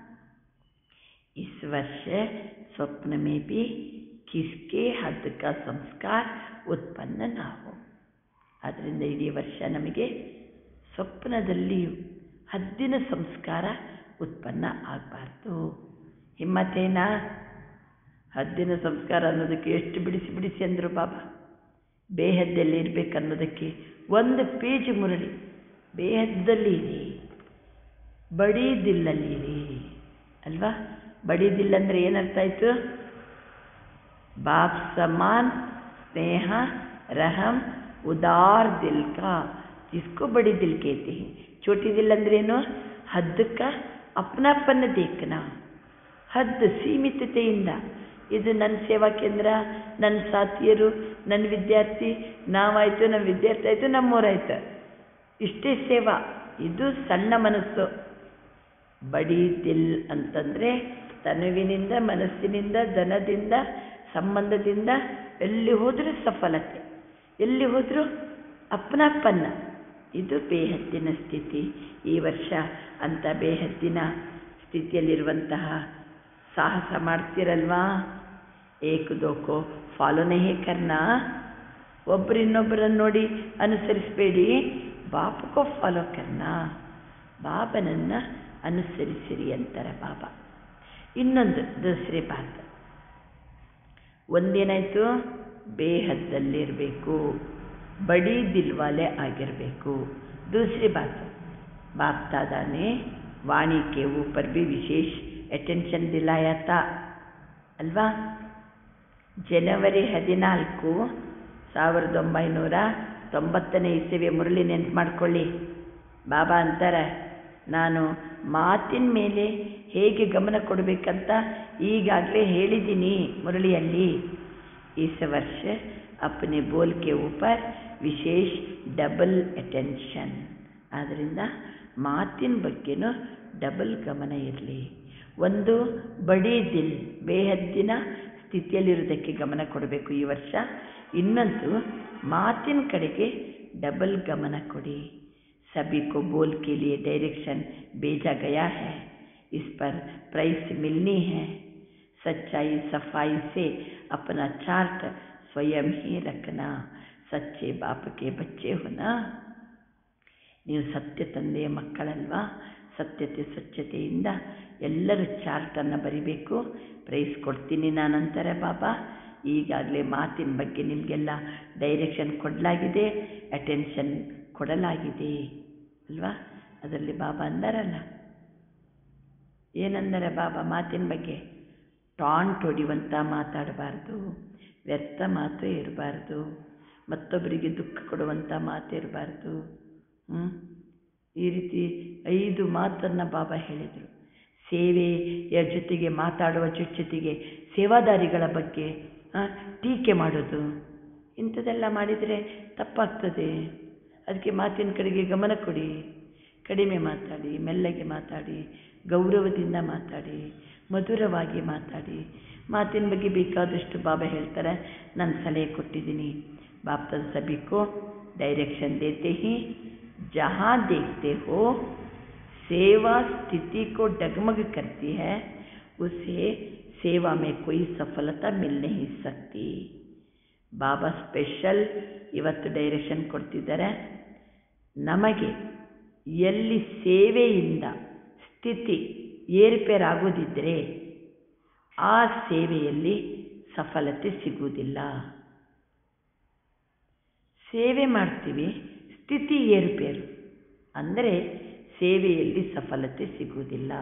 इस वर्ष स्वप्न में भी किसके हद का संस्कार उत्पन्न ना हो ಆದ್ದರಿಂದ ಇಡೀ ವರ್ಷ ನಮಗೆ ಸ್ವಪ್ನದಲ್ಲಿಯೂ ಹದ್ದಿನ ಸಂಸ್ಕಾರ ಉತ್ಪನ್ನ ಆಗಬಾರ್ದು ಹಿಮ್ಮತ್ತೇನಾ ಹದ್ದಿನ ಸಂಸ್ಕಾರ ಅನ್ನೋದಕ್ಕೆ ಎಷ್ಟು ಬಿಡಿಸಿ ಬಿಡಿಸಿ ಅಂದರು ಬಾಬಾ ಬೇಹದ್ದಲ್ಲಿ ಇರಬೇಕನ್ನೋದಕ್ಕೆ ಒಂದು ಪೇಜ್ ಮುರಳಿ ಬೇಹದ್ದಲ್ಲಿ ಇರಿ ಬಡೀ ದಿಲ್ಲಲ್ಲಿ ಇರಿ ಅಲ್ವಾ ಬಡೀ ದಿಲ್ ಅಂದರೆ ಏನರ್ಥ ಆಯಿತು बाप समान स्नेह रहम उदार दिल का जिसको बड़ी दिल कहते हैं छोटी दिल ಅಂದ್ರೇನು ಹದ್ದು का अपनापन देखना ಹದ್ದು ಸೀಮಿತತೆಯಿಂದ ಇದು ನನ್ನ ಸೇವಾ ಕೇಂದ್ರ ನನ್ನ ಸಾಥಿಯರು ನನ್ನ ವಿದ್ಯಾರ್ಥಿ ನಾವಾಯಿತು ನಮ್ಮ ವಿದ್ಯಾರ್ಥಿ ಆಯಿತು ನಮ್ಮೂರಾಯ್ತು ಇಷ್ಟೇ ಸೇವಾ ಇದು ಸಣ್ಣ ಮನಸ್ಸು ಬಡಿ ದಿಲ್ ಅಂತಂದರೆ ತನುವಿನಿಂದ ಮನಸ್ಸಿನಿಂದ ಧನದಿಂದ ಸಂಬಂಧದಿಂದ ಎಲ್ಲಿ ಹೋದರೂ ಸಫಲತೆ ಎಲ್ಲಿ ಹೋದರೂ ಅಪ್ಪನಪ್ಪನ್ನ ಇದು ಬೇಹದ್ದಿನ ಸ್ಥಿತಿ ಈ ವರ್ಷ ಅಂಥ ಬೇಹದ್ದಿನ ಸ್ಥಿತಿಯಲ್ಲಿರುವಂತಹ ಸಾಹಸ ಮಾಡ್ತೀರಲ್ವಾ ಏಕು ದೋಕೋ ಫಾಲೋನೇ ಕರ್ನ ಒಬ್ಬರು ಇನ್ನೊಬ್ಬರನ್ನು ನೋಡಿ ಅನುಸರಿಸಬೇಡಿ ಬಾಪಕೋ ಫಾಲೋ ಕರ್ನ ಬಾಬನನ್ನು ಅನುಸರಿಸಿರಿ ಅಂತಾರೆ ಬಾಬಾ ಇನ್ನೊಂದು ದೂಸರಿ ಬಾತ್ ಒಂದೇನಾಯಿತು ಬೇಹದ್ದಲ್ಲಿರಬೇಕು ಬಡಿ ದಿಲ್ವಾಲೆ ಆಗಿರಬೇಕು दूसरी बात बाप दादा ने वाणी के ऊपर भी विशेष अटेंशन दिलाया था ಅಲ್ವಾ ಜನವರಿ ಹದಿನಾಲ್ಕು ಸಾವಿರದ ಒಂಬೈನೂರ ತೊಂಬತ್ತನೇ ಇಸವಿಯ ಮುರಳಿ ನೆನ್ಪು ಮಾಡ್ಕೊಳ್ಳಿ ಬಾಬಾ ಅಂತಾರೆ ನಾನು ಮಾತಿನ ಮೇಲೆ ಹೇಗೆ ಗಮನ ಕೊಡಬೇಕಂತ ಈಗಾಗಲೇ ಹೇಳಿದ್ದೀನಿ ಮುರಳಿಯಲ್ಲಿ इस वर्ष अपने बोल के ऊपर ವಿಶೇಷ ಡಬಲ್ ಅಟೆನ್ಷನ್ ಆದ್ದರಿಂದ ಮಾತಿನ ಬಗ್ಗೆನೂ ಡಬಲ್ ಗಮನ ಇರಲಿ ಒಂದು ಬಡಿ ದಿಲ್ ಬೇಹದ್ದಿನ ಸ್ಥಿತಿಯಲ್ಲಿರೋದಕ್ಕೆ ಗಮನ ಕೊಡಬೇಕು ಈ ವರ್ಷ ಇನ್ನೊಂದು ಮಾತಿನ ಕಡೆಗೆ ಡಬಲ್ ಗಮನ ಕೊಡಿ सभी को बोल के लिए डायरेक्शन भेजा गया है इस पर प्राइस मिलनी है सच्चाई सफाई से अपना चार्ट स्वयं ही रखना सच्चे बाप के बच्चे हो ना ನೀವು ಸತ್ಯ ತಂದೆಯ ಮಕ್ಕಳಲ್ವಾ ಸತ್ಯತೆ ಸ್ವಚ್ಛತೆಯಿಂದ ಎಲ್ಲರೂ ಚಾರ್ಟನ್ನು ಬರಿಬೇಕು ಪ್ರೈಸ್ ಕೊಡ್ತೀನಿ ನಾನಂತಾರೆ ಬಾಬಾ ಈಗಾಗಲೇ ಮಾತಿನ ಬಗ್ಗೆ ನಿಮಗೆಲ್ಲ ಡೈರೆಕ್ಷನ್ ಕೊಡಲಾಗಿದೆ ಅಟೆನ್ಷನ್ ಕೊಡಲಾಗಿದೆ ಅಲ್ವಾ ಅದರಲ್ಲಿ ಬಾಬಾ ಅಂದಾರಲ್ಲ ಏನಂದರೆ ಬಾಬಾ ಮಾತಿನ ಬಗ್ಗೆ ಟಾಂಟ್ ಹೊಡಿಯುವಂಥ ಮಾತಾಡಬಾರ್ದು ವ್ಯರ್ಥ ಮಾತು ಇರಬಾರ್ದು ಮತ್ತೊಬ್ಬರಿಗೆ ದುಃಖ ಕೊಡುವಂಥ ಮಾತು ಇರಬಾರ್ದು ಹ್ಞೂ ಈ ರೀತಿ ಐದು ಮಾತನ್ನು ಬಾಬಾ ಹೇಳಿದರು ಸೇವೆಯ ಜೊತೆಗೆ ಮಾತಾಡುವ ಜೊತೆಗೆ ಸೇವಾದಾರಿಗಳ ಬಗ್ಗೆ ಆ, ಟೀಕೆ ಮಾಡೋದು ಇಂಥದ್ದೆಲ್ಲ ಮಾಡಿದರೆ ತಪ್ಪಾಗ್ತದೆ ಅದಕ್ಕೆ ಮಾತಿನ ಕಡೆಗೆ ಗಮನ ಕೊಡಿ ಕಡಿಮೆ ಮಾತಾಡಿ ಮೆಲ್ಲಗೆ ಮಾತಾಡಿ ಗೌರವದಿಂದ ಮಾತಾಡಿ ಮಧುರವಾಗಿ ಮಾತಾಡಿ ಮಾತಿನ ಬಗ್ಗೆ ಬೇಕಾದಷ್ಟು ಬಾಬಾ ಹೇಳ್ತಾರೆ ನಾನು ಸಲಹೆ ಕೊಟ್ಟಿದ್ದೀನಿ ಬಾಪ್ತದ ಸಭಿಕೋ ಡೈರೆಕ್ಷನ್ ದೇತೆ ಹಿ जहाँ देखते हो सेवा स्थिति को डगमग करती है उसे सेवा में कोई सफलता मिल नहीं सकती ಬಾಬಾ ಸ್ಪೆಷಲ್ ಇವತ್ತು ಡೈರೆಕ್ಷನ್ ಕೊಡ್ತಿದ್ದಾರೆ ನಮಗೆ ಎಲ್ಲಿ ಸೇವೆಯಿಂದ ಸ್ಥಿತಿ ಏರುಪೇರಾಗೋದಿದ್ದರೆ ಆ ಸೇವೆಯಲ್ಲಿ ಸಫಲತೆ ಸಿಗುವುದಿಲ್ಲ ಸೇವೆ ಮಾಡ್ತೀವಿ ಸ್ಥಿತಿ ಏರುಪೇರು ಅಂದರೆ ಸೇವೆಯಲ್ಲಿ ಸಫಲತೆ ಸಿಗುವುದಿಲ್ಲ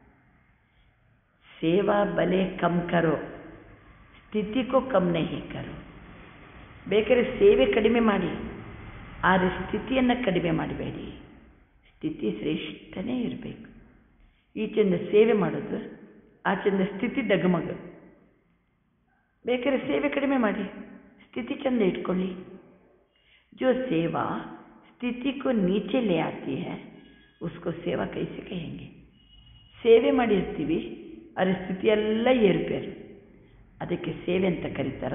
ಸೇವಾ ಬಲೆ ಕಮ್ ಕರೋ ಸ್ಥಿತಿ ಕೋ ಕಮ್ ನಹಿ ಕರೋ ಬೇಕಾದ್ರೆ ಸೇವೆ ಕಡಿಮೆ ಮಾಡಿ ಆದರೆ ಸ್ಥಿತಿಯನ್ನು ಕಡಿಮೆ ಮಾಡಬೇಡಿ ಸ್ಥಿತಿ ಶ್ರೇಷ್ಠನೇ ಇರಬೇಕು ಈಚೆಯಿಂದ ಸೇವೆ ಮಾಡೋದು ಆಚೆಯಿಂದ ಸ್ಥಿತಿ ಡಗಮಗ ಬೇಕಾದ್ರೆ ಸೇವೆ ಕಡಿಮೆ ಮಾಡಿ ಸ್ಥಿತಿ ಚಂದ ಇಟ್ಕೊಳ್ಳಿ जो सेवा स्थिति को नीचे ले आती है उसको ಸೇವಾ ಕೈಸೆ ಕहेंगे ಸೇವೆ ಮಾಡಿರ್ತೀವಿ ಅದರ ಸ್ಥಿತಿ ಎಲ್ಲ ಏರುಪೇರು ಅದಕ್ಕೆ ಸೇವೆ ಅಂತ ಕರೀತಾರ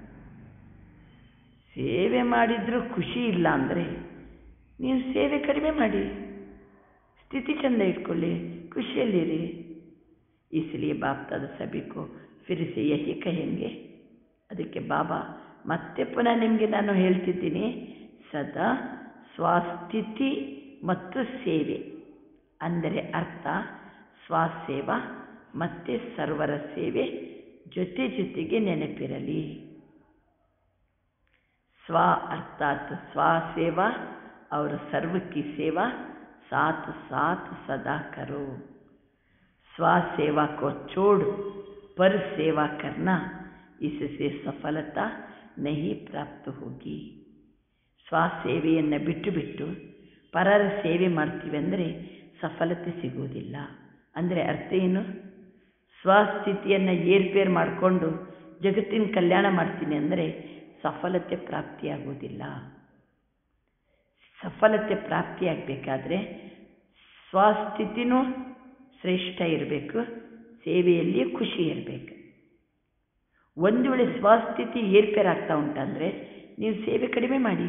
ಸೇವೆ ಮಾಡಿದರೂ ಖುಷಿ ಇಲ್ಲ ಅಂದರೆ ನೀವು ಸೇವೆ ಕಡಿಮೆ ಮಾಡಿ ಸ್ಥಿತಿ ಚಂದ ಇಟ್ಕೊಳ್ಳಿ ಖುಷಿಯಲ್ಲಿರಿ इसलिए बाप दादा सभी को फिर से यही कहेंगे ಅದಕ್ಕೆ ಬಾಬಾ ಮತ್ತೆ ಪುನಃ ನಿಮಗೆ ನಾನು ಹೇಳ್ತಿದ್ದೀನಿ ಸದಾ ಸ್ವಸ್ಥಿತಿ ಮತ್ತು ಸೇವೆ ಅಂದರೆ ಅರ್ಥ ಸ್ವಸೇವಾ ಮತ್ತು ಸರ್ವರ ಸೇವೆ ಜೊತೆ ಜೊತೆಗೆ ನೆನಪಿರಲಿ स्व अर्थात स्व सेवा और सर्व की सेवा साथ साथ सदा करो स्व सेवा को छोड़ पर सेवा करना इससे सफलता नहीं प्राप्त होगी ಸ್ವ ಸೇವೆಯನ್ನು ಬಿಟ್ಟು ಬಿಟ್ಟು ಪರರ ಸೇವೆ ಮಾಡ್ತೀವಿ ಅಂದರೆ ಸಫಲತೆ ಸಿಗುವುದಿಲ್ಲ ಅಂದರೆ ಅರ್ಥ ಏನು ಸ್ವಸ್ಥಿತಿಯನ್ನು ಏರ್ಪೇರು ಮಾಡಿಕೊಂಡು ಜಗತ್ತಿನ ಕಲ್ಯಾಣ ಮಾಡ್ತೀನಿ ಅಂದರೆ ಸಫಲತೆ ಪ್ರಾಪ್ತಿಯಾಗುವುದಿಲ್ಲ ಸಫಲತೆ ಪ್ರಾಪ್ತಿಯಾಗಬೇಕಾದ್ರೆ ಸ್ವಸ್ಥಿತಿನೂ ಶ್ರೇಷ್ಠ ಇರಬೇಕು ಸೇವೆಯಲ್ಲಿ ಖುಷಿ ಇರಬೇಕು ಒಂದು ವೇಳೆ ಸ್ವಸ್ಥಿತಿ ಏರ್ಪೇರಾಗ್ತಾ ಉಂಟಂದರೆ ನೀವು ಸೇವೆ ಕಡಿಮೆ ಮಾಡಿ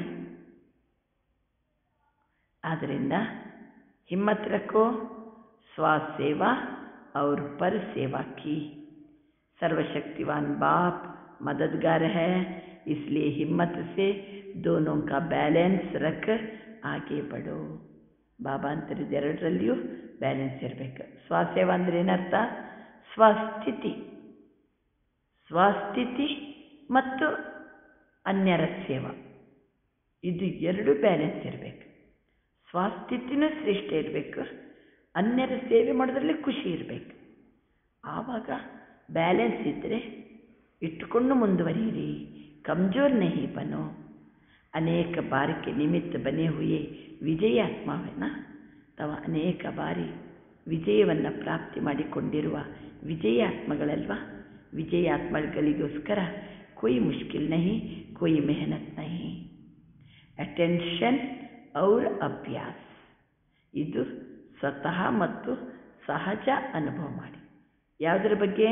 ಆದ್ದರಿಂದ हिम्मत रखो स्व सेवा और पर सेवा की सर्वशक्तिवान बाप मददगार है इसलिए हिम्मत से दोनों का बैलेंस रख आगे बढ़ो ಬಾಬಾ ಅಂತರಿದ್ದು ಎರಡರಲ್ಲಿಯೂ ಬ್ಯಾಲೆನ್ಸ್ ಇರಬೇಕು ಸ್ವಸೇವಾ ಅಂದರೆ ಏನರ್ಥ ಸ್ವಸ್ಥಿತಿ ಸ್ವಸ್ಥಿತಿ ಮತ್ತು ಅನ್ಯರ ಸೇವಾ ಇದು ಎರಡು ಬ್ಯಾಲೆನ್ಸ್ ಇರಬೇಕು ಸ್ವಸ್ಥಿತಿನೂ ಶ್ರೇಷ್ಠ ಇರಬೇಕು ಅನ್ಯರ ಸೇವೆ ಮಾಡೋದ್ರಲ್ಲಿ ಖುಷಿ ಇರಬೇಕು ಆವಾಗ ಬ್ಯಾಲೆನ್ಸ್ ಇದ್ದರೆ ಇಟ್ಟುಕೊಂಡು ಮುಂದುವರಿಯಿರಿ ಕಮ್ಜೋರ್ ನಹಿ ಬನೋ ಅನೇಕ ಬಾರಿಗೆ ನಿಮಿತ್ತ ಬನೆ ಹುಯೇ ವಿಜಯಾತ್ಮವನ್ನ ಅಥವಾ ಅನೇಕ ಬಾರಿ ವಿಜಯವನ್ನು ಪ್ರಾಪ್ತಿ ಮಾಡಿಕೊಂಡಿರುವ ವಿಜಯಾತ್ಮಗಳಲ್ವಾ ವಿಜಯಾತ್ಮಗಳಿಗೋಸ್ಕರ ಕೊಯ್ ಮುಷ್ಕಿಲ್ ನಹಿ ಕೊಯ್ ಮೆಹನತ್ ನಹಿ ಅಟೆನ್ಷನ್ ಔರ್ ಅಭ್ಯಾಸ ಇದು ಸ್ವತಃ ಮತ್ತು ಸಹಜ ಅನುಭವ ಮಾಡಿ ಯಾವುದರ ಬಗ್ಗೆ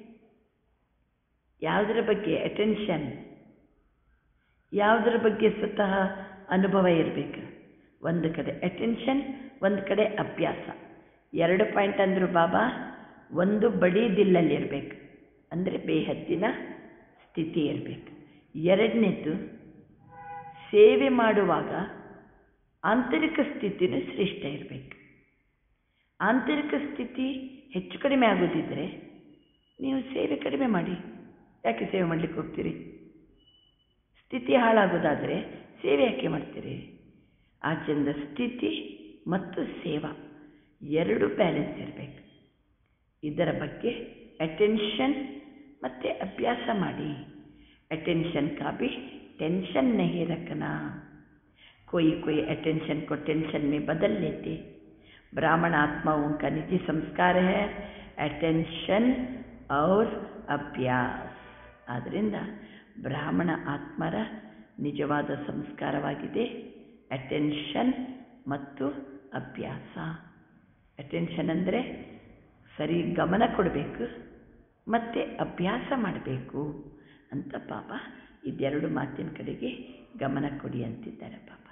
ಯಾವುದರ ಬಗ್ಗೆ ಅಟೆನ್ಷನ್ ಯಾವುದರ ಬಗ್ಗೆ ಸ್ವತಃ ಅನುಭವ ಇರಬೇಕು ಒಂದು ಕಡೆ ಅಟೆನ್ಷನ್ ಒಂದು ಕಡೆ ಅಭ್ಯಾಸ ಎರಡು ಪಾಯಿಂಟ್ ಅಂದರು ಬಾಬಾ ಒಂದು ಬಡಿ ದಿಲ್ಲಲ್ಲಿ ಇರಬೇಕು ಅಂದರೆ ಬೇಹದ್ದಿನ ಸ್ಥಿತಿ ಇರಬೇಕು ಎರಡನೇದು ಸೇವೆ ಮಾಡುವಾಗ ಆಂತರಿಕ ಸ್ಥಿತಿನೂ ಶ್ರೇಷ್ಠ ಇರಬೇಕು ಆಂತರಿಕ ಸ್ಥಿತಿ ಹೆಚ್ಚು ಕಡಿಮೆ ಆಗೋದಿದ್ದರೆ ನೀವು ಸೇವೆ ಕಡಿಮೆ ಮಾಡಿ ಯಾಕೆ ಸೇವೆ ಮಾಡಲಿಕ್ಕೆ ಹೋಗ್ತೀರಿ ಸ್ಥಿತಿ ಹಾಳಾಗೋದಾದರೆ ಸೇವೆ ಯಾಕೆ ಮಾಡ್ತೀರಿ ಆಚೆಂದ ಸ್ಥಿತಿ ಮತ್ತು ಸೇವಾ ಎರಡು ಬ್ಯಾಲೆನ್ಸ್ ಇರಬೇಕು ಇದರ ಬಗ್ಗೆ ಅಟೆನ್ಷನ್ ಮತ್ತು ಅಭ್ಯಾಸ ಮಾಡಿ अटेंशन का भी टेंशन नहीं रखना कोई कोई अटेंशन को टेंशन में बदल लेते ब्राह्मण आत्माओं का निजी संस्कार है अटेंशन और ಅಭ್ಯಾಸ ಆದ್ದರಿಂದ ಬ್ರಾಹ್ಮಣ ಆತ್ಮರ ನಿಜವಾದ ಸಂಸ್ಕಾರವಾಗಿದೆ ಅಟೆನ್ಷನ್ ಮತ್ತು ಅಭ್ಯಾಸ ಅಟೆನ್ಷನ್ ಅಂದರೆ ಸರಿ ಗಮನ ಕೊಡಬೇಕು ಮತ್ತು ಅಭ್ಯಾಸ ಮಾಡಬೇಕು ಅಂತ ಪಾಪ ಇದೆರಡು ಮಾತಿನ ಕಡೆಗೆ ಗಮನ ಕೊಡಿ ಅಂತಿದ್ದಾರೆ ಪಾಪ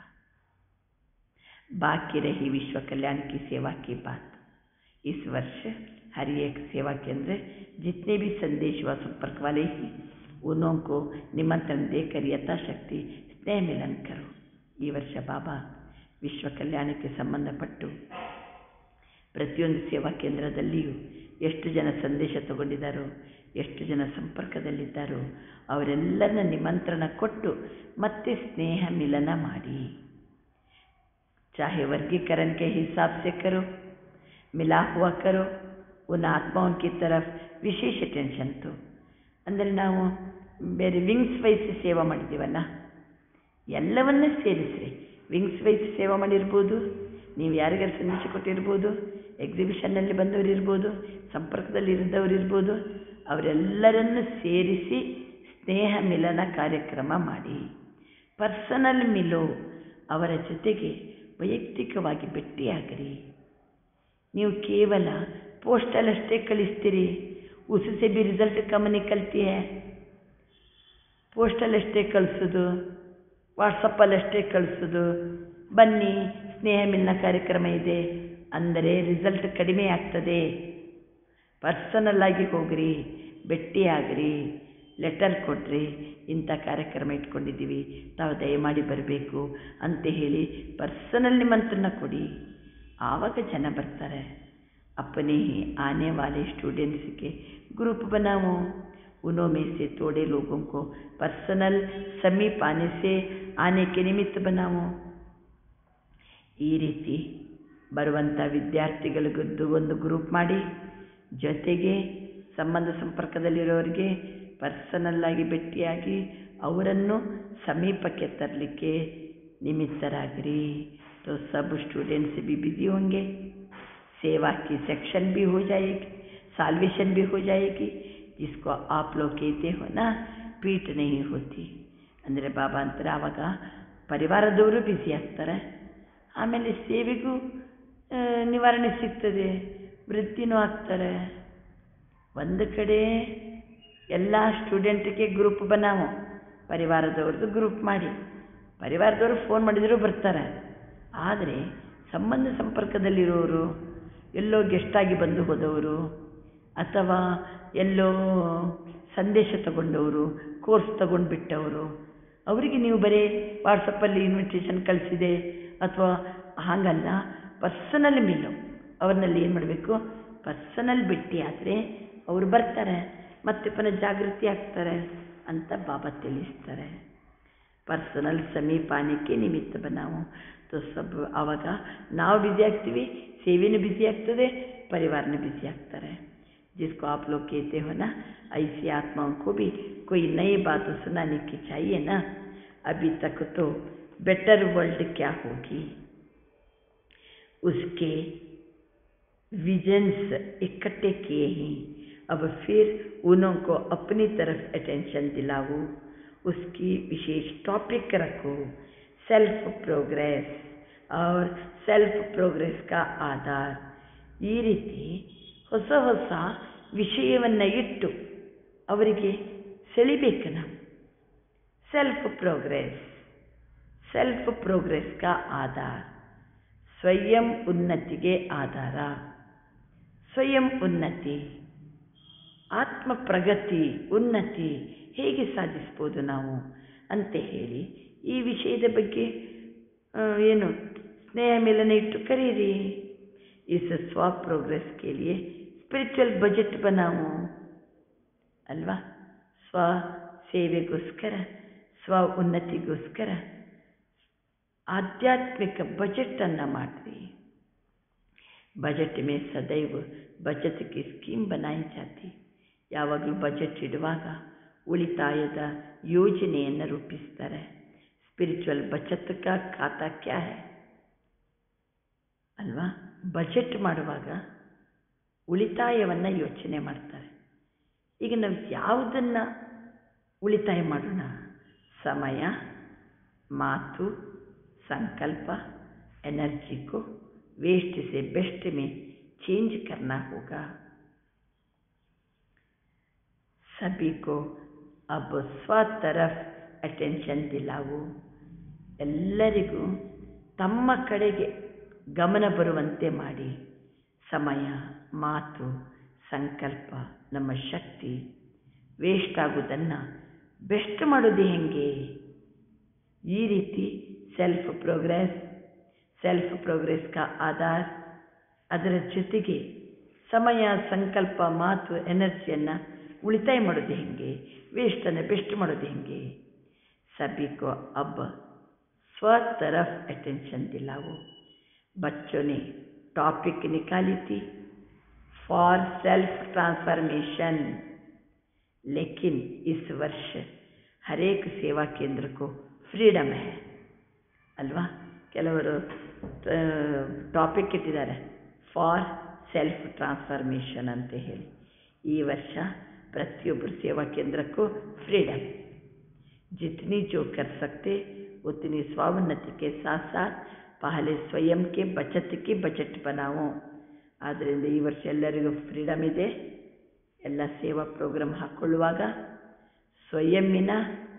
बाकी रही विश्व कल्याण की सेवा की बात इस वर्ष हर एक सेवा केंद्र जितने भी संदेश व संपर्क वाले हैं उन्हों को निमंत्रण देकर यथाशक्ति स्नेह मिलन करो ಈ ವರ್ಷ ಬಾಬಾ ವಿಶ್ವ ಕಲ್ಯಾಣಕ್ಕೆ ಸಂಬಂಧಪಟ್ಟು ಪ್ರತಿಯೊಂದು ಸೇವಾ ಕೇಂದ್ರದಲ್ಲಿಯೂ ಎಷ್ಟು ಜನ ಸಂದೇಶ ತಗೊಂಡಿದ್ದಾರೋ ಎಷ್ಟು ಜನ ಸಂಪರ್ಕದಲ್ಲಿದ್ದಾರೋ ಅವರೆಲ್ಲರನ್ನ ನಿಮಂತ್ರಣ ಕೊಟ್ಟು ಮತ್ತೆ ಸ್ನೇಹ ಮಿಲನ ಮಾಡಿ चाहे वर्गीकरण के हिसाब से करो मिला हुआ करो उन आत्माओं की तरफ ವಿಶೇಷ ಟೆನ್ಷನ್ ತು ಅಂದರೆ ನಾವು ಬೇರೆ ವಿಂಗ್ಸ್ ವೈಸ್ ಸೇವಾ ಮಾಡಿದ್ದೀವಲ್ಲ ಎಲ್ಲವನ್ನೂ ಸೇರಿಸ್ರಿ ವಿಂಗ್ಸ್ ವೈಸ್ ಸೇವಾ ಮಾಡಿರ್ಬೋದು ನೀವು ಯಾರಿಗಾರು ಸಂದೇಶ ಕೊಟ್ಟಿರ್ಬೋದು ಎಕ್ಸಿಬಿಷನ್ನಲ್ಲಿ ಬಂದವರು ಇರ್ಬೋದು ಸಂಪರ್ಕದಲ್ಲಿ ಇರಿದವರು ಇರ್ಬೋದು ಅವರೆಲ್ಲರನ್ನು ಸೇರಿಸಿ ಸ್ನೇಹ ಮಿಲನ ಕಾರ್ಯಕ್ರಮ ಮಾಡಿ ಪರ್ಸನಲ್ ಮಿಲೋ ಅವರ ಜೊತೆಗೆ ವೈಯಕ್ತಿಕವಾಗಿ ಭೇಟಿಯಾಗಿರಿ ನೀವು ಕೇವಲ ಪೋಸ್ಟಲ್ ಅಷ್ಟೇ ಕಳಿಸ್ತೀರಿ ಉಸಿಸೆ ಬಿ ರಿಸಲ್ಟ್ ಕಮ್ ನಿಕಲ್ತಿ ಹೇ ಪೋಸ್ಟಲ್ ಅಷ್ಟೇ ಕಳಿಸೋದು ವಾಟ್ಸಪ್ಪಲ್ಲಿ ಅಷ್ಟೇ ಕಳಿಸೋದು ಬನ್ನಿ ಸ್ನೇಹ ಮಿಲನ ಕಾರ್ಯಕ್ರಮ ಇದೆ ಅಂದರೆ ರಿಸಲ್ಟ್ ಕಡಿಮೆ ಆಗ್ತದೆ ಪರ್ಸನಲ್ ಆಗಿ ಹೋಗ್ರಿ ಭೇಟಿಯಾಗ್ರಿ ಲೆಟರ್ ಕೊಟ್ಟರೆ ಇಂಥ ಕಾರ್ಯಕ್ರಮ ಇಟ್ಕೊಂಡಿದ್ದೀವಿ ತಾವು ದಯಮಾಡಿ ಬರಬೇಕು ಅಂತ ಹೇಳಿ ಪರ್ಸನಲ್ ನಿಮಂತ್ರಣ ಕೊಡಿ ಆವಾಗ ಜನ ಬರ್ತಾರೆ अपने ही आने वाले स्टूडेंट्स के ग्रुप बनाओ उनों में से थोड़े लोगों को पर्सनल समीप आने से आने के निमित्त बनाओ ಈ ರೀತಿ ಬರುವಂಥ ವಿದ್ಯಾರ್ಥಿಗಳಿಗದ್ದು ಒಂದು ಗ್ರೂಪ್ ಮಾಡಿ ಜೊತೆಗೆ ಸಂಬಂಧ ಸಂಪರ್ಕದಲ್ಲಿರೋರಿಗೆ ಪರ್ಸನಲ್ಲಾಗಿ ಭೇಟಿಯಾಗಿ ಅವರನ್ನು ಸಮೀಪಕ್ಕೆ ತರಲಿಕ್ಕೆ ನಿಮಿತ್ತರಾಗಿರಿ तो सब स्टूडेंट्स भी बिजी होंगे सेवा की सेक्शन भी हो जाएगी साल्वेशन भी हो जाएगी जिसको आप लोग कहते हो ना ಪೀಠ नहीं होती ಅಂದರೆ ಬಾಬಾ ಅಂತಾರೆ ಆವಾಗ ಪರಿವಾರದವರು ಬ್ಯುಸಿ ಆಗ್ತಾರೆ ಆಮೇಲೆ ಸೇವೆಗೂ ಆ, ನಿವಾರಣೆ ಸಿಗ್ತದೆ ವೃದ್ಧಿನೂ ಆಗ್ತಾರೆ ಒಂದು ಕಡೆ ಎಲ್ಲ ಸ್ಟೂಡೆಂಟ್ಗೆ ಗ್ರೂಪ್ ಬನಾವು ಪರಿವಾರದವ್ರದ್ದು ಗ್ರೂಪ್ ಮಾಡಿ ಪರಿವಾರದವರು ಫೋನ್ ಮಾಡಿದರೂ ಬರ್ತಾರೆ ಆದರೆ ಸಂಬಂಧ ಸಂಪರ್ಕದಲ್ಲಿರೋರು ಎಲ್ಲೋ ಗೆಸ್ಟಾಗಿ ಬಂದು ಹೋದವರು ಅಥವಾ ಎಲ್ಲೋ ಸಂದೇಶ ತಗೊಂಡವರು ಕೋರ್ಸ್ ತಗೊಂಡು ಬಿಟ್ಟವರು ಅವರಿಗೆ ನೀವು ಬರೀ ವಾಟ್ಸಪ್ಪಲ್ಲಿ ಇನ್ವಿಟೇಷನ್ ಕಳಿಸಿದೆ ಅಥವಾ ಹಾಗಲ್ಲ ಪರ್ಸನಲ್ ಮೀಲು ಅವ್ರನ್ನಲ್ಲಿ ಏನು ಮಾಡಬೇಕು ಪರ್ಸನಲ್ ಭೇಟಿ ಆದರೆ ಅವರು ಬರ್ತಾರೆ ಮತ್ತೆ ಪುನಃ ಜಾಗೃತಿ ಆಗ್ತಾರೆ ಅಂತ ಬಾಬಾ ತಿಳಿಸ್ತಾರೆ ಪರ್ಸನಲ್ ಸಮೀಪ ಆನೆಗೆ ನಿಮಿತ್ತ ಬನಾವು तो सब ಆವಾಗ ನಾವು ಬ್ಯುಸಿ ಆಗ್ತೀವಿ ಸೇವೆನೂ ಬ್ಯುಸಿ ಆಗ್ತದೆ ಪರಿವಾರನೂ ಬ್ಯುಸಿ ಆಗ್ತಾರೆ जिसको आप लोग कहते हो ना ऐसी आत्माओं को भी कोई नई बात सुनाने की चाहिए ना अभी तक तो बेटर वर्ल्ड क्या होगी उसके विजन्स इकट्ठे किए हैं अब फिर उन्हों को अपनी तरफ अटेंशन दिलाओ उसकी विशेष टॉपिक रखो सेल्फ प्रोग्रेस और सेल्फ प्रोग्रेस का ಆಧಾರ್ ಈ ರೀತಿ ಹೊಸ ಹೊಸ ವಿಷಯವನ್ನು ಇಟ್ಟು ಅವರಿಗೆ ಸೆಳಿಬೇಕು ನಾವು ಸೆಲ್ಫ್ ಪ್ರೋಗ್ರೆಸ್ ಸೆಲ್ಫ್ ಪ್ರೋಗ್ರೆಸ್ ಕಾ ಆಧಾರ್ ಸ್ವಯಂ ಉನ್ನತಿಗೆ ಆಧಾರ ಸ್ವಯಂ ಉನ್ನತಿ ಆತ್ಮ ಪ್ರಗತಿ ಉನ್ನತಿ ಹೇಗೆ ಸಾಧಿಸ್ಬೋದು ನಾವು ಅಂತ ಹೇಳಿ ಈ ವಿಷಯದ ಬಗ್ಗೆ ಆ, ಏನು ಸ್ನೇಹ ಮಿಲನ ಇಟ್ಟು ಕರೀರಿ ಇಸ್ ಸ್ವ ಪ್ರೋಗ್ರೆಸ್ के लिए ಸ್ಪಿರಿಚುವಲ್ ಬಜೆಟ್ बनाओ ಅಲ್ವಾ ಸ್ವ ಸೇವೆಗೋಸ್ಕರ ಸ್ವ ಉನ್ನತಿಗೋಸ್ಕರ ಆಧ್ಯಾತ್ಮಿಕ ಬಜೆಟನ್ನು ಮಾಡಿರಿ ಬಜೆಟ್ ಮೇ ಸದೈವ ಬಚತ್ ಕಿ ಸ್ಕೀಮ್ ಬನಾಯಿ ಜಾತಿ ಯಾವಾಗಲೂ ಬಜೆಟ್ ಇಡುವಾಗ ಉಳಿತಾಯದ ಯೋಜನೆಯನ್ನು ರೂಪಿಸ್ತಾರೆ ಸ್ಪಿರಿಚುವಲ್ ಬಚತ್ ಕಾ ಖಾತಾ ಕ್ಯಾ ಹೈ ಅಲ್ವಾ ಬಜೆಟ್ ಮಾಡುವಾಗ ಉಳಿತಾಯವನ್ನು ಯೋಚನೆ ಮಾಡ್ತಾರೆ ಈಗ ನಾವು ಯಾವುದನ್ನು ಉಳಿತಾಯ ಮಾಡೋಣ ಸಮಯ ಮಾತು संकल्प एनर्जी को वेस्ट से बेस्ट में चेंज करना होगा सभी को अब स्व तरफ ಅಟೆನ್ಷನ್ ದಿಲಾವು ಎಲ್ಲರಿಗೂ ತಮ್ಮ ಕಡೆಗೆ ಗಮನ ಬರುವಂತೆ ಮಾಡಿ ಸಮಯ ಮಾತು ಸಂಕಲ್ಪ ನಮ್ಮ ಶಕ್ತಿ ವೇಸ್ಟ್ ಆಗುವುದನ್ನು ಬೆಸ್ಟ್ ಮಾಡೋದು ಹೆಂಗೆ ಈ ರೀತಿ ಸೆಲ್ಫ್ ಪ್ರೋಗ್ರೆಸ್ ಸೆಲ್ಫ್ ಪ್ರೋಗ್ರೆಸ್ ಕಾ ಆಧಾರ್ ಅದರ ಜೊತೆಗೆ ಸಮಯ ಸಂಕಲ್ಪ ಮಾತು ಎನರ್ಜಿಯನ್ನು ಉಳಿತಾಯ ಮಾಡೋದು ಹೆಂಗೆ ವೇಸ್ಟನ್ನು ಬೆಸ್ಟ್ ಮಾಡೋದು ಹೆಂಗೆ सभी को अब स्व तरफ अटेंशन दिलाओ बच्चों ने टॉपिक निकाली थी फॉर सेल्फ ट्रांसफॉर्मेशन लेकिन इस वर्ष हर एक सेवा केंद्र को फ्रीडम है ಅಲ್ವಾ ಕೆಲವರು ಟಾಪಿಕ್ ಇಟ್ಟಿದ್ದಾರೆ ಫಾರ್ ಸೆಲ್ಫ್ ಟ್ರಾನ್ಸ್ಫಾರ್ಮೇಷನ್ ಅಂತ ಹೇಳಿ ಈ ವರ್ಷ ಪ್ರತಿಯೊಬ್ಬರು ಸೇವಾ ಕೇಂದ್ರಕ್ಕೂ ಫ್ರೀಡಮ್ जितनी जो कर सकते उतनी स्वावन्नति के साथ साथ पहले स्वयं के बचत की ಬಜೆಟ್ बनाओ ಆದ್ದರಿಂದ ಈ ವರ್ಷ ಎಲ್ಲರಿಗೂ ಫ್ರೀಡಮ್ ಇದೆ ಎಲ್ಲ ಸೇವಾ ಪ್ರೋಗ್ರಾಮ್ ಹಾಕ್ಕೊಳ್ಳುವಾಗ ಸ್ವಯಂನ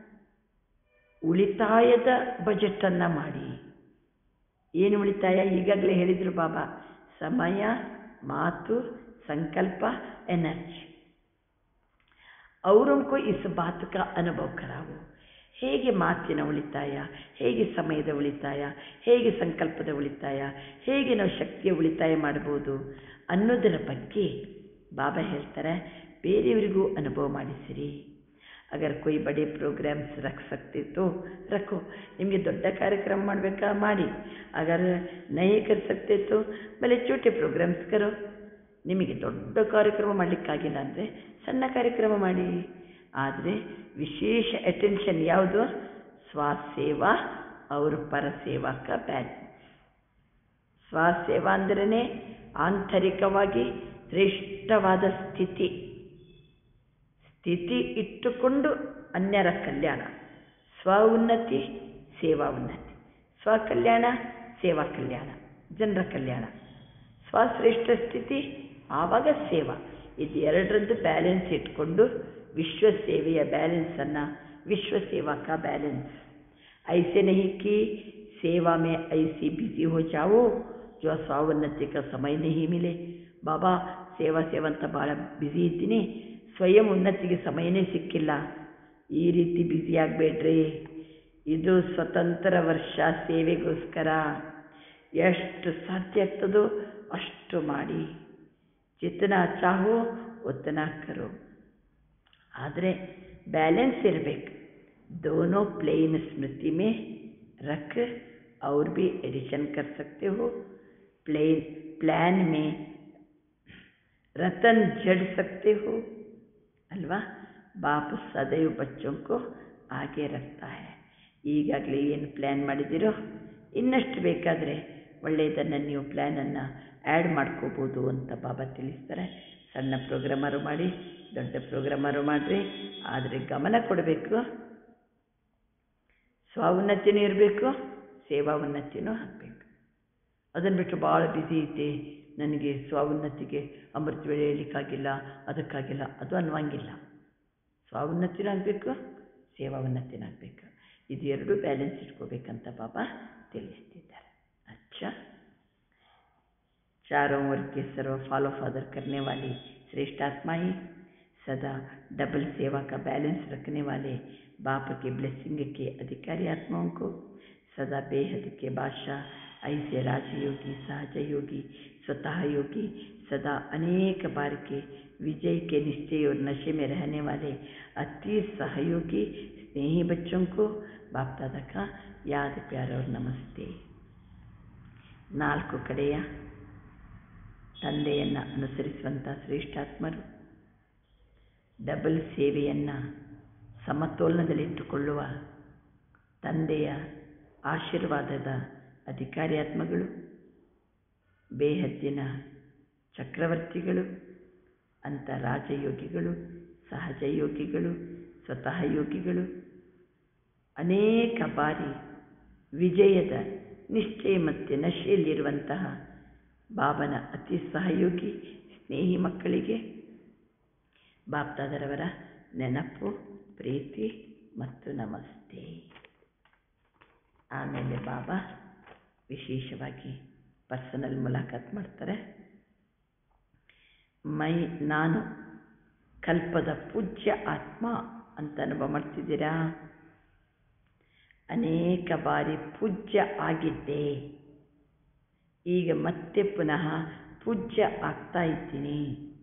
ಉಳಿತಾಯದ ಬಜೆಟನ್ನು ಮಾಡಿ ಏನು ಉಳಿತಾಯ ಈಗಾಗಲೇ ಹೇಳಿದರು ಬಾಬಾ ಸಮಯ ಮಾತು ಸಂಕಲ್ಪ ಎನರ್ಜಿ और उनको इस बात का अनुभव कराओ ಹೇಗೆ ಮಾತಿನ ಉಳಿತಾಯ ಹೇಗೆ ಸಮಯದ ಉಳಿತಾಯ ಹೇಗೆ ಸಂಕಲ್ಪದ ಉಳಿತಾಯ ಹೇಗೆ ನಾವು ಶಕ್ತಿಯ ಉಳಿತಾಯ ಮಾಡ್ಬೋದು ಅನ್ನೋದರ ಬಗ್ಗೆ ಬಾಬಾ ಹೇಳ್ತಾರೆ ಬೇರೆಯವರಿಗೂ ಅನುಭವ ಮಾಡಿಸಿರಿ ಅಗರ್ ಕೊಯ್ ಬಡೆ ಪ್ರೋಗ್ರಾಮ್ಸ್ ರಖ ಸಕ್ತಿ ತೋ ರಖೋ ನಿಮಗೆ ದೊಡ್ಡ ಕಾರ್ಯಕ್ರಮ ಮಾಡಬೇಕಾ ಮಾಡಿ ಅಗರ್ ನಯೇ ಕರ್ ಸಕ್ತೆ ತೋ ಭಲೆ ಚೋಟೆ ಪ್ರೋಗ್ರಾಮ್ಸ್ ಕರೋ ನಿಮಗೆ ದೊಡ್ಡ ಕಾರ್ಯಕ್ರಮ ಮಾಡಲಿಕ್ಕಾಗಿಲ್ಲ ಅಂದರೆ ಸಣ್ಣ ಕಾರ್ಯಕ್ರಮ ಮಾಡಿ ಆದರೆ ವಿಶೇಷ ಅಟೆನ್ಷನ್ ಯಾವುದು ಸ್ವಸೇವಾ ಅವ್ರ ಪರಸೇವಾ ಕ ಬ್ಯಾಲೆನ್ಸ್ ಸ್ವಸೇವಾ ಅಂದ್ರೇ ಆಂತರಿಕವಾಗಿ ಶ್ರೇಷ್ಠವಾದ ಸ್ಥಿತಿ ಸ್ಥಿತಿ ಇಟ್ಟುಕೊಂಡು ಅನ್ಯರ ಕಲ್ಯಾಣ ಸ್ವ ಉನ್ನತಿ ಸೇವಾ ಉನ್ನತಿ ಸ್ವಕಲ್ಯಾಣ ಸೇವಾ ಕಲ್ಯಾಣ ಜನರ ಕಲ್ಯಾಣ ಸ್ವಶ್ರೇಷ್ಠ ಸ್ಥಿತಿ ಆವಾಗ ಸೇವಾ ಇದು ಎರಡರದ್ದು ಬ್ಯಾಲೆನ್ಸ್ ಇಟ್ಕೊಂಡು ವಿಶ್ವ ಸೇವೆಯ ಬ್ಯಾಲೆನ್ಸನ್ನು ವಿಶ್ವ ಸೇವಾ का बैलेंस ऐसे नहीं कि सेवा में ऐसी बिजी हो जाओ जो ಸ್ವಾವನ್ನತಿ का समय नहीं मिले ಬಾಬಾ ಸೇವಾ ಸೇವಾ ಅಂತ ಭಾಳ ಬ್ಯುಸಿ ಇದ್ದೀನಿ ಸ್ವಯಂ ಉನ್ನತಿಗೆ ಸಮಯನೇ ಸಿಕ್ಕಿಲ್ಲ ಈ ರೀತಿ ಬ್ಯುಸಿ ಆಗಬೇಡ್ರಿ ಇದು ಸ್ವತಂತ್ರ ವರ್ಷ ಸೇವೆಗೋಸ್ಕರ ಎಷ್ಟು ಸಾಧ್ಯ ಆಗ್ತದೋ ಅಷ್ಟು ಮಾಡಿ ಜಿತನಾ ಚಾಹೋ ಉತ್ತನ ಕರೋ ಆದರೆ ಬ್ಯಾಲೆನ್ಸ್ ಇರಬೇಕು दोनों प्लेन स्मृति में रख और भी एडिशन कर सकते हो प्लेन प्लान में रतन जड़ सकते हो अल्वा बाप सदैव बच्चों को आगे रखता है ಈಗಾಗಲೇ ಏನು ಪ್ಲ್ಯಾನ್ ಮಾಡಿದ್ದೀರೋ ಇನ್ನಷ್ಟು ಬೇಕಾದರೆ ಒಳ್ಳೆಯದನ್ನು ನೀವು ಪ್ಲ್ಯಾನನ್ನು ಆ್ಯಡ್ ಮಾಡ್ಕೋಬೋದು ಅಂತ ಬಾಬಾ ತಿಳಿಸ್ತಾರೆ ಸಣ್ಣ ಪ್ರೋಗ್ರಾಮರು ಮಾಡಿ ದೊಡ್ಡ ಪ್ರೋಗ್ರಾಮರು ಮಾಡಿರಿ ಆದರೆ ಗಮನ ಕೊಡಬೇಕು ಸ್ವ ಉನ್ನತಿನೂ ಇರಬೇಕು ಸೇವಾ ಉನ್ನತಿನೂ ಆಗಬೇಕು ಅದನ್ನು ಬಿಟ್ಟು ಭಾಳ ಬ್ಯುಸಿ ಐತೆ ನನಗೆ ಸ್ವ ಉನ್ನತಿಗೆ ಅಮೃತ ವೇಳೆ ಹೇಳಲಿಕ್ಕಾಗಿಲ್ಲ ಅದಕ್ಕಾಗಿಲ್ಲ ಅದು ಅನ್ನುವಂಗಿಲ್ಲ ಸ್ವ ಉನ್ನತಿನೂ ಆಗಬೇಕು ಸೇವಾ ಉನ್ನತಿನೂ ಆಗಬೇಕು ಇದು ಎರಡು ಬ್ಯಾಲೆನ್ಸ್ ಇಟ್ಕೋಬೇಕಂತ ಬಾಬಾ ತಿಳಿಸ್ತಿದ್ದಾರೆ ಅಚ್ಚಾ चारों ओर के सर्व फॉलो फादर करने वाली श्रेष्ठ आत्माएं सदा डबल सेवा का बैलेंस रखने वाले बाप के ब्लेसिंग के अधिकारी आत्माओं को सदा बेहद के बादशाह ऐसे राजयोगी सहज योगी स्वतः योगी सदा अनेक बार के विजय के निश्चय और नशे में रहने वाले अति सहयोगी स्नेही बच्चों को बाप दादा का याद प्यार और नमस्ते ನಾಲ್ಕು ಕಡೆಯ ತಂದೆಯನ್ನು ಅನುಸರಿಸುವಂಥ ಶ್ರೇಷ್ಠಾತ್ಮರು ಡಬಲ್ ಸೇವೆಯನ್ನು ಸಮತೋಲನದಲ್ಲಿಟ್ಟುಕೊಳ್ಳುವ ತಂದೆಯ ಆಶೀರ್ವಾದದ ಅಧಿಕಾರಿ ಆತ್ಮಗಳು ಬೇಹದ್ದಿನ ಚಕ್ರವರ್ತಿಗಳು ಅಂತ ರಾಜಯೋಗಿಗಳು ಸಹಜ ಯೋಗಿಗಳು ಸ್ವತಃ ಯೋಗಿಗಳು ಅನೇಕ ಬಾರಿ ವಿಜಯದ ನಿಶ್ಚಯ ಮತ್ತು ನಶೆಯಲ್ಲಿರುವಂತಹ ಬಾಬನ ಅತಿ ಸಹಯೋಗಿ ಸ್ನೇಹಿ ಮಕ್ಕಳಿಗೆ ಬಾಪ್ದಾದರವರ ನೆನಪು ಪ್ರೀತಿ ಮತ್ತು ನಮಸ್ತೆ ಆಮೇಲೆ ಬಾಬಾ ವಿಶೇಷವಾಗಿ ಪರ್ಸನಲ್ ಮುಲಾಖಾತ್ ಮಾಡ್ತಾರೆ ಮೈ ನಾನು ಕಲ್ಪದ ಪೂಜ್ಯ ಆತ್ಮ ಅಂತ ಅನುಭವ ಮಾಡ್ತಿದ್ದೀರಾ ಅನೇಕ ಬಾರಿ ಪೂಜ್ಯ ಆಗಿದ್ದೆ ಈಗ ಮತ್ತೆ ಪುನಃ ಪೂಜ್ಯ ಆಗ್ತಾ ಇದ್ದೀನಿ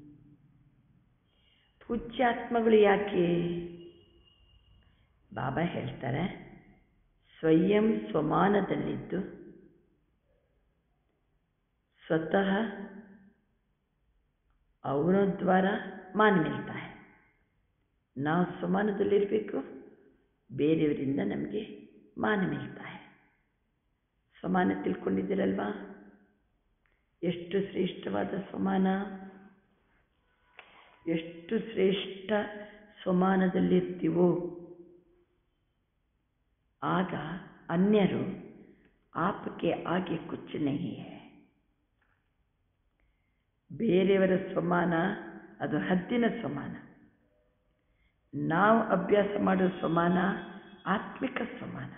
ಪೂಜ್ಯಾತ್ಮಗಳು ಯಾಕೆ ಬಾಬಾ ಹೇಳ್ತಾರೆ ಸ್ವಯಂ ಸ್ವಮಾನದಲ್ಲಿದ್ದು ಸ್ವತಃ ಅವರ ದ್ವಾರ ಮಾನ್ ಮಿಲ್ತಾ है ನಾವು ಸ್ವಮಾನದಲ್ಲಿರಬೇಕು ಬೇರೆಯವರಿಂದ ನಮಗೆ ಮಾನ ಮಿಲ್ತಾ है ಸ್ವಮಾನ ತಿಳ್ಕೊಂಡಿದ್ದೀರಲ್ವಾ ಎಷ್ಟು ಶ್ರೇಷ್ಠವಾದ ಸ್ವಮಾನ ಎಷ್ಟು ಶ್ರೇಷ್ಠ ಸ್ವಮಾನದಲ್ಲಿರ್ತೀವೋ ಆಗ ಅನ್ಯರು ಆಪಕ್ಕೆ ಆಗೆ ಕುಚ್ಚು ನಹಿ है ಬೇರೆಯವರ ಸ್ವಮಾನ ಅದು ಹದ್ದಿನ ಸ್ವಮಾನ ನಾವು ಅಭ್ಯಾಸ ಮಾಡೋ ಸ್ವಮಾನ ಆತ್ಮಿಕ ಸ್ವಮಾನ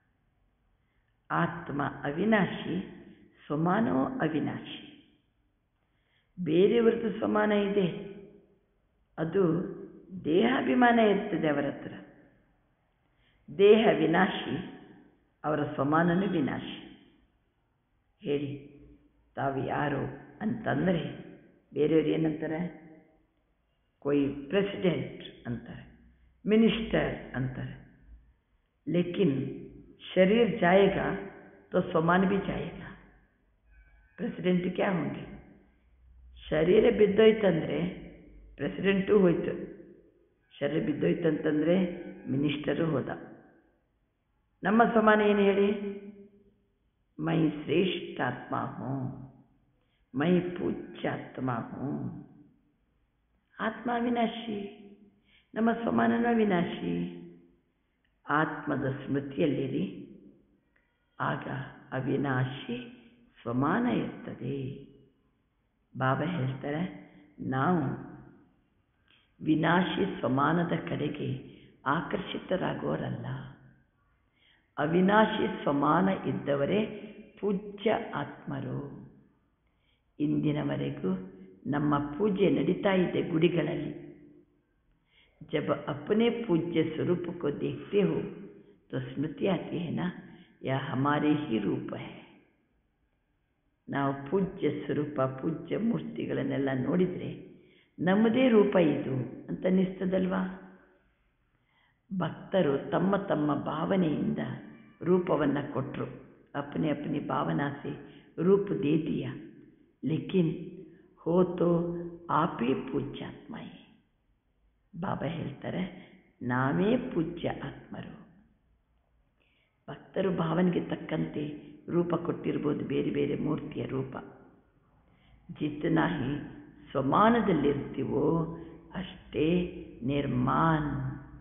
ಆತ್ಮ ಅವಿನಾಶಿ ಸ್ವಮಾನವೂ ಅವಿನಾಶಿ ಬೇರೆಯವರದ್ದು ಸ್ವಮಾನ ಇದೆ ಅದು ದೇಹಾಭಿಮಾನ ಇರ್ತದೆ ಅವರ ಹತ್ರ ದೇಹ ವಿನಾಶಿ ಅವರ ಸ್ವಮಾನನೂ ವಿನಾಶಿ ಹೇಳಿ ತಾವು ಯಾರು ಅಂತಂದರೆ ಬೇರೆಯವ್ರು ಏನಂತಾರೆ ಕೊಯ್ ಪ್ರೆಸಿಡೆಂಟ್ ಅಂತಾರೆ ಮಿನಿಸ್ಟರ್ ಅಂತಾರೆ ಲೇಕಿನ್ शरीर जाएगा तो स्वमान भी जाएगा ಪ್ರೆಸಿಡೆಂಟ್ ಕ್ಯಾ ಹೋಂಗೆ ಶರೀರ ಬಿದ್ದೋಯ್ತಂದರೆ ಪ್ರೆಸಿಡೆಂಟು ಹೋಯ್ತು ಶರೀರ ಬಿದ್ದೋಯ್ತಂತಂದರೆ ಮಿನಿಸ್ಟರು ಹೋದ ನಮ್ಮ ಸಮಾನ ಏನು ಹೇಳಿ ಮೈ ಶ್ರೇಷ್ಠಾತ್ಮ ಹೂँ ಮೈ ಪೂಜ್ಯಾತ್ಮ ಹೂँ ಆತ್ಮ ವಿನಾಶಿ ನಮ್ಮ ಸ್ವಮಾನನ ವಿನಾಶಿ ಆತ್ಮದ ಸ್ಮೃತಿಯಲ್ಲಿರಿ ಆಗ ಅವಿನಾಶಿ ಸ್ವಮಾನ ಇರ್ತದೆ ಬಾಬಾ ಹೇಳ್ತಾರೆ ನಾವು ವಿನಾಶಿ ಸ್ವಮಾನದ ಕಡೆಗೆ ಆಕರ್ಷಿತರಾಗೋರಲ್ಲ ಅವಿನಾಶಿ ಸ್ವಮಾನ ಇದ್ದವರೇ ಪೂಜ್ಯ ಆತ್ಮರು ಇಂದಿನವರೆಗೂ ನಮ್ಮ ಪೂಜೆ ನಡೀತಾ ಇದೆ ಗುಡಿಗಳಲ್ಲಿ जब अपने पूज्य स्वरूप को देखते हो तो स्मृति आती है ना यह हमारे ही रूप है ನಾವು ಪೂಜ್ಯ ಸ್ವರೂಪ ಪೂಜ್ಯ ಮೂರ್ತಿಗಳನ್ನೆಲ್ಲ ನೋಡಿದರೆ ನಮ್ಮದೇ ರೂಪ ಇದು ಅಂತ ಅನ್ನಿಸ್ತದಲ್ವಾ ಭಕ್ತರು ತಮ್ಮ ತಮ್ಮ ಭಾವನೆಯಿಂದ ರೂಪವನ್ನು ಕೊಟ್ಟರು ಅಪನೆ ಅಪನಿ ಭಾವನಾ से रूप दे दिया लेकिन हो तो आप ही पूज्ಯಾತ್ಮ है ಬಾಬಾ ಹೇಳ್ತಾರೆ ನಾವೇ ಪೂಜ್ಯ ಆತ್ಮರು ಭಕ್ತರು ಭಾವನೆಗೆ ತಕ್ಕಂತೆ ರೂಪ ಕೊಟ್ಟಿರ್ಬೋದು ಬೇರೆ ಬೇರೆ ಮೂರ್ತಿಯ ರೂಪ ಜಿತನಾ ಹಿ ಸ್ವಮಾನದಲ್ಲಿರ್ತೀವೋ ಅಷ್ಟೇ ನಿರ್ಮಾನ್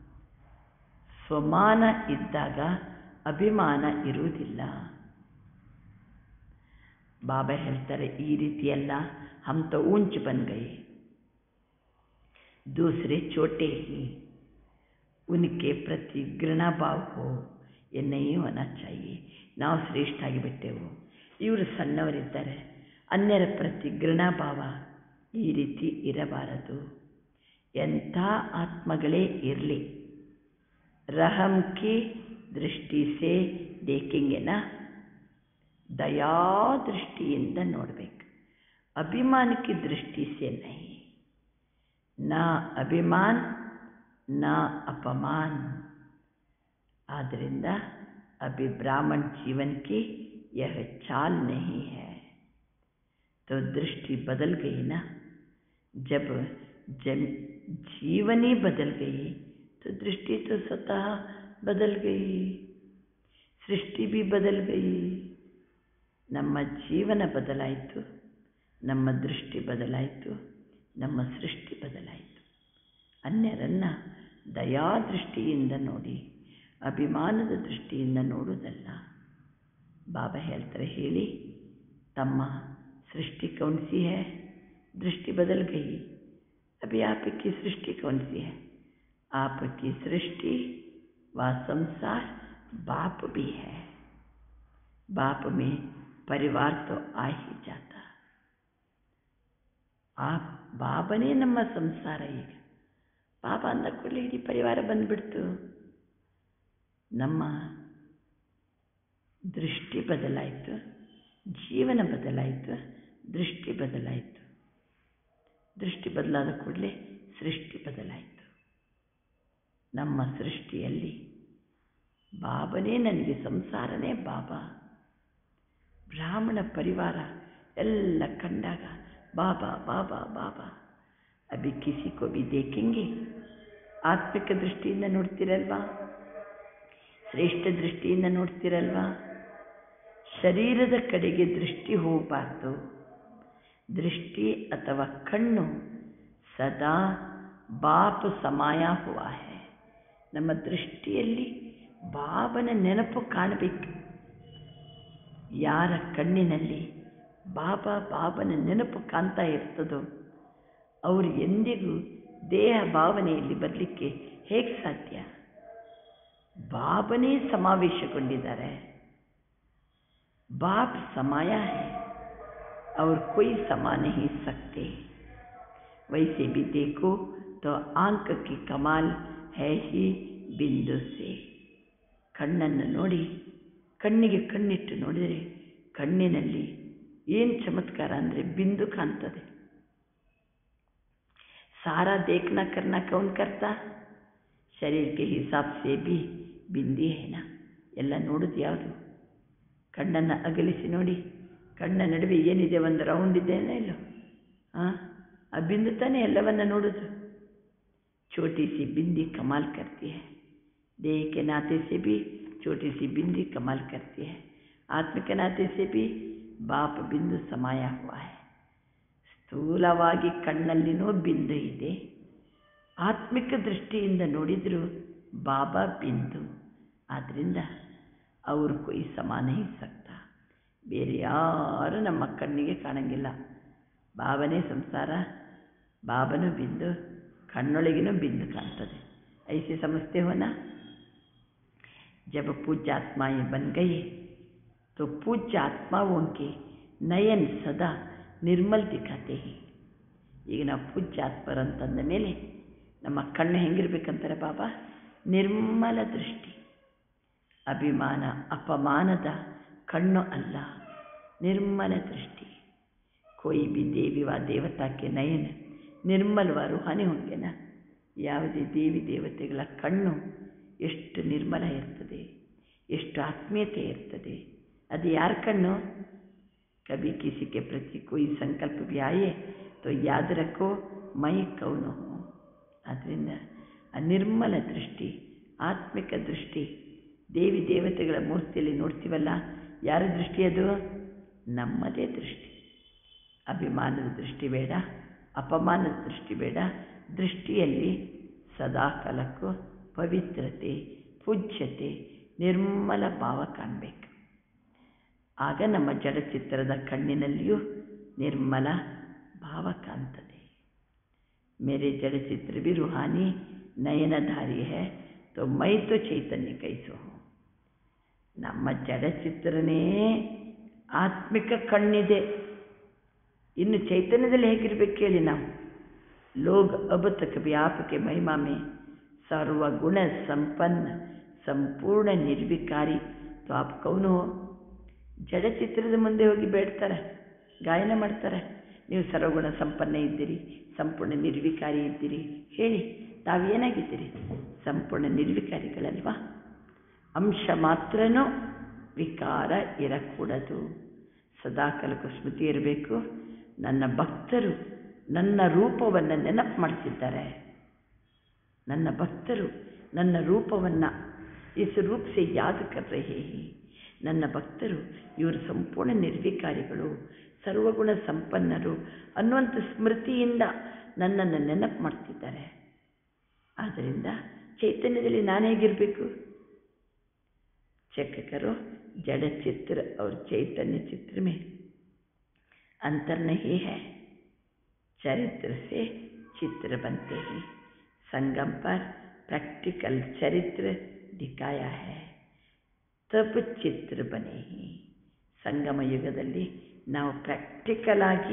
ಸ್ವಮಾನ ಇದ್ದಾಗ ಅಭಿಮಾನ ಇರುವುದಿಲ್ಲ ಬಾಬಾ ಹೇಳ್ತಾರೆ ಈ ರೀತಿಯೆಲ್ಲ ಹಮ್ ತೋ ಊಂಚ್ ಬನ್ ಗಯೆ दूसरे छोटे ही उनके प्रति घृणा भाव हो ये नहीं होना चाहिए ನಾವು ಶ್ರೇಷ್ಠ ಆಗಿಬಿಟ್ಟೆವು ಇವರು ಸಣ್ಣವರಿದ್ದಾರೆ ಅನ್ಯರ ಪ್ರತಿ ಘೃಣಾಭಾವ ಈ ರೀತಿ ಇರಬಾರದು ಎಂಥ ಆತ್ಮಗಳೇ ಇರಲಿ ರಹಂ ಕಿ ದೃಷ್ಟಿ ಸೇ ದೇಖೆಂಗೆನ ದಯಾ ದೃಷ್ಟಿಯಿಂದ ನೋಡಬೇಕು ಅಭಿಮಾನಕ್ಕೆ ದೃಷ್ಟಿ ಸೇ ನಹಿ न अभिमान न अपमान ಆದ್ದರಿಂದ अभी ब्राह्मण जीवन की यह चाल नहीं है तो दृष्टि बदल गई ना जब जम जीवन ही बदल गई तो दृष्टि तो स्वतः बदल गई सृष्टि भी बदल गई ನಮ್ಮ ಜೀವನ ಬದಲಾಯಿತು ನಮ್ಮ ದೃಷ್ಟಿ ಬದಲಾಯಿತು ನಮ್ಮ ಸೃಷ್ಟಿ ಬದಲಾಯಿತು ಅನ್ಯರನ್ನು ದಯಾದೃಷ್ಟಿಯಿಂದ ನೋಡಿ ಅಭಿಮಾನದ ದೃಷ್ಟಿಯಿಂದ ನೋಡುವುದಲ್ಲ ಬಾಬಾ ಹೇಳ್ತಾರೆ ಹೇಳಿ ತಮ್ಮ ಸೃಷ್ಟಿ ಕೌನ್ಸಿ ಹೇ ದೃಷ್ಟಿ ಬದಲ್ ಗई अभी आपकी सृष्टि कौन सी है आपकी सृष्टि व संसार बाप भी है बाप में परिवार तो आ ही जाता ಆ ಬಾಬನೇ ನಮ್ಮ ಸಂಸಾರ ಈಗ ಪಾಪ ಅಂದ ಕೂಡಲೇ ಇಡೀ ಪರಿವಾರ ಬಂದ್ಬಿಡ್ತು ನಮ್ಮ ದೃಷ್ಟಿ ಬದಲಾಯಿತು ಜೀವನ ಬದಲಾಯಿತು ದೃಷ್ಟಿ ಬದಲಾಯಿತು ದೃಷ್ಟಿ ಬದಲಾದ ಕೂಡಲೇ ಸೃಷ್ಟಿ ಬದಲಾಯಿತು ನಮ್ಮ ಸೃಷ್ಟಿಯಲ್ಲಿ ಬಾಬನೇ ನನಗೆ ಸಂಸಾರನೇ ಬಾಬಾ ಬ್ರಾಹ್ಮಣ ಪರಿವಾರ ಎಲ್ಲ ಕಂಡಾಗ ಬಾಬಾ ಬಾಬಾ ಬಾಬಾ ಅಭಿ ಕಿಸಿ ಕೋ ಬಿ ದೇಖೆಂಗೆ ಆತ್ಮಿಕ ದೃಷ್ಟಿಯಿಂದ ನೋಡ್ತಿರಲ್ವಾ ಶ್ರೇಷ್ಠ ದೃಷ್ಟಿಯಿಂದ ನೋಡ್ತಿರಲ್ವಾ ಶರೀರದ ಕಡೆಗೆ ದೃಷ್ಟಿ ಹೋಗಬಾರ್ದು ದೃಷ್ಟಿ ಅಥವಾ ಕಣ್ಣು ಸದಾ ಬಾಪ್ ಸಮಾಯ ಹುವಾ ಹೇ ನಮ್ಮ ದೃಷ್ಟಿಯಲ್ಲಿ ಬಾಬನ ನೆನಪು ಕಾಣಬೇಕು ಯಾರ ಕಣ್ಣಿನಲ್ಲಿ ಬಾಬಾ ಬಾಬನ ನೆನಪು ಕಾಣ್ತಾ ಇರ್ತದೋ ಅವರು ಎಂದಿಗೂ ದೇಹ ಭಾವನೆಯಲ್ಲಿ ಬರಲಿಕ್ಕೆ ಹೇಗೆ ಸಾಧ್ಯ ಬಾಬನೇ ಸಮಾವೇಶಗೊಂಡಿದ್ದಾರೆ ಬಾಪ್ ಸಮಾಯ है और कोई समा नहीं सकते वैसे भी देखो तो आंक की कमाल है ही ಬಿಂದು ಸೆ ಕಣ್ಣನ್ನು ನೋಡಿ ಕಣ್ಣಿಗೆ ಕಣ್ಣಿಟ್ಟು ನೋಡಿದರೆ ಕಣ್ಣಿನಲ್ಲಿ ಏನು ಚಮತ್ಕಾರ ಅಂದರೆ ಬಿಂದು ಕಾಣ್ತದೆ सारा देखना करना कौन करता शरीर के हिसाब से भी ಬಿಂದಿ ಏನ ಎಲ್ಲ ನೋಡೋದು ಯಾವುದು ಕಣ್ಣನ್ನು ಅಗಲಿಸಿ ನೋಡಿ ಕಣ್ಣ ನಡುವೆ ಏನಿದೆ ಒಂದು ರೌಂಡ್ ಇದೆಯೋ ಇಲ್ಲೋ ಹಾಂ ಆ ಬಿಂದು ತಾನೇ ಎಲ್ಲವನ್ನ ನೋಡೋದು छोटी सी बिंदी कमाल करती है देह के नाते से भी छोटी सी बिंदी कमाल करती है आत्म के नाते से भी बाप बिंदु समाया हुआ है ಸ್ಥೂಲವಾಗಿ ಕಣ್ಣಲ್ಲಿನೂ ಬಿಂದು ಇದೆ ಆತ್ಮಿಕ ದೃಷ್ಟಿಯಿಂದ ನೋಡಿದರೂ ಬಾಬಾ ಬಿಂದು ಆದ್ದರಿಂದ ಅವರು ಕೊಯ್ ಸಮಾನ ಹಿ ಸಕ್ತ ಬೇರೆ ಯಾರು ನಮ್ಮ ಕಣ್ಣಿಗೆ ಕಾಣಂಗಿಲ್ಲ ಬಾಬನೇ ಸಂಸಾರ ಬಾಬನು ಬಿಂದು ಕಣ್ಣೊಳಗಿನೂ ಬಿಂದು ಕಾಣ್ತದೆ ಐಸಿ ಸಮಸ್ತೆ ಹೋನ जब पूज्य आत्माएं बन गई तो पूज्य आत्माओं के नयन सदा ನಿರ್ಮಲ್ ದಿಖಾತೆ ಈಗ ನಾವು ಪೂಜ್ಯ ಆತ್ಮರಂತಂದ ಮೇಲೆ ನಮ್ಮ ಕಣ್ಣು ಹೆಂಗಿರ್ಬೇಕಂತಾರೆ ಬಾಬಾ ನಿರ್ಮಲ ದೃಷ್ಟಿ ಅಭಿಮಾನ ಅಪಮಾನದ ಕಣ್ಣು ಅಲ್ಲ ನಿರ್ಮಲ ದೃಷ್ಟಿ कोई भी देवी व देवता के ನಯನ ನಿರ್ಮಲ್ವ ರುಹಾನಿ ಹೊಂಗೆನ ಯಾವುದೇ ದೇವಿ ದೇವತೆಗಳ ಕಣ್ಣು ಎಷ್ಟು ನಿರ್ಮಲ ಇರ್ತದೆ ಎಷ್ಟು ಆತ್ಮೀಯತೆ ಇರ್ತದೆ ಅದು ಯಾರ ಕಣ್ಣು कभी किसी के प्रति कोई संकल्प भी आए तो याद रखो मैं कौन हूँ ಆದ್ದರಿಂದ ಆ ನಿರ್ಮಲ ದೃಷ್ಟಿ ಆತ್ಮಿಕ ದೃಷ್ಟಿ ದೇವಿ ದೇವತೆಗಳ ಮೂರ್ತಿಯಲ್ಲಿ ನೋಡ್ತೀವಲ್ಲ ಯಾರ ದೃಷ್ಟಿ ಅದು ನಮ್ಮದೇ ದೃಷ್ಟಿ ಅಭಿಮಾನದ ದೃಷ್ಟಿ ಬೇಡ ಅಪಮಾನದ ದೃಷ್ಟಿ ಬೇಡ ದೃಷ್ಟಿಯಲ್ಲಿ ಸದಾ ಕಾಲಕ್ಕೂ ಪವಿತ್ರತೆ ಪೂಜ್ಯತೆ ನಿರ್ಮಲ ಭಾವ ಕಾಣಬೇಕು ಆಗ ನಮ್ಮ ಜಡಚಿತ್ರದ ಕಣ್ಣಿನಲ್ಲಿಯೂ ನಿರ್ಮಲ ಭಾವ ಕಾಣ್ತದೆ ಮೇರೆ ಜಡಚಿತ್ರ भी रूहानी ನಯನಧಾರಿ है तो मैं तो ಚೈತನ್ಯ ಕೈಸೋ ನಮ್ಮ ಜಡಚಿತ್ರನೇ ಆತ್ಮಿಕ ಕಣ್ಣಿದೆ ಇನ್ನು ಚೈತನ್ಯದಲ್ಲಿ ಹೇಗಿರ್ಬೇಕು ಕೇಳಿ ನಾವು ಲೋಗ್ ಅಬ್ ತಕ್ भी आपके महिमा में सर्वगुण संपन्न ಸಂಪೂರ್ಣ ನಿರ್ವಿಕಾರಿ तो आप कौन हो ಜಡಚಿತ್ರದ ಮುಂದೆ ಹೋಗಿ ಬೇಡ್ತಾರೆ ಗಾಯನ ಮಾಡ್ತಾರೆ ನೀವು ಸರ್ವಗುಣ ಸಂಪನ್ನ ಇದ್ದೀರಿ ಸಂಪೂರ್ಣ ನಿರ್ವಿಕಾರಿ ಇದ್ದೀರಿ ಹೇಳಿ ತಾವೇನಾಗಿದ್ದೀರಿ ಸಂಪೂರ್ಣ ನಿರ್ವಿಕಾರಿಗಳಲ್ವಾ ಅಂಶ ಮಾತ್ರನೂ ವಿಕಾರ ಇರಕೂಡದು ಸದಾಕಾಲಕ್ಕೂ ಸ್ಮೃತಿ ಇರಬೇಕು ನನ್ನ ಭಕ್ತರು ನನ್ನ ರೂಪವನ್ನು ನೆನಪು ಮಾಡ್ತಿದ್ದಾರೆ ನನ್ನ ಭಕ್ತರು ನನ್ನ ರೂಪವನ್ನು ಇಸ್ ರೂಪ್ ಸೆ ಯಾದ್ ಕರ್ ರಹೇ ಹಿ ನನ್ನ ಭಕ್ತರು ಇವರು ಸಂಪೂರ್ಣ ನಿರ್ವಿಕಾರಿಗಳು ಸರ್ವಗುಣ ಸಂಪನ್ನರು ಅನ್ನುವಂಥ ಸ್ಮೃತಿಯಿಂದ ನನ್ನನ್ನು ನೆನಪು ಮಾಡ್ತಿದ್ದಾರೆ ಆದ್ದರಿಂದ ಚೈತನ್ಯದಲ್ಲಿ ನಾನು ಹೇಗಿರಬೇಕು ಚೆಕ್ करो जड़ चित्र और चैतन्य चित्र में अंतर नहीं है चरित्र से चित्र बनते हैं संगम पर प्रैक्टिकल चरित्र दिखाया है ತಬ್ ಚಿತ್ರ ಬನೆ ಸಂಗಮ ಯುಗದಲ್ಲಿ ನಾವು ಪ್ರಾಕ್ಟಿಕಲ್ ಆಗಿ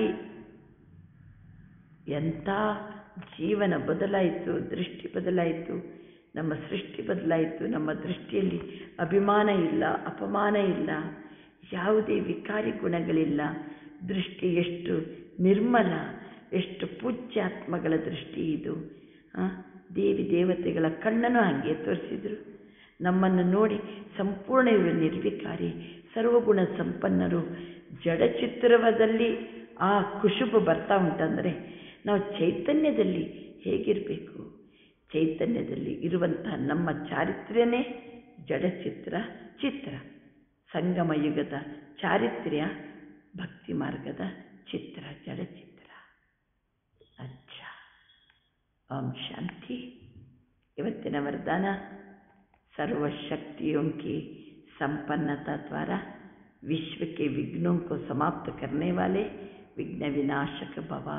ಎಂಥ ಜೀವನ ಬದಲಾಯಿತು ದೃಷ್ಟಿ ಬದಲಾಯಿತು ನಮ್ಮ ಸೃಷ್ಟಿ ಬದಲಾಯಿತು ನಮ್ಮ ದೃಷ್ಟಿಯಲ್ಲಿ ಅಭಿಮಾನ ಇಲ್ಲ ಅಪಮಾನ ಇಲ್ಲ ಯಾವುದೇ ವಿಕಾರಿ ಗುಣಗಳಿಲ್ಲ ದೃಷ್ಟಿ ಎಷ್ಟು ನಿರ್ಮಲ ಎಷ್ಟು ಪೂಜ್ಯಾತ್ಮಗಳ ದೃಷ್ಟಿ ಇದು ದೇವಿ ದೇವತೆಗಳ ಕಣ್ಣನ್ನು ಹಾಗೆ ತೋರಿಸಿದರು ನಮ್ಮನ್ನು ನೋಡಿ ಸಂಪೂರ್ಣ ಇವರು ನಿರ್ವಿಕಾರಿ ಸರ್ವಗುಣ ಸಂಪನ್ನರು ಜಡಚಿತ್ರವದಲ್ಲಿ ಆ ಕುಶುಬು ಬರ್ತಾ ಉಂಟಂದರೆ ನಾವು ಚೈತನ್ಯದಲ್ಲಿ ಹೇಗಿರಬೇಕು ಚೈತನ್ಯದಲ್ಲಿ ಇರುವಂತಹ ನಮ್ಮ ಚಾರಿತ್ರ್ಯನೇ ಜಡಚಿತ್ರ ಚಿತ್ರ ಸಂಗಮ ಯುಗದ ಚಾರಿತ್ರ್ಯ ಭಕ್ತಿ ಮಾರ್ಗದ ಚಿತ್ರ ಜಡಚಿತ್ರ ಅಚ್ಚ ಓಂ ಶಾಂತಿ ಇವತ್ತಿನ ವರದಾನ सर्वशक्तियों की संपन्नता द्वारा विश्व के विघ्नों को समाप्त करने वाले विघ्न विनाशक ಭವ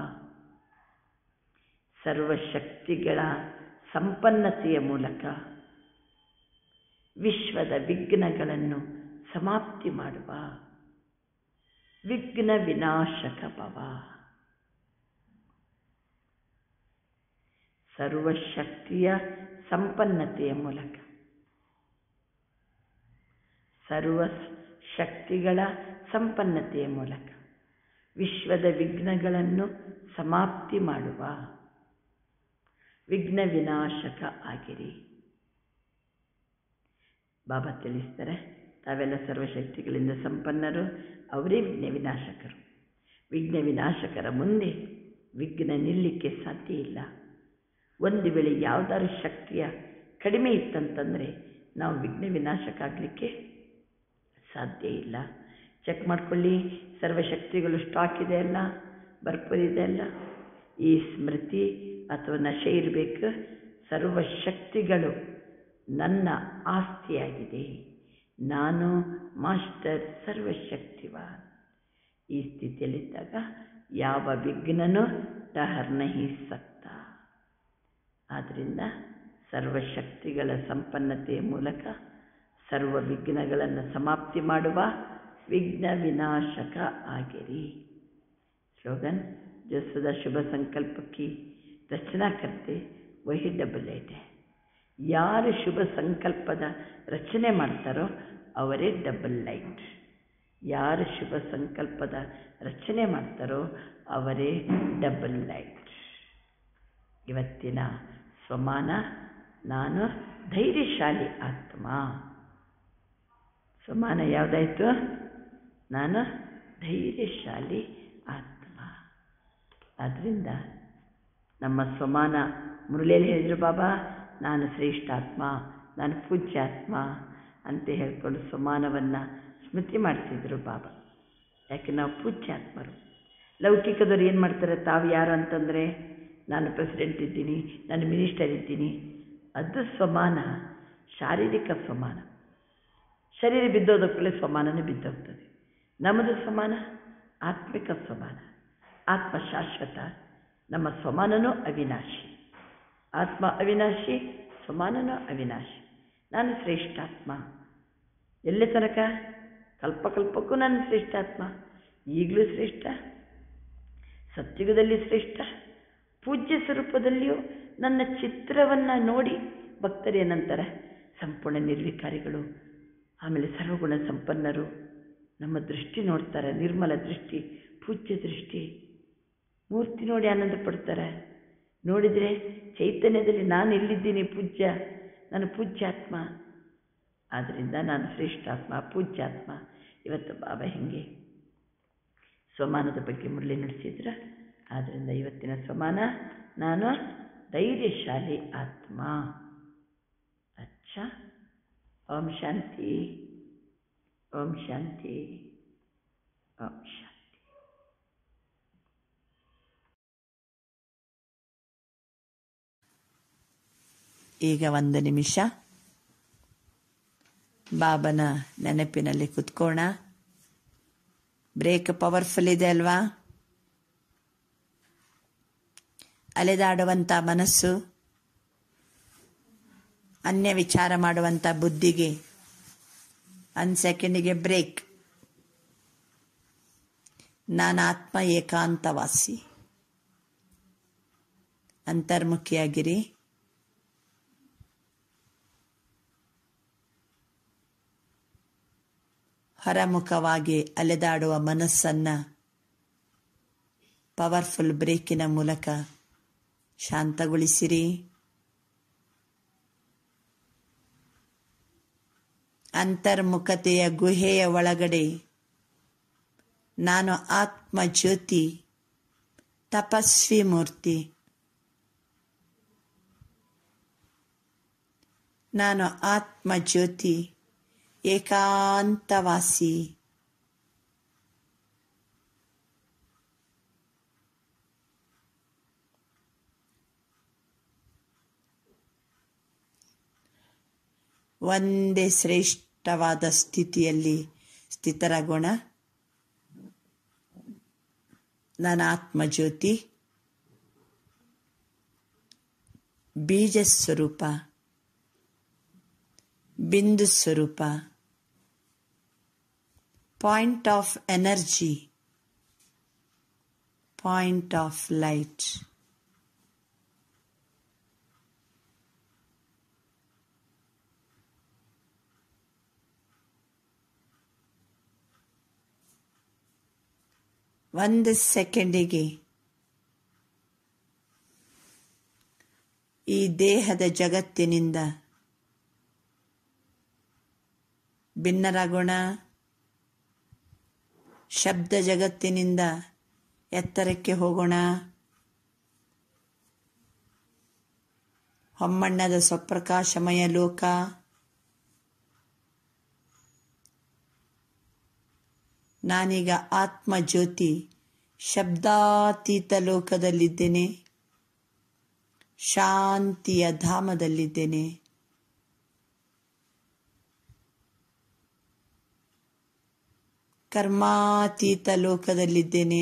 ಸರ್ವಶಕ್ತಿಗಳ ಸಂಪನ್ನತೆಯ ಮೂಲಕ ವಿಶ್ವದ ವಿಘ್ನಗಳನ್ನು ಸಮಾಪ್ತಿ ಮಾಡುವ ವಿಘ್ನ ವಿನಾಶಕ ಭವ ಸರ್ವಶಕ್ತಿಯ ಸಂಪನ್ನತೆಯ ಮೂಲಕ ಸರ್ವ ಶಕ್ತಿಗಳ ಸಂಪನ್ನತೆಯ ಮೂಲಕ ವಿಶ್ವದ ವಿಘ್ನಗಳನ್ನು ಸಮಾಪ್ತಿ ಮಾಡುವ ವಿಘ್ನ ವಿನಾಶಕ ಆಗಿರಿ ಬಾಬಾ ತಿಳಿಸ್ತಾರೆ ತಾವೆಲ್ಲ ಸರ್ವಶಕ್ತಿಗಳಿಂದ ಸಂಪನ್ನರು ಅವರೇ ವಿಘ್ನ ವಿನಾಶಕರು ವಿಘ್ನ ವಿನಾಶಕರ ಮುಂದೆ ವಿಘ್ನ ನಿಲ್ಲಕ್ಕೆ ಸಾಧ್ಯ ಇಲ್ಲ ಒಂದು ವೇಳೆ ಯಾವುದಾದ್ರು ಶಕ್ತಿಯ ಕಡಿಮೆ ಇತ್ತಂತಂದರೆ ನಾವು ವಿಘ್ನ ವಿನಾಶಕ ಆಗಲಿಕ್ಕೆ ಸಾಧ್ಯ ಇಲ್ಲ ಚೆಕ್ ಮಾಡ್ಕೊಳ್ಳಿ ಸರ್ವಶಕ್ತಿಗಳು ಸ್ಟಾಕ್ ಇದೆ ಅಲ್ಲ ಭರ್ಪೂರಿದೆ ಅಲ್ಲ ಈ ಸ್ಮೃತಿ ಅಥವಾ ನಶೆ ಇರಬೇಕು ಸರ್ವಶಕ್ತಿಗಳು ನನ್ನ ಆಸ್ತಿಯಾಗಿದೆ ನಾನು ಮಾಸ್ಟರ್ ಸರ್ವಶಕ್ತಿವಾನ್ ಈ ಸ್ಥಿತಿಯಲ್ಲಿದ್ದಾಗ ಯಾವ ವಿಘ್ನನೂ ಟಹರ್ ನಹಿ ಸಕ್ತ ಆದ್ದರಿಂದ ಸರ್ವಶಕ್ತಿಗಳ ಸಂಪನ್ನತೆಯ ಮೂಲಕ ಸರ್ವ ವಿಘ್ನಗಳನ್ನು ಸಮಾಪ್ತಿ ಮಾಡುವ ವಿಘ್ನ ವಿನಾಶಕ ಆಗಿರಿ ಸ್ಲೋಗನ್ जो सदा शुभ संकल्प की रचना करते वही डबल ಏಟ್ ಯಾರು ಶುಭ ಸಂಕಲ್ಪದ ರಚನೆ ಮಾಡ್ತಾರೋ ಅವರೇ ಡಬಲ್ ಲೈಟ್ ಯಾರು ಶುಭ ಸಂಕಲ್ಪದ ರಚನೆ ಮಾಡ್ತಾರೋ ಅವರೇ ಡಬಲ್ ಲೈಟ್ ಇವತ್ತಿನ ಸ್ವಮಾನ ನಾನು ಧೈರ್ಯಶಾಲಿ ಆತ್ಮ ಸ್ವಮಾನ ಯಾವುದಾಯಿತು ನಾನು ಧೈರ್ಯಶಾಲಿ ಆತ್ಮ ಆದ್ದರಿಂದ ನಮ್ಮ ಸ್ವಮಾನ ಮುರಳಿಯಲ್ಲಿ ಹೇಳಿದರು ಬಾಬಾ ನಾನು ಶ್ರೇಷ್ಠಾತ್ಮ ನಾನು ಪೂಜ್ಯಾತ್ಮ ಅಂತ ಹೇಳ್ಕೊಂಡು ಸ್ವಮಾನವನ್ನು ಸ್ಮೃತಿ ಮಾಡ್ತಿದ್ರು ಬಾಬಾ ಯಾಕೆ ನಾವು ಪೂಜ್ಯಾತ್ಮರು ಲೌಕಿಕದವ್ರು ಏನು ಮಾಡ್ತಾರೆ ತಾವು ಯಾರು ಅಂತಂದರೆ ನಾನು ಪ್ರೆಸಿಡೆಂಟ್ ಇದ್ದೀನಿ ನಾನು ಮಿನಿಸ್ಟರ್ ಇದ್ದೀನಿ ಅದು ಸ್ವಮಾನ ಶಾರೀರಿಕ ಸ್ವಮಾನ ಶರೀರ ಬಿದ್ದೋದಕ್ಕೂ ಸ್ವಮಾನನೇ ಬಿದ್ದೋಗ್ತದೆ ನಮ್ಮದು ಸ್ವಮಾನ ಆತ್ಮಿಕ ಸ್ವಮಾನ ಆತ್ಮ ಶಾಶ್ವತ ನಮ್ಮ ಸ್ವಮಾನನೂ ಅವಿನಾಶಿ ಆತ್ಮ ಅವಿನಾಶಿ ಸ್ವಮಾನನೂ ಅವಿನಾಶಿ ನಾನು ಶ್ರೇಷ್ಠಾತ್ಮ ಎಲ್ಲಿ ತನಕ ಕಲ್ಪಕಲ್ಪಕ್ಕೂ ನಾನು ಶ್ರೇಷ್ಠಾತ್ಮ ಈಗಲೂ ಶ್ರೇಷ್ಠ ಸತ್ಯುಗದಲ್ಲಿ ಶ್ರೇಷ್ಠ ಪೂಜ್ಯ ಸ್ವರೂಪದಲ್ಲಿಯೂ ನನ್ನ ಚಿತ್ರವನ್ನು ನೋಡಿ ಭಕ್ತರು ಏನಂತಾರೆ ಸಂಪೂರ್ಣ ನಿರ್ವಿಕಾರಿಗಳು ಆಮೇಲೆ ಸರ್ವಗುಣ ಸಂಪನ್ನರು ನಮ್ಮ ದೃಷ್ಟಿ ನೋಡ್ತಾರೆ ನಿರ್ಮಲ ದೃಷ್ಟಿ ಪೂಜ್ಯ ದೃಷ್ಟಿ ಮೂರ್ತಿ ನೋಡಿ ಆನಂದ ಪಡ್ತಾರೆ ನೋಡಿದರೆ ಚೈತನ್ಯದಲ್ಲಿ ನಾನು ಎಲ್ಲಿದ್ದೀನಿ ಪೂಜ್ಯ ನಾನು ಪೂಜ್ಯಾತ್ಮ ಆದ್ದರಿಂದ ನಾನು ಶ್ರೇಷ್ಠಾತ್ಮ ಪೂಜ್ಯಾತ್ಮ ಇವತ್ತು ಬಾಬಾ ಹೆಂಗೆ ಸ್ವಮಾನದ ಬಗ್ಗೆ ಮುರಳಿ ನಡೆಸಿದ್ರ ಆದ್ದರಿಂದ ಇವತ್ತಿನ ಸ್ವಮಾನ ನಾನು ಧೈರ್ಯಶಾಲಿ ಆತ್ಮ ಅಚ್ಚ ಓಂ ಶಾಂತಿ ಓಂ ಶಾಂತಿ ಓಂ ಶಾಂತಿ ಈಗ ಒಂದು ನಿಮಿಷ ಬಾಬನ ನೆನಪಿನಲ್ಲಿ ಕುತ್ಕೋಣ ಬ್ರೇಕ್ ಪವರ್ಫುಲ್ ಇದೆ ಅಲ್ವಾ ಅಲೆದಾಡುವಂಥ ಮನಸ್ಸು ಅನ್ಯ ವಿಚಾರ ಮಾಡುವಂಥ ಬುದ್ಧಿಗೆ ಒಂದು ಸೆಕೆಂಡಿಗೆ ಬ್ರೇಕ್ ನಾನು ಆತ್ಮ ಏಕಾಂತವಾಸಿ ಅಂತರ್ಮುಖಿಯಾಗಿರಿ ಹೊರಮುಖವಾಗಿ ಅಲೆದಾಡುವ ಮನಸ್ಸನ್ನ ಪವರ್ಫುಲ್ ಬ್ರೇಕಿನ ಮೂಲಕ ಶಾಂತಗೊಳಿಸಿರಿ ಅಂತರ್ಮುಖತೆಯ ಗುಹೆಯ ಒಳಗಡೆ ನಾನು ಆತ್ಮ ಜ್ಯೋತಿ ತಪಸ್ವಿ ಮೂರ್ತಿ ನಾನು ಆತ್ಮ ಜ್ಯೋತಿ ಏಕಾಂತವಾಸಿ ಒಂದೇ ಶ್ರೇಷ್ಠವಾದ ಸ್ಥಿತಿಯಲ್ಲಿ ಸ್ಥಿತರಾಗೋಣ ನನ್ನ ಆತ್ಮಜ್ಯೋತಿ ಬೀಜ ಸ್ವರೂಪ ಬಿಂದು ಸ್ವರೂಪ point of energy point of light ಒಂದು ಸೆಕೆಂಡಿಗೆ ಈ ದೇಹದ ಜಗತ್ತಿನಿಂದ ಭಿನ್ನರಾಗೋಣ ಶಬ್ದ ಜಗತ್ತಿನಿಂದ ಎತ್ತರಕ್ಕೆ ಹೋಗೋಣ ಹೊಮ್ಮಣ್ಣದ ಸ್ವಪ್ರಕಾಶಮಯ ಲೋಕ ನಾನೀಗ ಆತ್ಮ ಜ್ಯೋತಿ ಶಬ್ದಾತೀತ ಲೋಕದಲ್ಲಿದ್ದೇನೆ ಶಾಂತಿಯ ಧಾಮದಲ್ಲಿದ್ದೇನೆ ಕರ್ಮಾತೀತ ಲೋಕದಲ್ಲಿದ್ದೇನೆ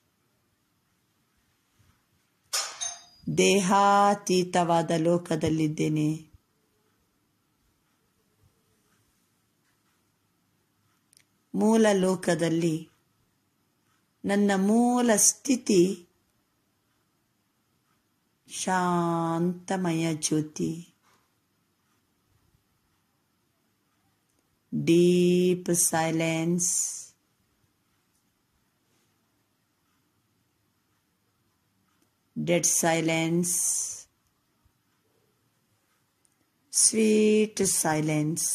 ದೇಹಾತೀತವಾದ ಲೋಕದಲ್ಲಿದ್ದೇನೆ ಮೂಲ ಲೋಕದಲ್ಲಿ ನನ್ನ ಮೂಲ ಸ್ಥಿತಿ ಶಾಂತಮಯ ಜ್ಯೋತಿ deep silence dead silence sweet silence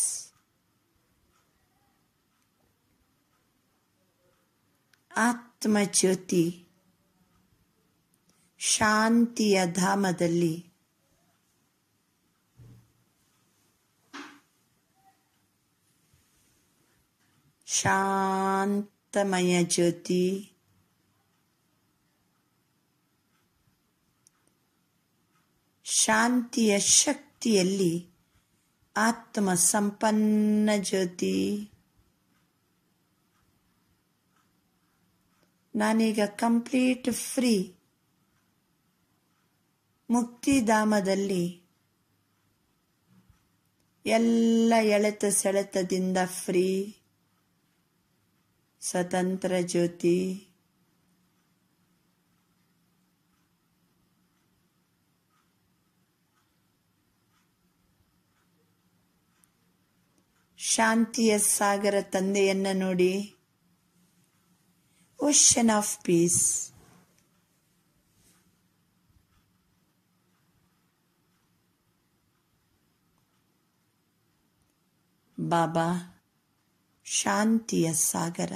ಆತ್ಮ ಜ್ಯೋತಿ ಶಾಂತಿಯ ಧಾಮದಲ್ಲಿ ಶಾಂತಮಯ ಜ್ಯೋತಿ ಶಾಂತಿಯ ಶಕ್ತಿಯಲ್ಲಿ ಆತ್ಮ ಸಂಪನ್ನ ಜ್ಯೋತಿ ನಾನೀಗ ಕಂಪ್ಲೀಟ್ ಫ್ರೀ ಮುಕ್ತಿಧಾಮದಲ್ಲಿ ಎಲ್ಲ ಎಳೆತ ಸೆಳೆತದಿಂದ ಫ್ರೀ ಸ್ವತಂತ್ರ ಜ್ಯೋತಿ ಶಾಂತಿಯ ಸಾಗರ ತಂದೆಯನ್ನ ನೋಡಿ ಓಷನ್ ಆಫ್ ಪೀಸ್ ಬಾಬಾ ಶಾಂತಿಯ ಸಾಗರ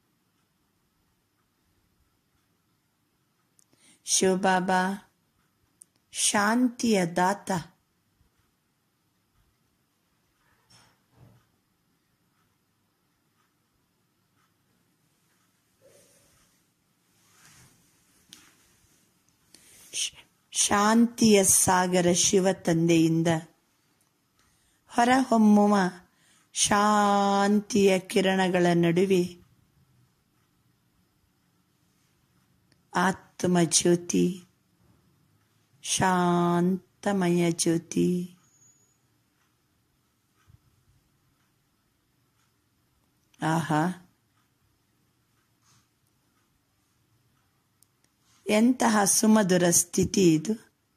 ಶಿವಬಾಬಾ ಶಾಂತಿಯ ದಾತ ಶಾಂತಿಯ ಸಾಗರ ಶಿವ ತಂದೆಯಿಂದ ಹೊರಹೊಮ್ಮುವ ಶಾಂತಿಯ ಕಿರಣಗಳ ನಡುವೆ ಆತ್ಮ ಜ್ಯೋತಿ ಶಾಂತಮಯ ಜ್ಯೋತಿ ಆಹಾ ಎಂತಹ ಸುಮಧುರ ಸ್ಥಿತಿ ಇದು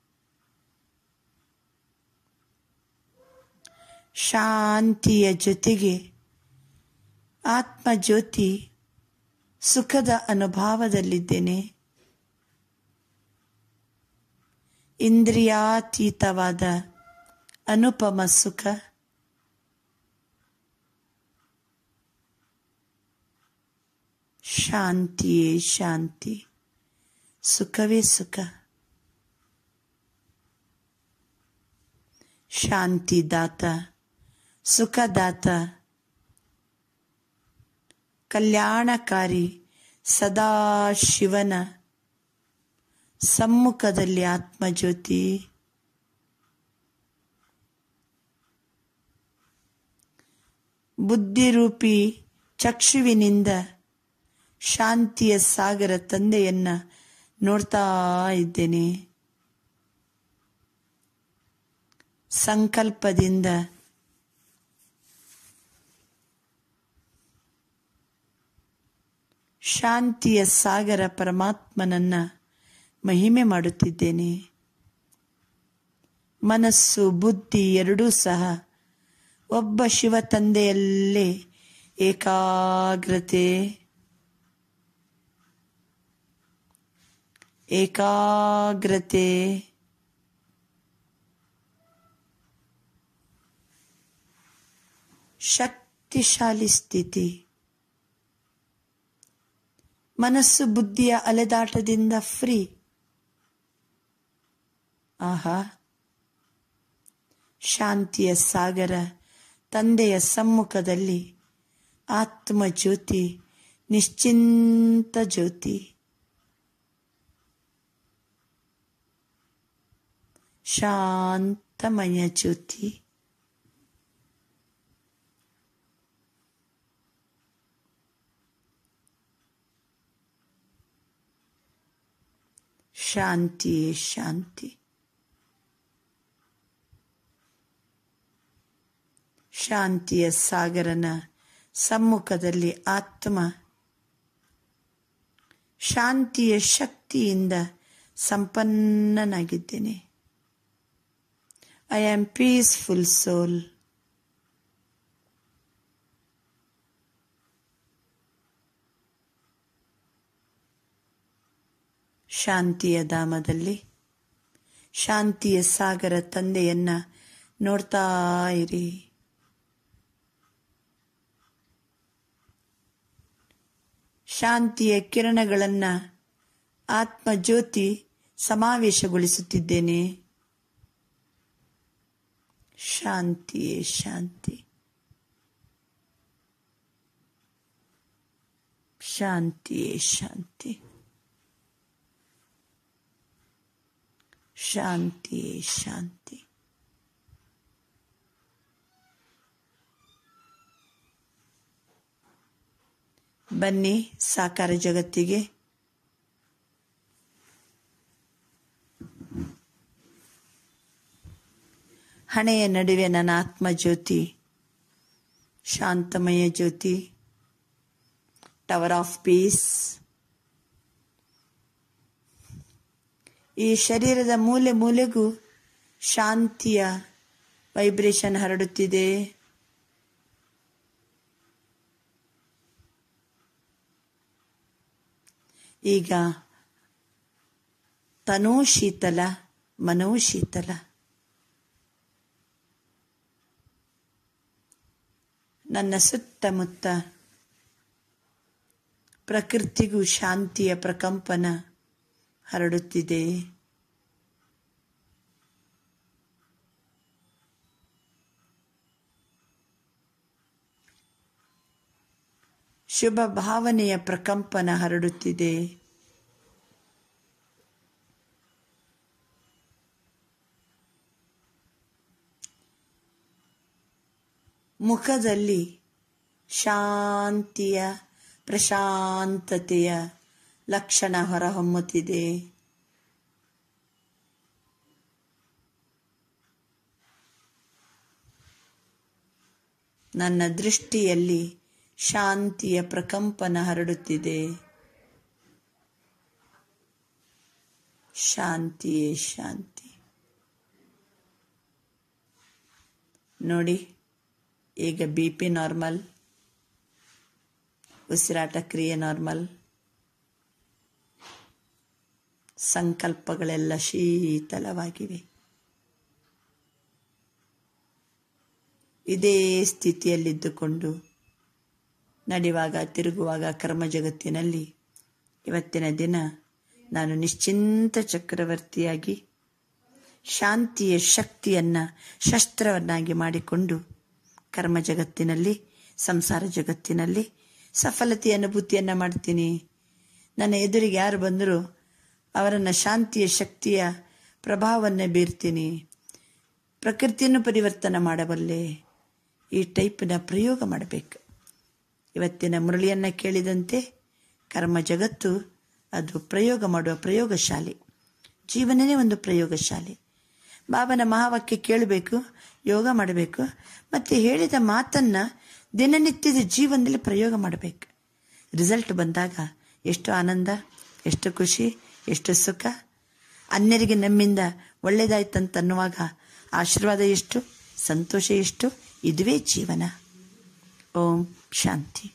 ಶಾಂತಿಯ ಜೊತೆಗೆ ಆತ್ಮಜ್ಯೋತಿ ಸುಖದ ಅನುಭವದಲ್ಲಿದ್ದೇನೆ ಇಂದ್ರಿಯಾತೀತವಾದ ಅನುಪಮ ಸುಖ ಶಾಂತಿಯೇ ಶಾಂತಿ ಸುಖವೇ ಸುಖ ಶಾಂತಿದಾತ ಸುಖದಾತ ಕಲ್ಯಾಣಕಾರಿ ಸದಾ ಶಿವನ ಸಮ್ಮುಖದಲ್ಲಿ ಆತ್ಮಜ್ಯೋತಿ ಬುದ್ಧಿರೂಪಿ ಚಕ್ಷುವಿನಿಂದ ಶಾಂತಿಯ ಸಾಗರ ತಂದೆಯನ್ನ ನೋಡ್ತಾ ಇದ್ದೇನೆ ಸಂಕಲ್ಪದಿಂದ ಶಾಂತಿಯ ಸಾಗರ ಪರಮಾತ್ಮನನ್ನ ಮಹಿಮೆ ಮಾಡುತ್ತಿದ್ದೇನೆ ಮನಸ್ಸು ಬುದ್ಧಿ ಎರಡೂ ಸಹ ಒಬ್ಬ ಶಿವ ತಂದೆಯಲ್ಲೇ ಏಕಾಗ್ರತೆ ಏಕಾಗ್ರತೆ ಶಕ್ತಿಶಾಲಿ ಸ್ಥಿತಿ ಮನಸ್ಸು ಬುದ್ಧಿಯ ಅಲೆದಾಟದಿಂದ ಫ್ರೀ ಆಹಾ ಶಾಂತಿಯ ಸಾಗರ ತಂದೆಯ ಸಮ್ಮುಖದಲ್ಲಿ ಆತ್ಮ ಜ್ಯೋತಿ ನಿಶ್ಚಿಂತ ಜ್ಯೋತಿ ಶಾಂತಮಯ ಜ್ಯೋತಿ ಶಾಂತಿ ಶಾಂತಿ ಶಾಂತಿಯ ಸಾಗರನ ಸಮ್ಮುಖದಲ್ಲಿ ಆತ್ಮ ಶಾಂತಿಯ ಶಕ್ತಿಯಿಂದ ಸಂಪನ್ನನಾಗಿದ್ದೇನೆ ಐ ಆಮ್ ಪೀಸ್ಫುಲ್ ಸೋಲ್ ಶಾಂತಿಯ ಧಾಮದಲ್ಲಿ ಶಾಂತಿಯ ಸಾಗರ ತಂದೆಯನ್ನ ನೋಡ್ತಾ ಇರಿ ಶಾಂತಿಯ ಕಿರಣಗಳನ್ನ ಆತ್ಮ ಜ್ಯೋತಿ ಸಮಾವೇಶಗೊಳಿಸುತ್ತಿದ್ದೇನೆ ಶಾಂತಿಯೇ ಶಾಂತಿ ಶಾಂತಿಯೇ ಶಾಂತಿ ಶಾಂತಿಯೇ ಶಾಂತಿ ಬನ್ನಿ ಸಾಕಾರ ಜಗತ್ತಿಗೆ ಹಣೆಯ ನಡುವೆ ನನ್ನ ಆತ್ಮ ಜ್ಯೋತಿ ಶಾಂತಮಯ ಜ್ಯೋತಿ ಟವರ್ ಆಫ್ ಪೀಸ್ ಈ ಶರೀರದ ಮೂಲೆ ಮೂಲೆಗೂ ಶಾಂತಿಯ ವೈಬ್ರೇಷನ್ ಹರಡುತ್ತಿದೆ ಈಗ ತನೂ ಶೀತಲ ಮನೋ ಶೀತಲ ನನ್ನ ಸುತ್ತಮುತ್ತ ಪ್ರಕೃತಿಗೂ ಶಾಂತಿಯ ಪ್ರಕಂಪನ ಹರಡುತ್ತಿದೆ ಶುಭ ಭಾವನೆಯ ಪ್ರಕಂಪನ ಹರಡುತ್ತಿದೆ ಮುಖದಲ್ಲಿ ಶಾಂತಿಯ ಪ್ರಶಾಂತತೆಯ ಲಕ್ಷಣ ಹೊರಹೊಮ್ಮುತ್ತಿದೆ ನನ್ನ ದೃಷ್ಟಿಯಲ್ಲಿ ಶಾಂತಿಯ ಪ್ರಕಂಪನ ಹರಡುತ್ತಿದೆ ಶಾಂತಿಯೇ ಶಾಂತಿ ನೋಡಿ ಈಗ ಬಿ ಪಿ ನಾರ್ಮಲ್ ಉಸಿರಾಟ ಕ್ರಿಯೆ ನಾರ್ಮಲ್ ಸಂಕಲ್ಪಗಳೆಲ್ಲ ಶೀತಲವಾಗಿವೆ ಇದೇ ಸ್ಥಿತಿಯಲ್ಲಿದ್ದುಕೊಂಡು ನಡೆಯುವಾಗ ತಿರುಗುವಾಗ ಕರ್ಮ ಜಗತ್ತಿನಲ್ಲಿ ಇವತ್ತಿನ ದಿನ ನಾನು ನಿಶ್ಚಿಂತ ಚಕ್ರವರ್ತಿಯಾಗಿ ಶಾಂತಿಯ ಶಕ್ತಿಯನ್ನ ಶಸ್ತ್ರವನ್ನಾಗಿ ಮಾಡಿಕೊಂಡು ಕರ್ಮ ಜಗತ್ತಿನಲ್ಲಿ ಸಂಸಾರ ಜಗತ್ತಿನಲ್ಲಿ ಸಫಲತೆಯ ಅನುಭೂತಿಯನ್ನ ಮಾಡ್ತೀನಿ ನನ್ನ ಎದುರಿಗೆ ಯಾರು ಬಂದರೂ ಅವರನ್ನು ಶಾಂತಿಯ ಶಕ್ತಿಯ ಪ್ರಭಾವವನ್ನು ಬೀರ್ತೀನಿ ಪ್ರಕೃತಿಯನ್ನು ಪರಿವರ್ತನೆ ಮಾಡಬಲ್ಲೆ ಈ ಟೈಪ್ನ ಪ್ರಯೋಗ ಮಾಡಬೇಕು ಇವತ್ತಿನ ಮುರಳಿಯನ್ನು ಕೇಳಿದಂತೆ ಕರ್ಮ ಜಗತ್ತು ಅದು ಪ್ರಯೋಗ ಮಾಡುವ ಪ್ರಯೋಗಶಾಲೆ ಜೀವನನೇ ಒಂದು ಪ್ರಯೋಗಶಾಲೆ ಬಾಬನ ಮಹಾವಾಕ್ಯ ಕೇಳಬೇಕು ಯೋಗ ಮಾಡಬೇಕು ಮತ್ತು ಹೇಳಿದ ಮಾತನ್ನು ದಿನನಿತ್ಯದ ಜೀವನದಲ್ಲಿ ಪ್ರಯೋಗ ಮಾಡಬೇಕು ರಿಸಲ್ಟ್ ಬಂದಾಗ ಎಷ್ಟು ಆನಂದ ಎಷ್ಟು ಖುಷಿ ಎಷ್ಟು ಸುಖ ಅನ್ಯರಿಗೆ ನಮ್ಮಿಂದ ಒಳ್ಳೆಯದಾಯ್ತಂತ ಅನ್ನುವಾಗ ಆಶೀರ್ವಾದ ಎಷ್ಟು ಸಂತೋಷ ಎಷ್ಟು ಇದುವೇ ಜೀವನ ಓಂ ಶಾಂತಿ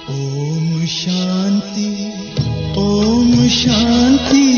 ಓಂ ಶಾಂತಿ ಓಂ ಶಾಂತಿ